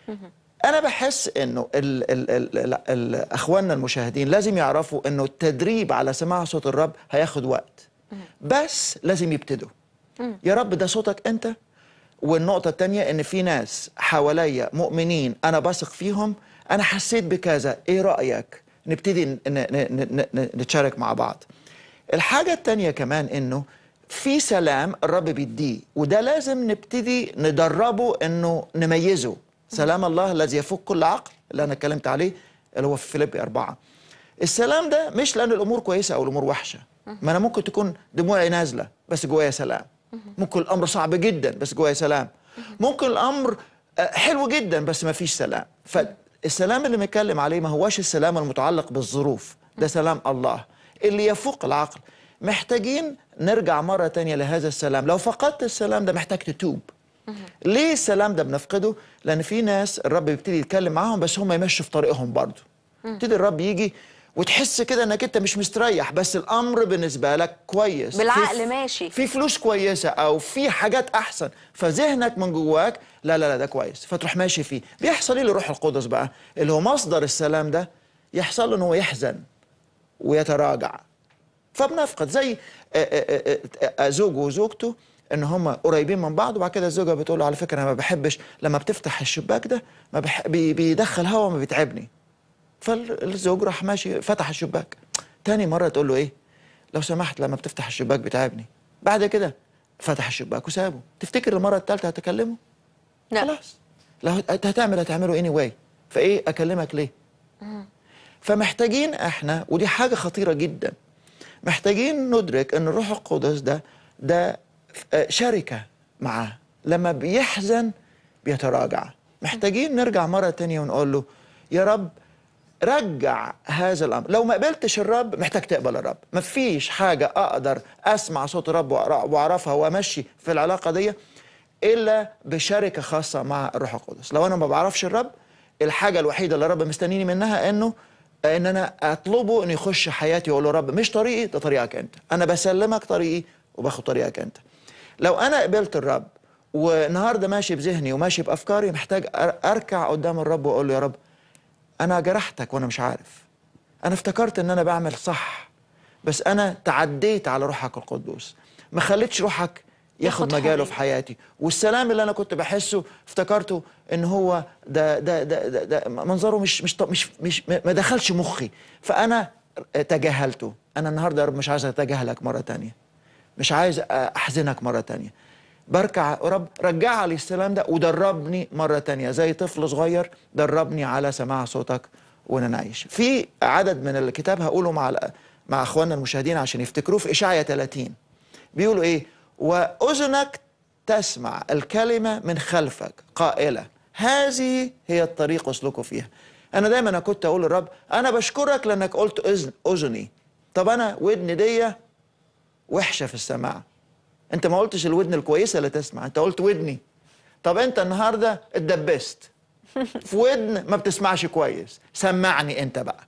Speaker 6: انا بحس انه ال ال ال ال ال اخواننا المشاهدين لازم يعرفوا انه التدريب على سماع صوت الرب هياخد وقت بس لازم يبتدوا يا رب ده صوتك انت والنقطة التانية ان في ناس حواليا مؤمنين انا بثق فيهم انا حسيت بكذا ايه رأيك نبتدي ن- ن- ن- ن- نتشارك مع بعض الحاجة التانية كمان انه في سلام الرب بيديه وده لازم نبتدي ندربه انه نميزه سلام الله الذي يفوق كل عقل اللي انا اتكلمت عليه اللي هو في فيليبي أربعة السلام ده مش لأن الأمور كويسة أو الأمور وحشة ما أنا ممكن تكون دموعي نازلة بس جوايا سلام ممكن الأمر صعب جدا بس جوايا سلام ممكن الأمر آه، حلو جدا بس ما فيش سلام فالسلام اللي بنتكلم عليه ما هواش السلام المتعلق بالظروف ده سلام الله اللي يفوق العقل محتاجين نرجع مرة تانية لهذا السلام لو فقدت السلام ده محتاج تتوب ليه السلام ده بنفقده؟ لأن في ناس الرب بيبتدي يتكلم معاهم بس هم يمشوا في طريقهم برضه. يبتدي الرب يجي وتحس كده انك انت مش مستريح بس الامر بالنسبه لك كويس
Speaker 5: بالعقل
Speaker 6: في-
Speaker 5: ماشي.
Speaker 6: في فلوس كويسه او في حاجات احسن فذهنك من جواك لا لا لا ده كويس فتروح ماشي فيه بيحصل ايه للروح القدس بقى اللي هو مصدر السلام ده يحصل له ان هو يحزن ويتراجع فبنفقد زي آه، آه، آه، آه، زوجه وزوجته ان هم قريبين من بعض وبعد كده الزوجه بتقول له على فكره انا ما بحبش لما بتفتح الشباك ده ما بح... بي- بيدخل هوا ما بيتعبني فالزوج راح ماشي فتح الشباك تاني مره تقول له ايه لو سمحت لما بتفتح الشباك بتعبني بعد كده فتح الشباك وسابه تفتكر المره الثالثه هتكلمه
Speaker 5: لا.
Speaker 6: خلاص لو هت- هتعمل هتعمله اني واي فايه اكلمك ليه فمحتاجين احنا ودي حاجه خطيره جدا محتاجين ندرك ان الروح القدس ده ده آه، شركه معاه لما بيحزن بيتراجع محتاجين نرجع مره تانية ونقول له يا رب رجع هذا الامر لو ما قبلتش الرب محتاج تقبل الرب مفيش حاجه اقدر اسمع صوت الرب وأعرف- واعرفها وامشي في العلاقه دي الا بشركه خاصه مع الروح القدس لو انا ما بعرفش الرب الحاجه الوحيده اللي الرب مستنيني منها انه ان انا اطلبه انه يخش حياتي واقول له رب مش طريقي ده طريقك انت انا بسلمك طريقي وباخد طريقك انت لو انا قبلت الرب والنهارده ماشي بذهني وماشي بافكاري محتاج أر- اركع قدام الرب واقول له يا رب انا جرحتك وانا مش عارف انا افتكرت ان انا بعمل صح بس انا تعديت على روحك القدوس ما خليتش روحك ياخد
Speaker 5: ياخد
Speaker 6: مجاله
Speaker 5: حرية.
Speaker 6: في حياتي والسلام اللي انا كنت بحسه افتكرته ان هو ده ده ده, ده, ده منظره مش مش مش, مش ما دخلش مخي فانا تجاهلته انا النهارده يا رب مش عايز اتجاهلك مره تانية مش عايز احزنك مره تانية بركع يا رب رجع لي السلام ده ودربني مرة تانية زي طفل صغير دربني على سماع صوتك وانا نعيش في عدد من الكتاب هقوله مع مع اخواننا المشاهدين عشان يفتكروه في اشعيا 30 بيقولوا ايه واذنك تسمع الكلمة من خلفك قائلة هذه هي الطريق اسلكوا فيها انا دايما أنا كنت اقول للرب انا بشكرك لانك قلت اذن اذني طب انا ودني دي وحشه في السماع انت ما قلتش الودن الكويسه اللي تسمع انت قلت ودني طب انت النهارده اتدبست في ودن ما بتسمعش كويس سمعني انت بقى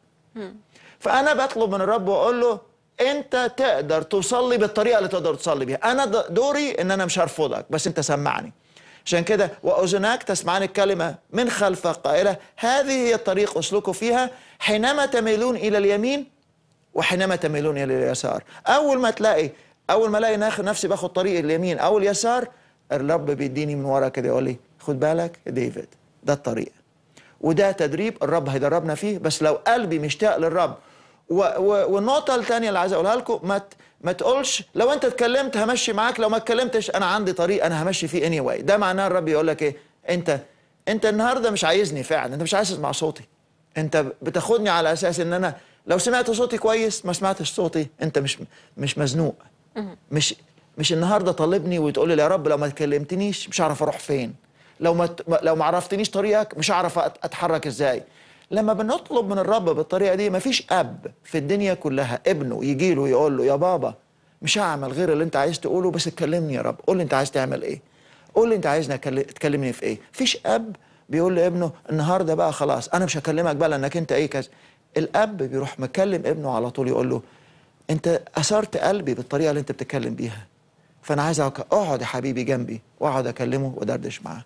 Speaker 6: فانا بطلب من الرب واقول له انت تقدر تصلي بالطريقه اللي تقدر تصلي بيها انا د- دوري ان انا مش هرفضك بس انت سمعني عشان كده واذناك تسمعان الكلمه من خلفك قائله هذه هي الطريق اسلكوا فيها حينما تميلون الى اليمين وحينما تميلون الى اليسار اول ما تلاقي اول ما الاقي ناخ- نفسي باخد طريق اليمين او اليسار الرب بيديني من ورا كده يقول لي خد بالك يا ديفيد ده الطريق وده تدريب الرب هيدربنا فيه بس لو قلبي مشتاق للرب و و والنقطة الثانية اللي عايز أقولها لكم ما ت- ما تقولش لو أنت اتكلمت همشي معاك لو ما اتكلمتش أنا عندي طريق أنا همشي فيه anyway ده معناه الرب يقول لك إيه أنت انت النهارده مش عايزني فعلا انت مش عايز تسمع صوتي انت بتاخدني على اساس ان انا لو سمعت صوتي كويس ما سمعتش صوتي انت مش مش مزنوق مش مش النهارده طالبني وتقول لي يا رب لو ما كلمتنيش مش هعرف اروح فين لو ما ت- لو ما عرفتنيش طريقك مش هعرف أت- اتحرك ازاي لما بنطلب من الرب بالطريقه دي مفيش اب في الدنيا كلها ابنه يجي له يقول له يا بابا مش هعمل غير اللي انت عايز تقوله بس اتكلمني يا رب قول لي انت عايز تعمل ايه قول لي انت عايزني أكل- تكلمني في ايه فيش اب بيقول لابنه النهارده بقى خلاص انا مش هكلمك بقى لانك انت ايه كذا الاب بيروح مكلم ابنه على طول يقول له انت اثرت قلبي بالطريقه اللي انت بتتكلم بيها فانا عايز أك- اقعد يا حبيبي جنبي واقعد اكلمه وادردش معاه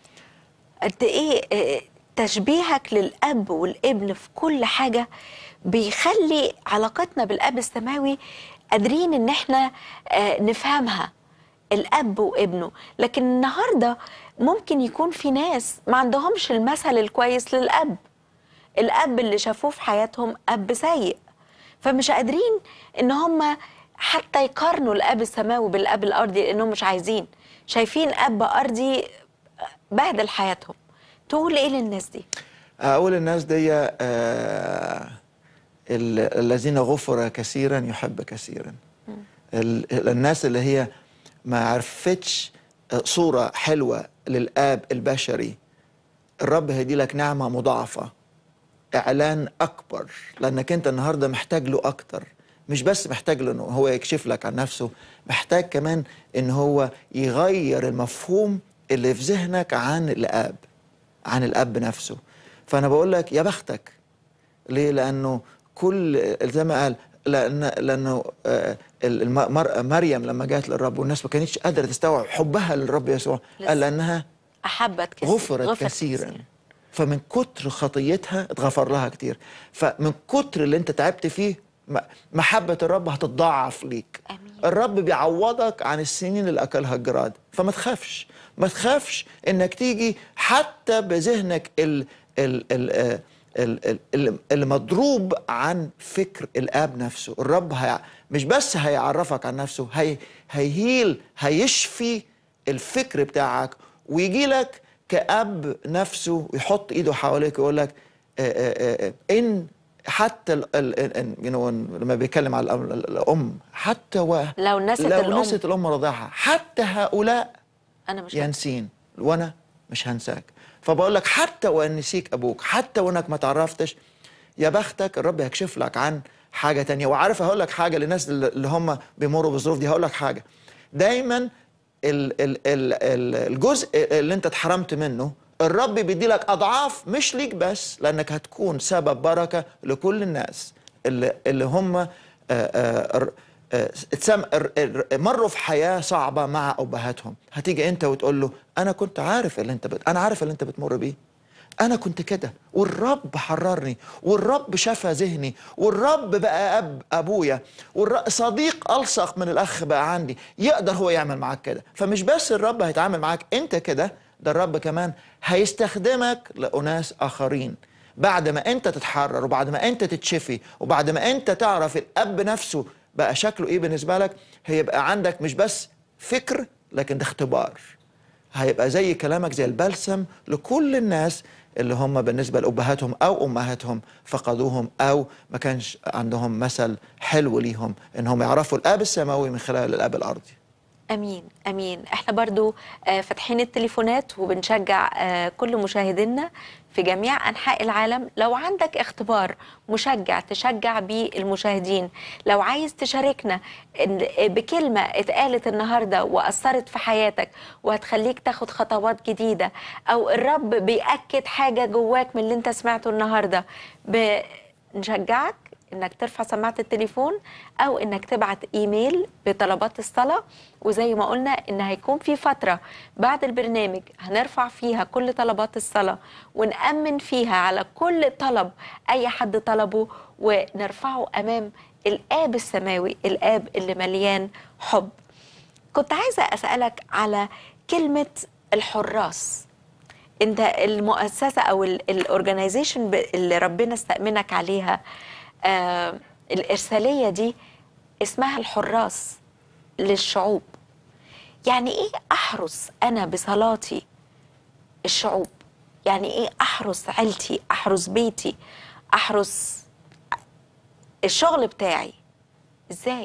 Speaker 5: قد ايه آه، تشبيهك للاب والابن في كل حاجه بيخلي علاقتنا بالاب السماوي قادرين ان احنا آه، نفهمها الاب وابنه لكن النهارده ممكن يكون في ناس ما عندهمش المثل الكويس للاب الاب اللي شافوه في حياتهم اب سيء فمش قادرين ان هم حتى يقارنوا الاب السماوي بالاب الارضي لانهم مش عايزين شايفين اب ارضي بهدل حياتهم تقول ايه للناس دي
Speaker 6: اقول الناس دي آه ال- الذين غفر كثيرا يحب كثيرا ال- ال- الناس اللي هي ما عرفتش آه، صورة حلوة للآب البشري الرب هيدي لك نعمة مضاعفة إعلان أكبر لأنك أنت النهاردة محتاج له أكتر مش بس محتاج له إنه هو يكشف لك عن نفسه محتاج كمان إن هو يغير المفهوم اللي في ذهنك عن الآب عن الأب نفسه فأنا بقول لك يا بختك ليه؟ لأنه كل زي ما قال لأن لأنه آه، المرأة مريم لما جات للرب والناس ما كانتش قادرة تستوعب حبها للرب يسوع قال لأنها
Speaker 5: احبت كثير
Speaker 6: غفرت كثيرا فمن كتر خطيتها اتغفر لها كتير فمن كتر اللي انت تعبت فيه م- محبة الرب هتتضاعف ليك أمين. الرب بيعوضك عن السنين اللي أكلها الجراد فما تخافش ما تخافش انك تيجي حتى بذهنك ال ال ال ال ال- ال- المضروب عن فكر الاب نفسه الرب هي مش بس هيعرفك عن نفسه هي هيهيل هيشفي الفكر بتاعك ويجي لك كأب نفسه ويحط ايده حواليك ويقول لك آه، آه، آه، ان حتى ال ال ال you know, لما بيتكلم على الأم, الام حتى و
Speaker 5: لو نست
Speaker 6: لو
Speaker 5: الأم.
Speaker 6: نست الام رضاعها حتى هؤلاء
Speaker 5: انا مش
Speaker 6: ينسين وانا مش هنساك فبقول لك حتى وان نسيك ابوك حتى وانك ما تعرفتش يا بختك الرب هيكشف لك عن حاجه تانية وعارف هقول لك حاجه للناس اللي اللي هم بيمروا بالظروف دي هقول لك حاجه دايما ال ال ال ال الجزء اللي انت اتحرمت منه الرب بيدي لك اضعاف مش ليك بس لانك هتكون سبب بركه لكل الناس اللي اللي هم آه، آه، آه، اتسم- ار- ار- مروا في حياه صعبه مع ابهاتهم هتيجي انت وتقول له انا كنت عارف اللي انت بت... انا عارف اللي انت بتمر بيه انا كنت كده والرب حررني والرب شفى ذهني والرب بقى اب ابويا والر... صديق الصق من الاخ بقى عندي يقدر هو يعمل معاك كده فمش بس الرب هيتعامل معاك انت كده ده الرب كمان هيستخدمك لاناس اخرين بعد ما انت تتحرر وبعد ما انت تتشفي وبعد ما انت تعرف الاب نفسه بقى شكله ايه بالنسبه لك هيبقى عندك مش بس فكر لكن ده اختبار هيبقى زي كلامك زي البلسم لكل الناس اللي هم بالنسبه لابهاتهم او امهاتهم فقدوهم او ما كانش عندهم مثل حلو ليهم انهم يعرفوا الاب السماوي من خلال الاب الارضي
Speaker 5: امين امين احنا برضو آه، فاتحين التليفونات وبنشجع آه، كل مشاهدينا في جميع انحاء العالم لو عندك اختبار مشجع تشجع بيه المشاهدين لو عايز تشاركنا إن- بكلمه اتقالت النهارده واثرت في حياتك وهتخليك تاخد خطوات جديده او الرب بياكد حاجه جواك من اللي انت سمعته النهارده بنشجعك انك ترفع سماعه التليفون او انك تبعت ايميل بطلبات الصلاه وزي ما قلنا ان هيكون في فتره بعد البرنامج هنرفع فيها كل طلبات الصلاه ونامن فيها على كل طلب اي حد طلبه ونرفعه امام الاب السماوي الاب اللي مليان حب كنت عايزه اسالك على كلمه الحراس انت المؤسسه او الاورجنايزيشن اللي ربنا استأمنك عليها آه الارساليه دي اسمها الحراس للشعوب يعني ايه احرس انا بصلاتي الشعوب يعني ايه احرس عيلتي احرس بيتي احرس الشغل بتاعي ازاي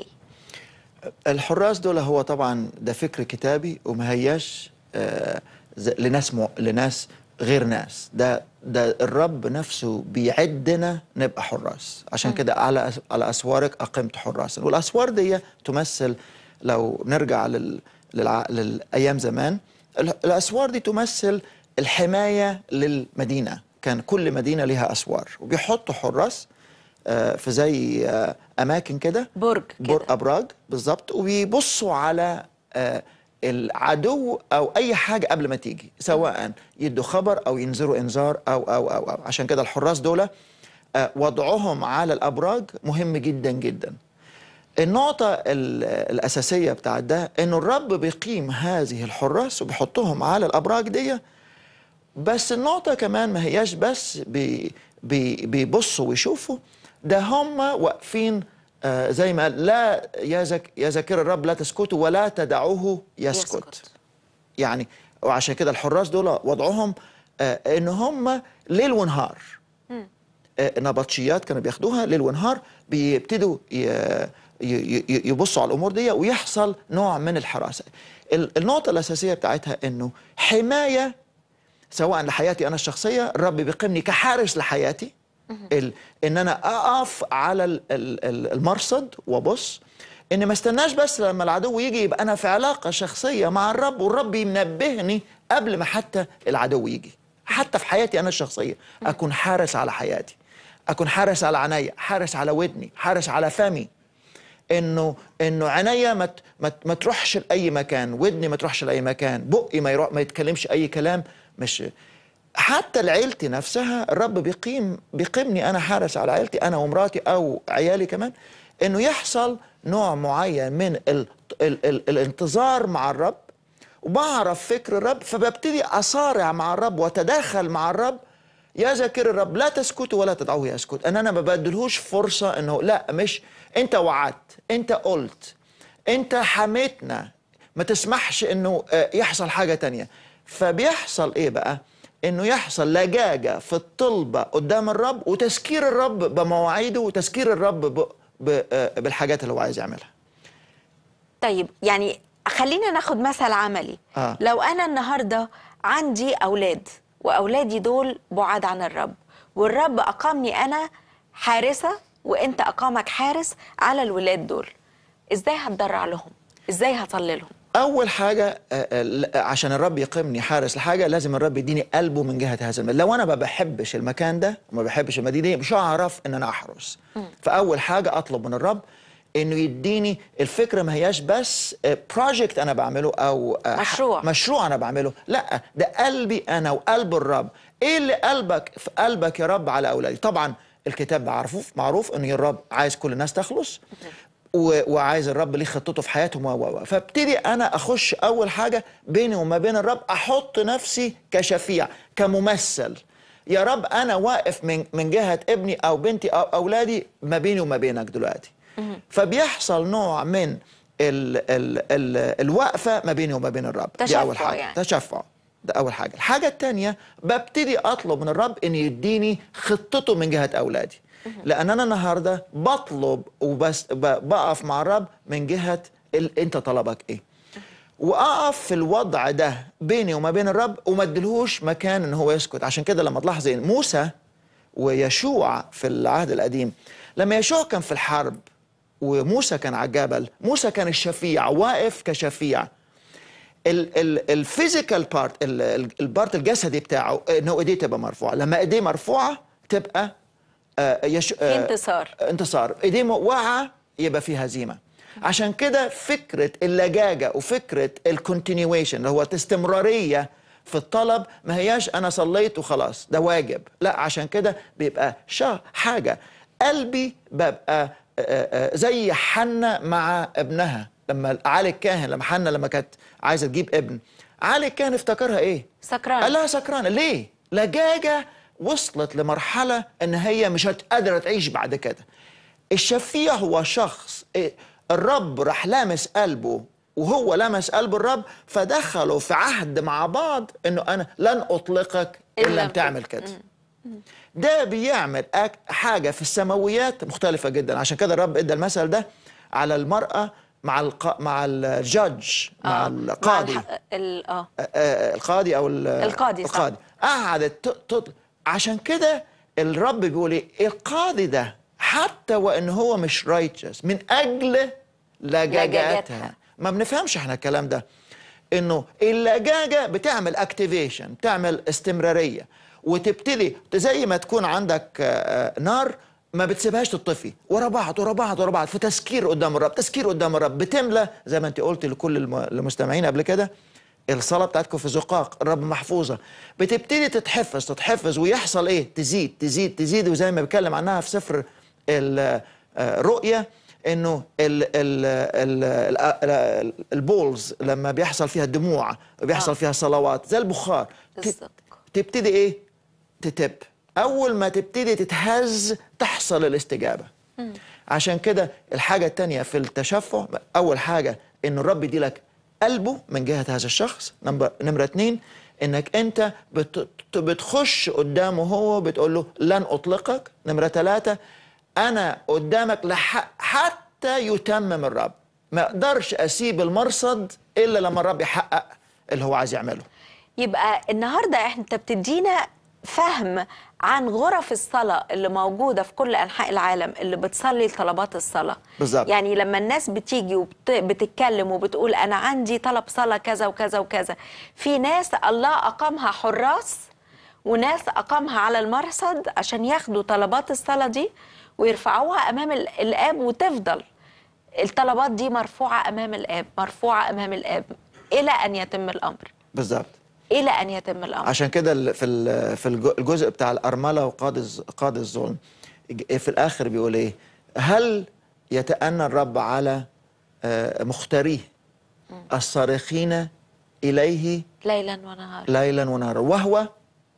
Speaker 6: الحراس دول هو طبعا ده فكر كتابي وما هياش آه، ز- لناس مو... لناس غير ناس ده ده الرب نفسه بيعدنا نبقى حراس عشان كده على أس... على اسوارك اقمت حراسا والاسوار دي تمثل لو نرجع لل... للع... للايام زمان ال- الاسوار دي تمثل الحمايه للمدينه كان كل مدينه لها اسوار وبيحطوا حراس آه، في زي آه، اماكن كده
Speaker 5: برج
Speaker 6: بر ابراج بالظبط وبيبصوا على آه، العدو او اي حاجه قبل ما تيجي سواء يدوا خبر او ينذروا انذار او او او, أو. عشان كده الحراس دول آه، وضعهم على الابراج مهم جدا جدا النقطة ال- الأساسية بتاعت ده إنه الرب بيقيم هذه الحراس وبيحطهم على الأبراج دي بس النقطة كمان ما هياش بس بي بي بيبصوا ويشوفوا ده هم واقفين آه زي ما قال لا يا زك يا ذاكر الرب لا تسكتوا ولا تدعوه يسكت, يسكت. يعني وعشان كده الحراس دول وضعهم آه ان هم ليل ونهار آه نبطشيات كانوا بياخدوها ليل ونهار بيبتدوا ي- ي- ي- يبصوا على الامور دي ويحصل نوع من الحراسه ال- النقطه الاساسيه بتاعتها انه حمايه سواء لحياتي انا الشخصيه الرب بيقيمني كحارس لحياتي ال... ان انا اقف على ال- ال- ال- المرصد وابص ان ما استناش بس لما العدو يجي يبقى انا في علاقه شخصيه مع الرب والرب ينبهني قبل ما حتى العدو يجي حتى في حياتي انا الشخصيه اكون حارس على حياتي اكون حارس على عينيا حارس على ودني حارس على فمي انه انه عينيا ما ت- ما ت- ما تروحش لاي مكان ودني ما تروحش لاي مكان بقي ما يروح ما يتكلمش اي كلام مش حتى لعيلتي نفسها الرب بيقيم بيقيمني انا حارس على عيلتي انا ومراتي او عيالي كمان انه يحصل نوع معين من ال ال ال الانتظار مع الرب وبعرف فكر الرب فببتدي اصارع مع الرب واتداخل مع الرب يا ذاكر الرب لا تسكتوا ولا تدعوه يسكت ان انا ما بدلهوش فرصه انه لا مش انت وعدت انت قلت انت حميتنا ما تسمحش انه آه، يحصل حاجه تانية فبيحصل ايه بقى انه يحصل لجاجه في الطلبه قدام الرب وتذكير الرب بمواعيده وتذكير الرب ب... ب... آه، بالحاجات اللي هو عايز يعملها
Speaker 5: طيب يعني خلينا ناخد مثل عملي
Speaker 6: آه.
Speaker 5: لو انا النهارده عندي اولاد واولادي دول بعاد عن الرب والرب اقامني انا حارسه وانت اقامك حارس على الولاد دول ازاي هتضرع لهم ازاي هصلي لهم
Speaker 6: اول حاجه آه، آه، ل- عشان الرب يقيمني حارس لحاجه لازم الرب يديني قلبه من جهه هذا المكان لو انا ما بحبش المكان ده وما بحبش المدينه دي مش هعرف ان انا احرس فاول حاجه اطلب من الرب انه يديني الفكره ما هياش بس بروجكت انا بعمله او آه، ح-
Speaker 5: مشروع.
Speaker 6: مشروع انا بعمله لا ده قلبي انا وقلب الرب ايه اللي قلبك في قلبك يا رب على اولادي طبعا الكتاب معروف معروف ان الرب عايز كل الناس تخلص و- وعايز الرب ليه خطته في حياتهم و و و. فابتدي انا اخش اول حاجه بيني وما بين الرب احط نفسي كشفيع كممثل يا رب انا واقف من من جهه ابني او بنتي او اولادي ما بيني وما بينك دلوقتي فبيحصل نوع من ال ال ال الوقفه ما بيني وما بين الرب دي
Speaker 5: تشفع
Speaker 6: اول حاجه
Speaker 5: يعني.
Speaker 6: تشفع ده اول حاجه الحاجه الثانيه ببتدي اطلب من الرب ان يديني خطته من جهه اولادي لان انا النهارده بطلب وبس ب- بقف مع الرب من جهه ال... انت طلبك ايه واقف في الوضع ده بيني وما بين الرب وما اديلهوش مكان ان هو يسكت عشان كده لما تلاحظ إن موسى ويشوع في العهد القديم لما يشوع كان في الحرب وموسى كان على الجبل موسى كان الشفيع واقف كشفيع الفيزيكال بارت البارت الجسدي بتاعه انه ايديه تبقى مرفوعه لما ايديه مرفوعه تبقى آه، يش...
Speaker 5: في انتصار
Speaker 6: انتصار ايديه واقعه يبقى في هزيمه عشان كده فكره اللجاجه وفكره الكونتينيويشن اللي هو الاستمراريه في الطلب ما هياش انا صليت وخلاص ده واجب لا عشان كده بيبقى شا حاجه قلبي ببقى آه، آه، زي حنة مع ابنها لما علي الكاهن لما حنة لما كانت عايزه تجيب ابن علي الكاهن افتكرها ايه
Speaker 5: سكران
Speaker 6: قال لها سكرانه ليه لجاجه وصلت لمرحله ان هي مش قادره تعيش بعد كده الشفيع هو شخص إيه، الرب راح لامس قلبه وهو لمس قلب الرب فدخلوا في عهد مع بعض انه انا لن اطلقك إن
Speaker 2: إن
Speaker 6: لم
Speaker 2: لم
Speaker 6: تعمل كده ده بيعمل أك- حاجة في السماويات مختلفة جدا عشان كده الرب ادى المثل ده على المرأة مع الق... مع الجادج مع
Speaker 5: آه،
Speaker 6: القاضي
Speaker 5: مع الح... ال... اه
Speaker 6: آه، القاضي او ال-
Speaker 5: القاضي، صح.
Speaker 6: القاضي قعدت ت- تطلب عشان كده الرب بيقول ايه القاضي ده حتى وان هو مش رايتشس من اجل لجاجاتها
Speaker 5: لجاجتها.
Speaker 6: ما بنفهمش احنا الكلام ده انه اللجاجه بتعمل اكتيفيشن بتعمل استمراريه وتبتدي زي ما تكون عندك آه، آه، نار ما بتسيبهاش تطفي ورا بعض ورا بعض ورا بعض في تسكير قدام الرب تسكير قدام الرب بتملى زي ما انت قلت لكل الم- المستمعين قبل كده الصلاة بتاعتكم في زقاق الرب محفوظة بتبتدي تتحفظ تتحفظ ويحصل ايه تزيد تزيد تزيد وزي ما بيتكلم عنها في سفر ال- آه، الرؤيا انه ال ال ال ال البولز لما بيحصل فيها الدموع بيحصل
Speaker 5: آه.
Speaker 6: فيها صلوات زي البخار ت-
Speaker 5: بالظبط.
Speaker 6: تبتدي ايه تتب اول ما تبتدي تتهز تحصل الاستجابه عشان كده الحاجه التانية في التشفع اول حاجه ان الرب يدي لك قلبه من جهه هذا الشخص نمبر نمره اتنين انك انت بت بتخش قدامه هو بتقول له لن اطلقك نمره ثلاثة انا قدامك لح حتى يتمم الرب ما اقدرش اسيب المرصد الا لما الرب يحقق اللي هو عايز يعمله
Speaker 5: يبقى النهارده احنا انت بتدينا فهم عن غرف الصلاة اللي موجودة في كل أنحاء العالم اللي بتصلي لطلبات الصلاة
Speaker 6: بالظبط.
Speaker 5: يعني لما الناس بتيجي وبتتكلم وبتقول أنا عندي طلب صلاة كذا وكذا وكذا في ناس الله أقامها حراس وناس أقامها على المرصد عشان ياخدوا طلبات الصلاة دي ويرفعوها أمام ال- الآب وتفضل الطلبات دي مرفوعة أمام الآب مرفوعة أمام الآب إلى أن يتم الأمر
Speaker 6: بالظبط
Speaker 5: إلى أن يتم الأمر
Speaker 6: عشان كده ال- في ال- في الج- الجزء بتاع الأرملة وقاضي الز- قاضي الظلم ج- في الآخر بيقول إيه هل يتأنى الرب على آه، مختاريه الصارخين إليه
Speaker 5: ليلا ونهارا
Speaker 6: ليلا ونهارا وهو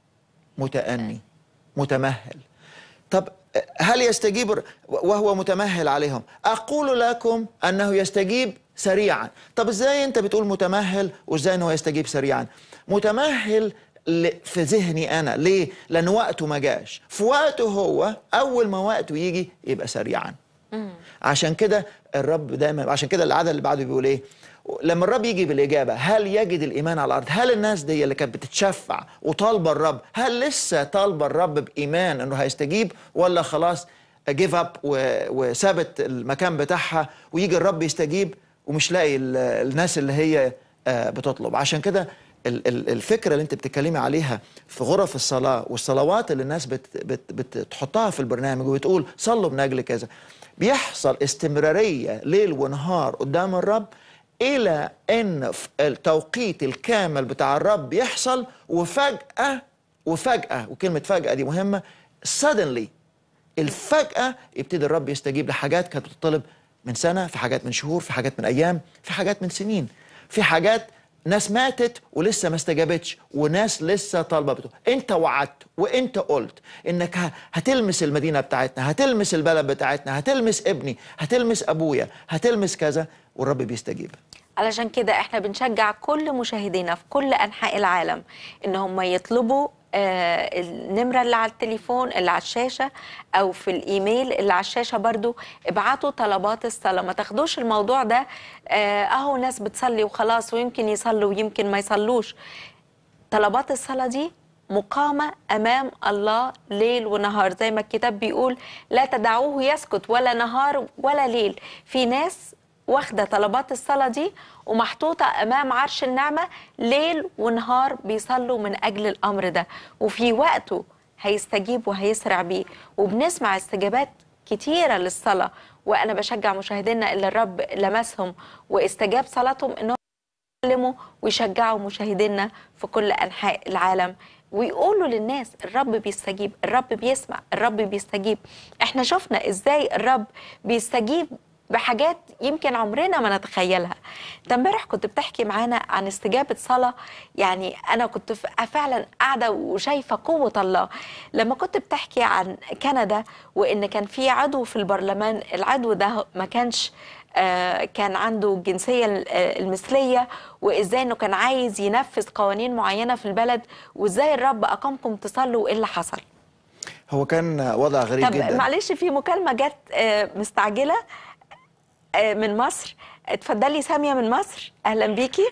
Speaker 6: متأني متمهل طب هل يستجيب الر- وهو متمهل عليهم أقول لكم أنه يستجيب سريعا طب إزاي أنت بتقول متمهل وإزاي أنه يستجيب سريعا متمهل ل- في ذهني أنا ليه لأن وقته ما جاش في وقته هو أول ما وقته يجي يبقى سريعا عشان كده الرب دايما عشان كده العدد اللي بعده بيقول ايه لما الرب يجي بالاجابه هل يجد الايمان على الارض هل الناس دي اللي كانت بتتشفع وطالبه الرب هل لسه طالبه الرب بايمان انه هيستجيب ولا خلاص جيف اب وسابت المكان بتاعها ويجي الرب يستجيب ومش لاقي ال- الناس اللي هي آه، بتطلب عشان كده ال- ال- الفكره اللي انت بتتكلمي عليها في غرف الصلاه والصلوات اللي الناس بت بت بتحطها في البرنامج وبتقول صلوا من اجل كذا بيحصل استمراريه ليل ونهار قدام الرب الى ان ف- التوقيت الكامل بتاع الرب يحصل وفجاه وفجاه وكلمه فجاه دي مهمه suddenly الفجأة يبتدي الرب يستجيب لحاجات كانت بتطلب من سنة في حاجات من شهور في حاجات من أيام في حاجات من سنين في حاجات ناس ماتت ولسه ما استجابتش وناس لسه طالبة بتقول انت وعدت وانت قلت انك ه- هتلمس المدينة بتاعتنا هتلمس البلد بتاعتنا هتلمس ابني هتلمس ابويا هتلمس كذا والرب بيستجيب
Speaker 5: علشان كده احنا بنشجع كل مشاهدينا في كل انحاء العالم ان هم يطلبوا آه النمرة اللي على التليفون اللي على الشاشة أو في الإيميل اللي على الشاشة برضو ابعتوا طلبات الصلاة ما تاخدوش الموضوع ده آه أهو ناس بتصلي وخلاص ويمكن يصلوا ويمكن ما يصلوش طلبات الصلاة دي مقامة أمام الله ليل ونهار زي ما الكتاب بيقول لا تدعوه يسكت ولا نهار ولا ليل في ناس واخدة طلبات الصلاة دي ومحطوطة أمام عرش النعمة ليل ونهار بيصلوا من أجل الأمر ده وفي وقته هيستجيب وهيسرع بيه وبنسمع استجابات كتيرة للصلاة وأنا بشجع مشاهدينا اللي الرب لمسهم واستجاب صلاتهم إنهم يتكلموا ويشجعوا مشاهدينا في كل انحاء العالم ويقولوا للناس الرب بيستجيب الرب بيسمع الرب بيستجيب احنا شفنا ازاي الرب بيستجيب بحاجات يمكن عمرنا ما نتخيلها انت امبارح كنت بتحكي معانا عن استجابة صلاة يعني أنا كنت ف- فعلا قاعدة وشايفة قوة الله لما كنت بتحكي عن كندا وإن كان في عضو في البرلمان العضو ده ما كانش آه، كان عنده الجنسية ال- آه، المثلية وإزاي إنه كان عايز ينفذ قوانين معينة في البلد وإزاي الرب أقامكم تصلوا وإيه اللي حصل
Speaker 6: هو كان وضع غريب
Speaker 5: طب
Speaker 6: جدا
Speaker 5: معلش في مكالمة جت آه، مستعجلة آه، من مصر اتفضلي سامية من مصر أهلا بيكي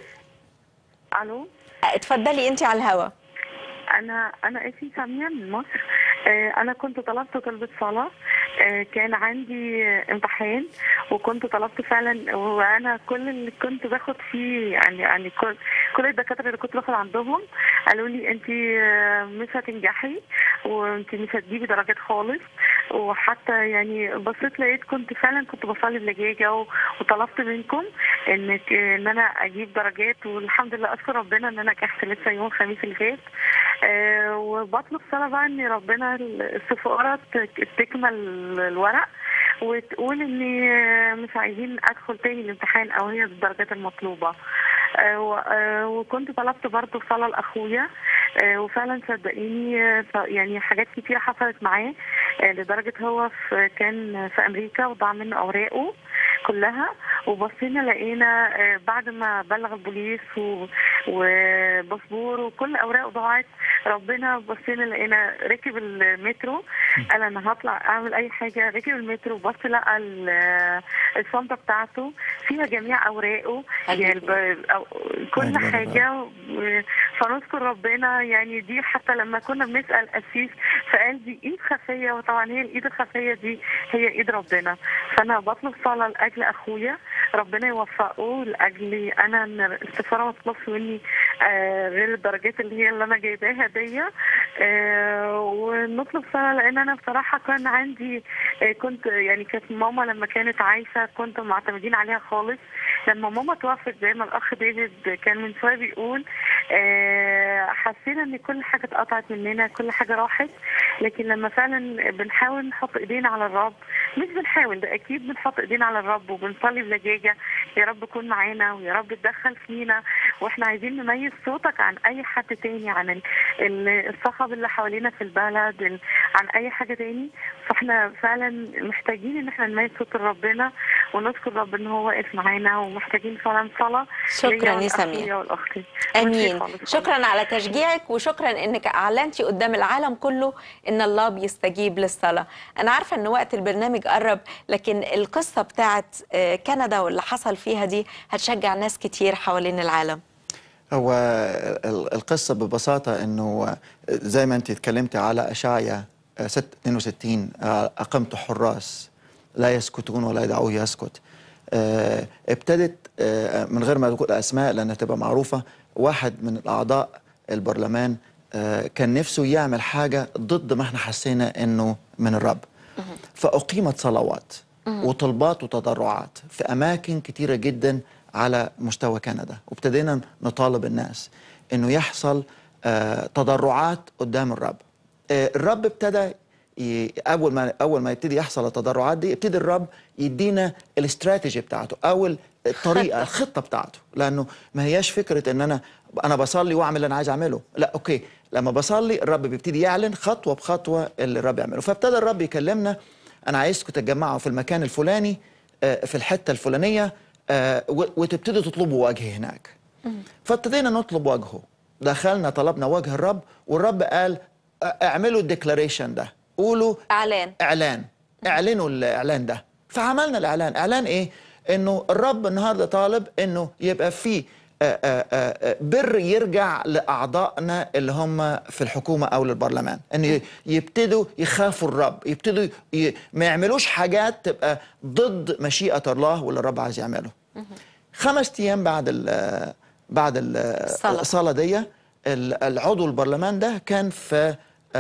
Speaker 11: الو
Speaker 5: آه، اتفضلي أنت على الهوا
Speaker 11: انا انا اسمي ساميه من مصر آه، انا كنت طلبت طلبة صلاة آه، كان عندي آه، امتحان وكنت طلبت فعلا وانا كل اللي كنت باخد فيه يعني يعني كل كل الدكاتره اللي كنت باخد عندهم قالوا لي انت آه، مش هتنجحي وانت مش هتجيبي درجات خالص وحتى يعني بصيت لقيت كنت فعلا كنت بصلي بلجاجه و- وطلبت منكم انك ان انا اجيب درجات والحمد لله اشكر ربنا ان انا نجحت لسه يوم الخميس اللي فات آه، وبطلب صلاة بقى ان ربنا السفارة تك- تكمل الورق وتقول اني آه، مش عايزين ادخل تاني الامتحان او هي الدرجات المطلوبة آه، و- آه، وكنت طلبت برضه صلاة لاخويا آه، وفعلا صدقيني آه، ف- يعني حاجات كتير حصلت معاه آه، لدرجة هو في كان في امريكا وضاع منه اوراقه كلها وبصينا لقينا آه، بعد ما بلغ البوليس و- وباسبور وكل اوراقه ضاعت ربنا بصينا لقينا ركب المترو قال انا هطلع اعمل اي حاجه ركب المترو بص لقى ال- الشنطه بتاعته فيها جميع اوراقه يعني الب- أو- كل
Speaker 6: أكبر
Speaker 11: حاجه و- فنذكر ربنا يعني دي حتى لما كنا بنسال قسيس فقال دي ايد خفيه وطبعا هي الايد الخفيه دي هي ايد ربنا فانا بطلب صلاه لاجل اخويا ربنا يوفقه لاجلي انا ان السفاره ما تطلبش مني آه غير الدرجات اللي هي اللي انا جايباها دي آه ونطلب صلاه لان انا بصراحه كان عندي آه كنت يعني كانت ماما لما كانت عايشه كنت معتمدين عليها خالص لما ماما توفت زي ما الاخ ديفيد كان من شويه بيقول آه حسينا ان كل حاجه اتقطعت مننا كل حاجه راحت لكن لما فعلا بنحاول نحط ايدينا على الرب مش بنحاول ده اكيد بنحط ايدينا على الرب وبنصلي بلجاجه يا رب كن معانا ويا رب اتدخل فينا واحنا عايزين نميز صوتك عن اي حد تاني عن ال- ال- الصخب اللي حوالينا في البلد ال- عن اي حاجه تاني فاحنا فعلا محتاجين ان احنا نميز صوت ربنا ونذكر رب ان هو واقف معانا ومحتاجين فعلا صلاه
Speaker 5: شكراً
Speaker 11: ليا
Speaker 5: يا
Speaker 11: ولأخويا
Speaker 5: سامية.
Speaker 11: والاختي
Speaker 5: امين شكرا على تشجيعك وشكرا انك اعلنتي قدام العالم كله ان الله بيستجيب للصلاه انا عارفه ان وقت البرنامج قرب لكن القصه بتاعت آه، كندا واللي حصل فيها دي هتشجع ناس كتير حوالين العالم
Speaker 6: هو ال- القصة ببساطة أنه زي ما أنت اتكلمتي على أشعيا 6 62 آه، أقمت حراس لا يسكتون ولا يدعوه يسكت آه، ابتدت آه، من غير ما تقول أسماء لأنها تبقى معروفة واحد من الأعضاء البرلمان آه، كان نفسه يعمل حاجة ضد ما احنا حسينا أنه من الرب فأقيمت صلوات وطلبات وتضرعات في أماكن كتيرة جدا على مستوى كندا وابتدينا نطالب الناس أنه يحصل آه، تضرعات قدام الرب آه، الرب ابتدى ي- اول ما اول ما يبتدي يحصل التضرعات دي يبتدي الرب يدينا الاستراتيجي بتاعته او الطريقه الخطه بتاعته لانه ما هياش فكره ان انا انا بصلي واعمل اللي انا عايز اعمله لا اوكي لما بصلي الرب بيبتدي يعلن خطوه بخطوه اللي الرب يعمله فابتدى الرب يكلمنا انا عايزكم تتجمعوا في المكان الفلاني آه، في الحته الفلانيه آه، و- وتبتدوا تطلبوا وجه هناك فابتدينا نطلب وجهه دخلنا طلبنا وجه الرب والرب قال "أ- اعملوا الديكلاريشن ده قولوا
Speaker 5: اعلان
Speaker 6: اعلان اعلنوا الاعلان ده فعملنا الاعلان اعلان ايه انه الرب النهارده طالب انه يبقى في آه، آه، آه، بر يرجع لاعضائنا اللي هم في الحكومه او للبرلمان ان ي- يبتدوا يخافوا الرب يبتدوا ي... ما يعملوش حاجات تبقى ضد مشيئه الله واللي الرب عايز يعمله خمس ايام بعد ال بعد ال-
Speaker 5: الصلاة.
Speaker 6: الصلاه دي ال- العضو البرلمان ده كان في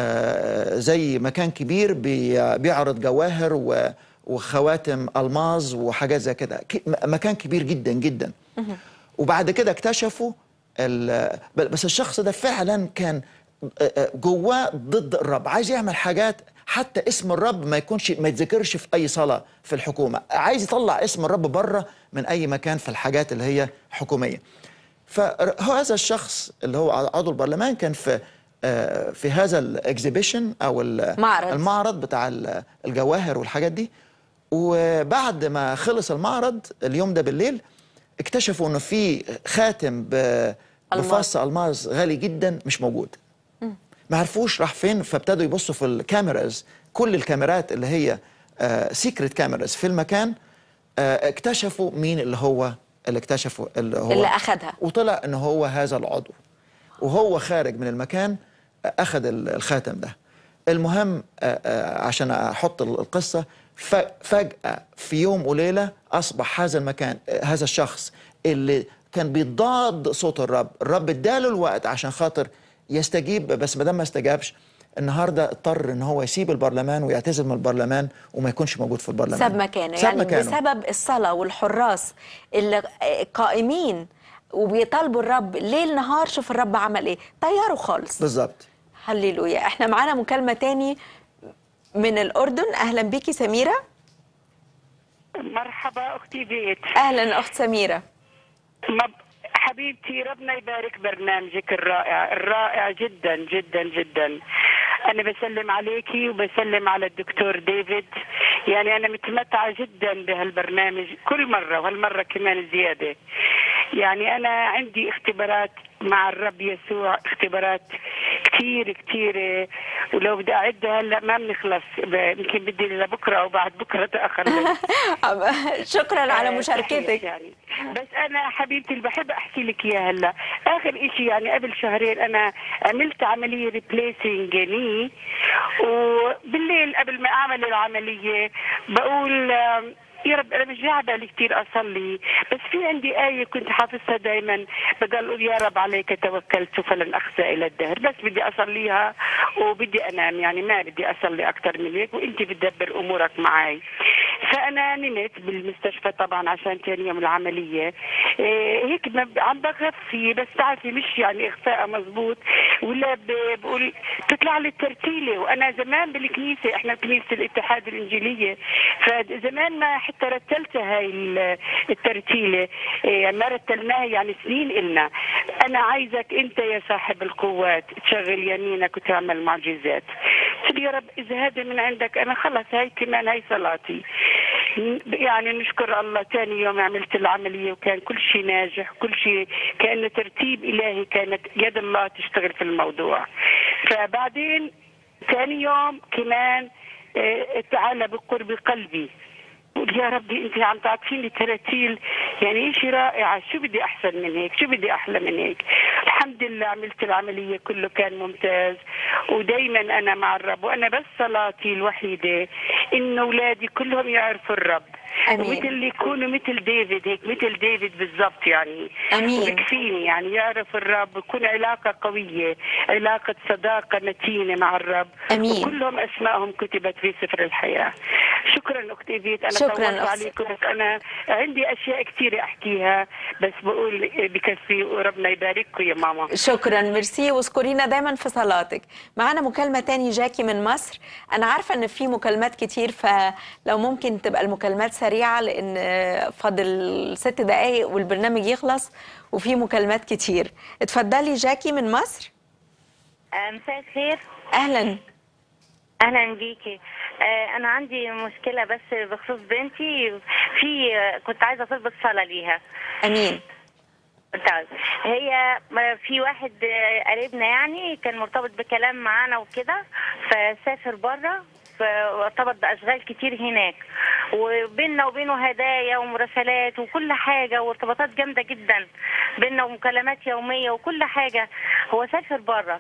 Speaker 6: آه، زي مكان كبير بي- بيعرض جواهر و- وخواتم الماظ وحاجات زي كده ك- م- مكان كبير جدا جدا وبعد كده اكتشفوا ال- بل- بس الشخص ده فعلا كان آه، آه، جواه ضد الرب عايز يعمل حاجات حتى اسم الرب ما يكونش ما يتذكرش في اي صلاه في الحكومه عايز يطلع اسم الرب بره من اي مكان في الحاجات اللي هي حكوميه فهذا الشخص اللي هو عضو البرلمان كان في آه، في هذا الاكزيبيشن او ال-
Speaker 5: معرض.
Speaker 6: المعرض بتاع ال- الجواهر والحاجات دي وبعد ما خلص المعرض اليوم ده بالليل اكتشفوا انه في خاتم ب- بفص الماس غالي جدا مش موجود ما عرفوش راح فين فابتدوا يبصوا في الكاميراز كل الكاميرات اللي هي سيكريت كاميراز في المكان آه، اكتشفوا مين اللي هو اللي اكتشفوا اللي هو
Speaker 5: اللي أخدها.
Speaker 6: وطلع ان هو هذا العضو وهو خارج من المكان آه، اخذ ال- الخاتم ده المهم آه، آه، عشان احط ال- القصه ف- فجاه في يوم وليله اصبح هذا المكان آه، هذا الشخص اللي كان بيضاد صوت الرب الرب اداله الوقت عشان خاطر يستجيب بس ما دام ما استجابش النهارده اضطر ان هو يسيب البرلمان ويعتزل من البرلمان وما يكونش موجود في البرلمان
Speaker 5: ساب مكانه
Speaker 6: ساب
Speaker 5: يعني
Speaker 6: مكانه.
Speaker 5: بسبب الصلاة والحراس اللي قائمين وبيطالبوا الرب ليل نهار شوف الرب عمل ايه طيروا خالص
Speaker 6: بالظبط
Speaker 5: هللويا احنا معانا مكالمة تاني من الأردن أهلا بيكي سميرة
Speaker 9: مرحبا اختي بيت
Speaker 5: أهلا أخت سميرة
Speaker 9: مب... حبيبتي ربنا يبارك برنامجك الرائع الرائع جدا جدا جدا انا بسلم عليكي وبسلم على الدكتور ديفيد يعني انا متمتعه جدا بهالبرنامج كل مره وهالمره كمان زياده يعني انا عندي اختبارات مع الرب يسوع اختبارات كثير كثير ولو بدي اعدها هلا ما بنخلص ب- يمكن بدي لبكره او بعد بكره تاخر
Speaker 5: شكرا على
Speaker 9: آه،
Speaker 5: مشاركتك
Speaker 9: صحيح يعني بس انا حبيبتي اللي بحب احكي لك اياه هلا اخر شيء يعني قبل شهرين انا عملت عمليه ريبليسنج ني وبالليل قبل ما اعمل العمليه بقول آم، يا رب انا مش جاي بالي كثير اصلي بس في عندي ايه كنت حافظها دائما بضل اقول يا رب عليك توكلت فلن اخزى الى الدهر بس بدي اصليها وبدي انام يعني ما بدي اصلي اكثر من هيك وانت بتدبر امورك معي فانا نمت بالمستشفى طبعا عشان ثاني يوم العمليه إيه هيك ما ب- عم بغفي بس تعرفي مش يعني اخفاء مزبوط ولا ب- بقول تطلع لي الترتيله وانا زمان بالكنيسه احنا كنيسه الاتحاد الانجيليه فزمان ما حتى رتلتها هاي ال- الترتيله إيه ما رتلناها يعني سنين إلنا انا عايزك انت يا صاحب القوات تشغل يمينك وتعمل معجزات قلت له يا رب اذا هذا من عندك انا خلص هاي كمان هاي صلاتي يعني نشكر الله ثاني يوم عملت العملية وكان كل شيء ناجح كل شيء كأنه ترتيب إلهي كانت يد الله تشتغل في الموضوع فبعدين ثاني يوم كمان آه، تعالى بقرب قلبي قول يا ربي انت عم تعطيني تراتيل يعني شيء رائعه شو بدي احسن من هيك شو بدي احلى من هيك الحمد لله عملت العمليه كله كان ممتاز ودائما انا مع الرب وانا بس صلاتي الوحيده انه اولادي كلهم يعرفوا الرب
Speaker 5: آمين.
Speaker 9: مثل يكونوا مثل ديفيد هيك مثل ديفيد بالضبط يعني
Speaker 5: آمين.
Speaker 9: وبكفيني يعني يعرف الرب يكون علاقة قوية علاقة صداقة متينة مع الرب
Speaker 5: آمين.
Speaker 9: وكلهم أسمائهم كتبت في سفر الحياة شكرا أختي بيت أنا
Speaker 5: شكراً
Speaker 9: طولت
Speaker 5: أخت-
Speaker 9: عليكم بس أنا عندي أشياء كثيرة أحكيها بس بقول بكفي وربنا يبارككم يا ماما
Speaker 5: شكرا ميرسي واذكرينا دايما في صلاتك معانا مكالمة تاني جاكي من مصر أنا عارفة إن في مكالمات كتير فلو ممكن تبقى المكالمات سريعة لأن فاضل ست دقايق والبرنامج يخلص وفي مكالمات كتير اتفضلي جاكي من مصر
Speaker 12: مساء الخير
Speaker 5: أهلا
Speaker 12: اهلا بيكي آه، انا عندي مشكله بس بخصوص بنتي في كنت عايزه اطلب الصلاه ليها
Speaker 5: امين
Speaker 12: طيب هي ما- في واحد آه، قريبنا يعني كان مرتبط بكلام معانا وكده فسافر بره وارتبط باشغال كتير هناك وبيننا وبينه هدايا ومراسلات وكل حاجه وارتباطات جامده جدا بيننا ومكالمات يوميه وكل حاجه هو سافر بره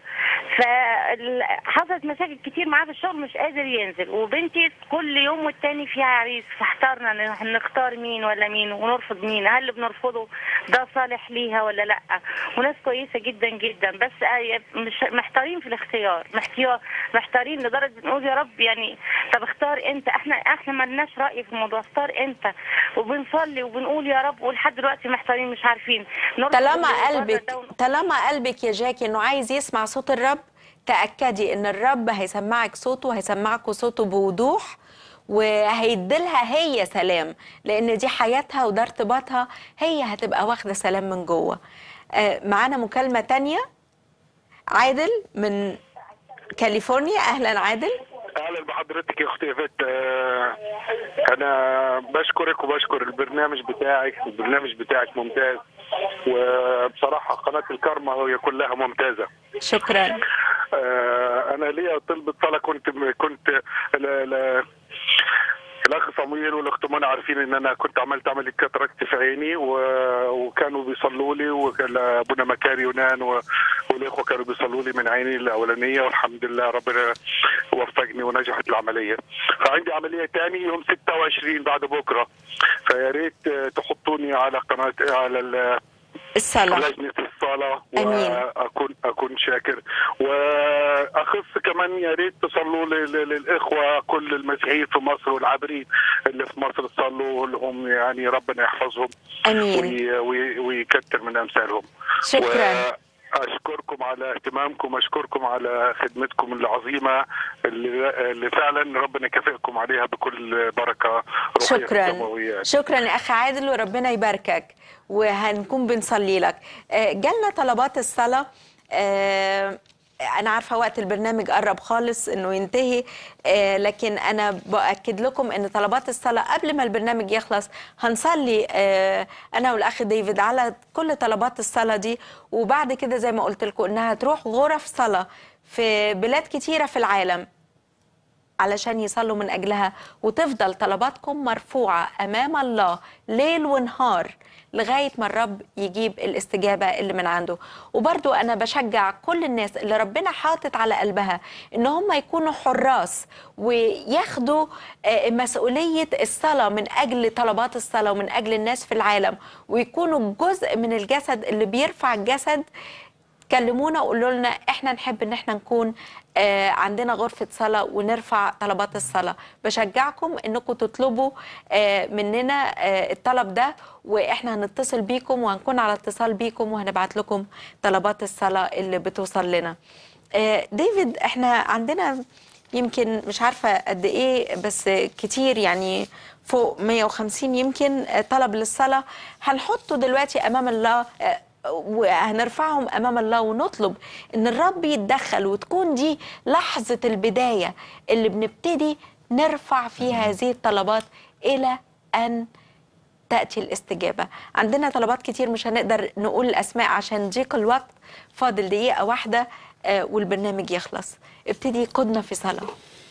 Speaker 12: فحصلت مشاكل كتير معاه في الشغل مش قادر ينزل وبنتي كل يوم والتاني فيها عريس فاحترنا ن- نختار مين ولا مين ونرفض مين هل اللي بنرفضه ده صالح ليها ولا لا وناس كويسه جدا جدا بس آه مش محتارين في الاختيار محتار محتارين لدرجه بنقول يا رب يعني طب اختار انت احنا احنا ما لناش راي في الموضوع اختار انت وبنصلي وبنقول يا رب ولحد دلوقتي محتارين مش عارفين نرفض اللي
Speaker 5: طالما
Speaker 12: بره
Speaker 5: قلبك
Speaker 12: ده ون-
Speaker 5: طالما قلبك يا جاكي انه عايز يسمع صوت الرب تاكدي ان الرب هيسمعك صوته هيسمعكوا صوته بوضوح وهيديلها هي سلام لان دي حياتها وده ارتباطها هي هتبقى واخده سلام من جوه آه، معانا مكالمه تانية عادل من كاليفورنيا اهلا عادل
Speaker 13: اهلا بحضرتك يا اختي ايفات آه، انا بشكرك وبشكر البرنامج بتاعك البرنامج بتاعك ممتاز وبصراحه قناه الكرمة هي كلها ممتازه
Speaker 5: شكرا
Speaker 13: آه، انا ليا طلبة صلاة كنت كنت ل- ل- الاخ صمويل والاخت منى عارفين ان انا كنت عملت عمليه كاتراكت في عيني و- وكانوا بيصلوا لي وكان ابونا مكاري يونان و- والاخوه كانوا بيصلوا لي من عيني الاولانيه والحمد لله ربنا وفقني ونجحت العمليه. فعندي عمليه تاني يوم 26 بعد بكره فيا ريت آه، تحطوني على قناه على ال-
Speaker 5: الصلاة
Speaker 13: لجنة الصلاة
Speaker 5: أمين.
Speaker 13: وأكون أكون شاكر وأخص كمان يا ريت تصلوا ل- ل- للإخوة كل المسيحيين في مصر والعابرين اللي في مصر صلوا لهم يعني ربنا يحفظهم
Speaker 5: أمين.
Speaker 13: وي- وي- ويكتر من أمثالهم
Speaker 5: شكراً.
Speaker 13: أشكركم على اهتمامكم أشكركم على خدمتكم العظيمة اللي, اللي فعلا ربنا يكافئكم عليها بكل بركة روحية
Speaker 5: شكرا
Speaker 13: سماوية
Speaker 5: شكرا يا اخ عادل وربنا يباركك وهنكون بنصلي لك آه، جالنا طلبات الصلاه آه، انا عارفه وقت البرنامج قرب خالص انه ينتهي آه، لكن انا باكد لكم ان طلبات الصلاه قبل ما البرنامج يخلص هنصلي آه، انا والاخ ديفيد على كل طلبات الصلاه دي وبعد كده زي ما قلت لكم انها تروح غرف صلاه في بلاد كتيره في العالم علشان يصلوا من أجلها وتفضل طلباتكم مرفوعة أمام الله ليل ونهار لغاية ما الرب يجيب الاستجابة اللي من عنده وبرضو أنا بشجع كل الناس اللي ربنا حاطط على قلبها إن هم يكونوا حراس وياخدوا آه، مسؤولية الصلاة من أجل طلبات الصلاة ومن أجل الناس في العالم ويكونوا جزء من الجسد اللي بيرفع الجسد كلمونا وقولوا لنا احنا نحب ان احنا نكون آه عندنا غرفة صلاة ونرفع طلبات الصلاة بشجعكم انكم تطلبوا آه مننا آه الطلب ده واحنا هنتصل بيكم وهنكون على اتصال بيكم وهنبعت لكم طلبات الصلاة اللي بتوصل لنا آه ديفيد احنا عندنا يمكن مش عارفة قد ايه بس كتير يعني فوق 150 يمكن آه، طلب للصلاة هنحطه دلوقتي امام الله آه، وهنرفعهم امام الله ونطلب ان الرب يتدخل وتكون دي لحظه البدايه اللي بنبتدي نرفع فيها هذه الطلبات الى ان تاتي الاستجابه عندنا طلبات كتير مش هنقدر نقول الاسماء عشان ضيق الوقت فاضل دقيقه واحده آه، والبرنامج يخلص ابتدي قدنا في صلاه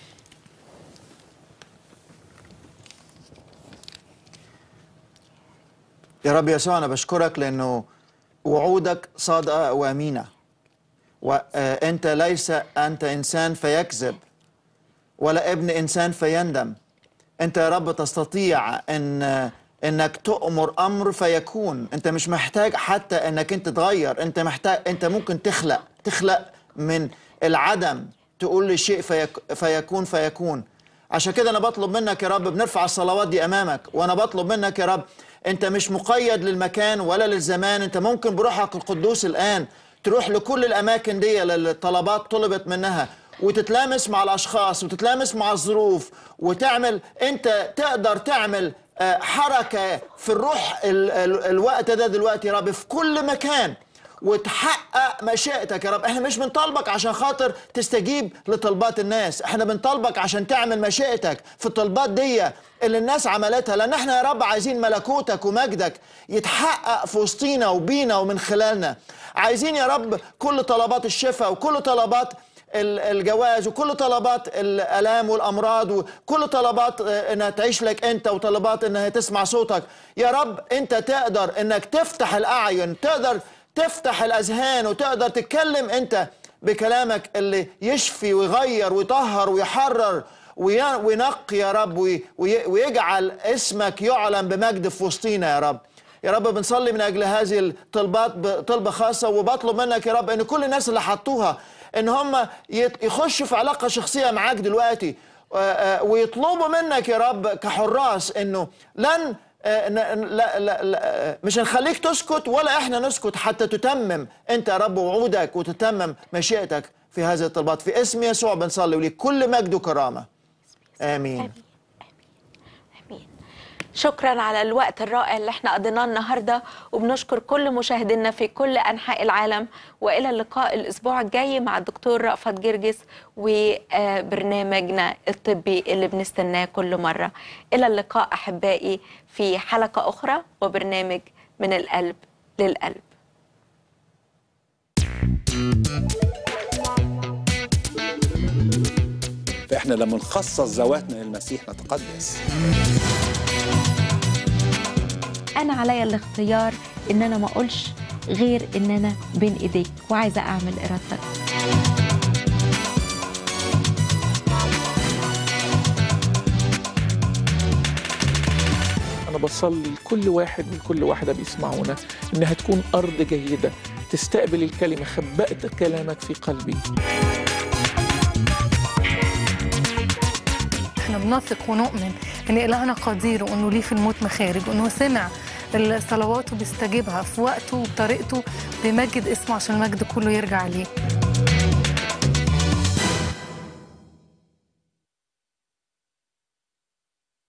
Speaker 6: يا رب يسوع أنا بشكرك لأنه وعودك صادقة وأمينة وأنت ليس أنت إنسان فيكذب ولا ابن إنسان فيندم أنت يا رب تستطيع أن انك تؤمر امر فيكون انت مش محتاج حتى انك انت تغير انت محتاج انت ممكن تخلق تخلق من العدم تقول لي شيء فيك فيكون فيكون عشان كده انا بطلب منك يا رب بنرفع الصلوات دي امامك وانا بطلب منك يا رب انت مش مقيد للمكان ولا للزمان انت ممكن بروحك القدوس الان تروح لكل الاماكن دي اللي الطلبات طلبت منها وتتلامس مع الاشخاص وتتلامس مع الظروف وتعمل انت تقدر تعمل آه، حركه في الروح ال ال الوقت ده دلوقتي يا رب في كل مكان وتحقق مشيئتك يا رب احنا مش بنطالبك عشان خاطر تستجيب لطلبات الناس احنا بنطالبك عشان تعمل مشيئتك في الطلبات دي اللي الناس عملتها لان احنا يا رب عايزين ملكوتك ومجدك يتحقق في وسطينا وبينا ومن خلالنا عايزين يا رب كل طلبات الشفاء وكل طلبات ال- الجواز وكل طلبات الالام والامراض وكل طلبات آه، انها تعيش لك انت وطلبات انها تسمع صوتك يا رب انت تقدر انك تفتح الاعين تقدر تفتح الاذهان وتقدر تتكلم انت بكلامك اللي يشفي ويغير ويطهر ويحرر وي- وينقي يا رب وي- وي- ويجعل اسمك يعلن بمجد في وسطينا يا رب يا رب بنصلي من اجل هذه الطلبات بطلبه خاصه وبطلب منك يا رب ان كل الناس اللي حطوها ان هم يت- يخشوا في علاقه شخصيه معاك دلوقتي آه، آه، ويطلبوا منك يا رب كحراس انه لن آه، ن- لا لا لا آه، مش هنخليك تسكت ولا احنا نسكت حتى تتمم انت يا رب وعودك وتتمم مشيئتك في هذه الطلبات في اسم يسوع بنصلي وليك كل مجد وكرامة آمين
Speaker 5: شكرا على الوقت الرائع اللي احنا قضيناه النهارده وبنشكر كل مشاهدينا في كل انحاء العالم والى اللقاء الاسبوع الجاي مع الدكتور رأفت جرجس وبرنامجنا الطبي اللي بنستناه كل مره الى اللقاء احبائي في حلقه اخرى وبرنامج من القلب للقلب
Speaker 1: فاحنا لما نخصص ذواتنا للمسيح نتقدس
Speaker 2: انا عليا الاختيار ان انا ما اقولش غير ان انا بين ايديك وعايزه اعمل ارادتك
Speaker 3: أنا بصلي لكل واحد ولكل واحدة بيسمعونا إنها تكون أرض جيدة تستقبل الكلمة خبأت كلامك في قلبي
Speaker 4: احنا بنثق ونؤمن ان الهنا قدير وانه ليه في الموت مخارج وانه سمع الصلوات وبيستجيبها في وقته وبطريقته بيمجد اسمه عشان المجد كله يرجع ليه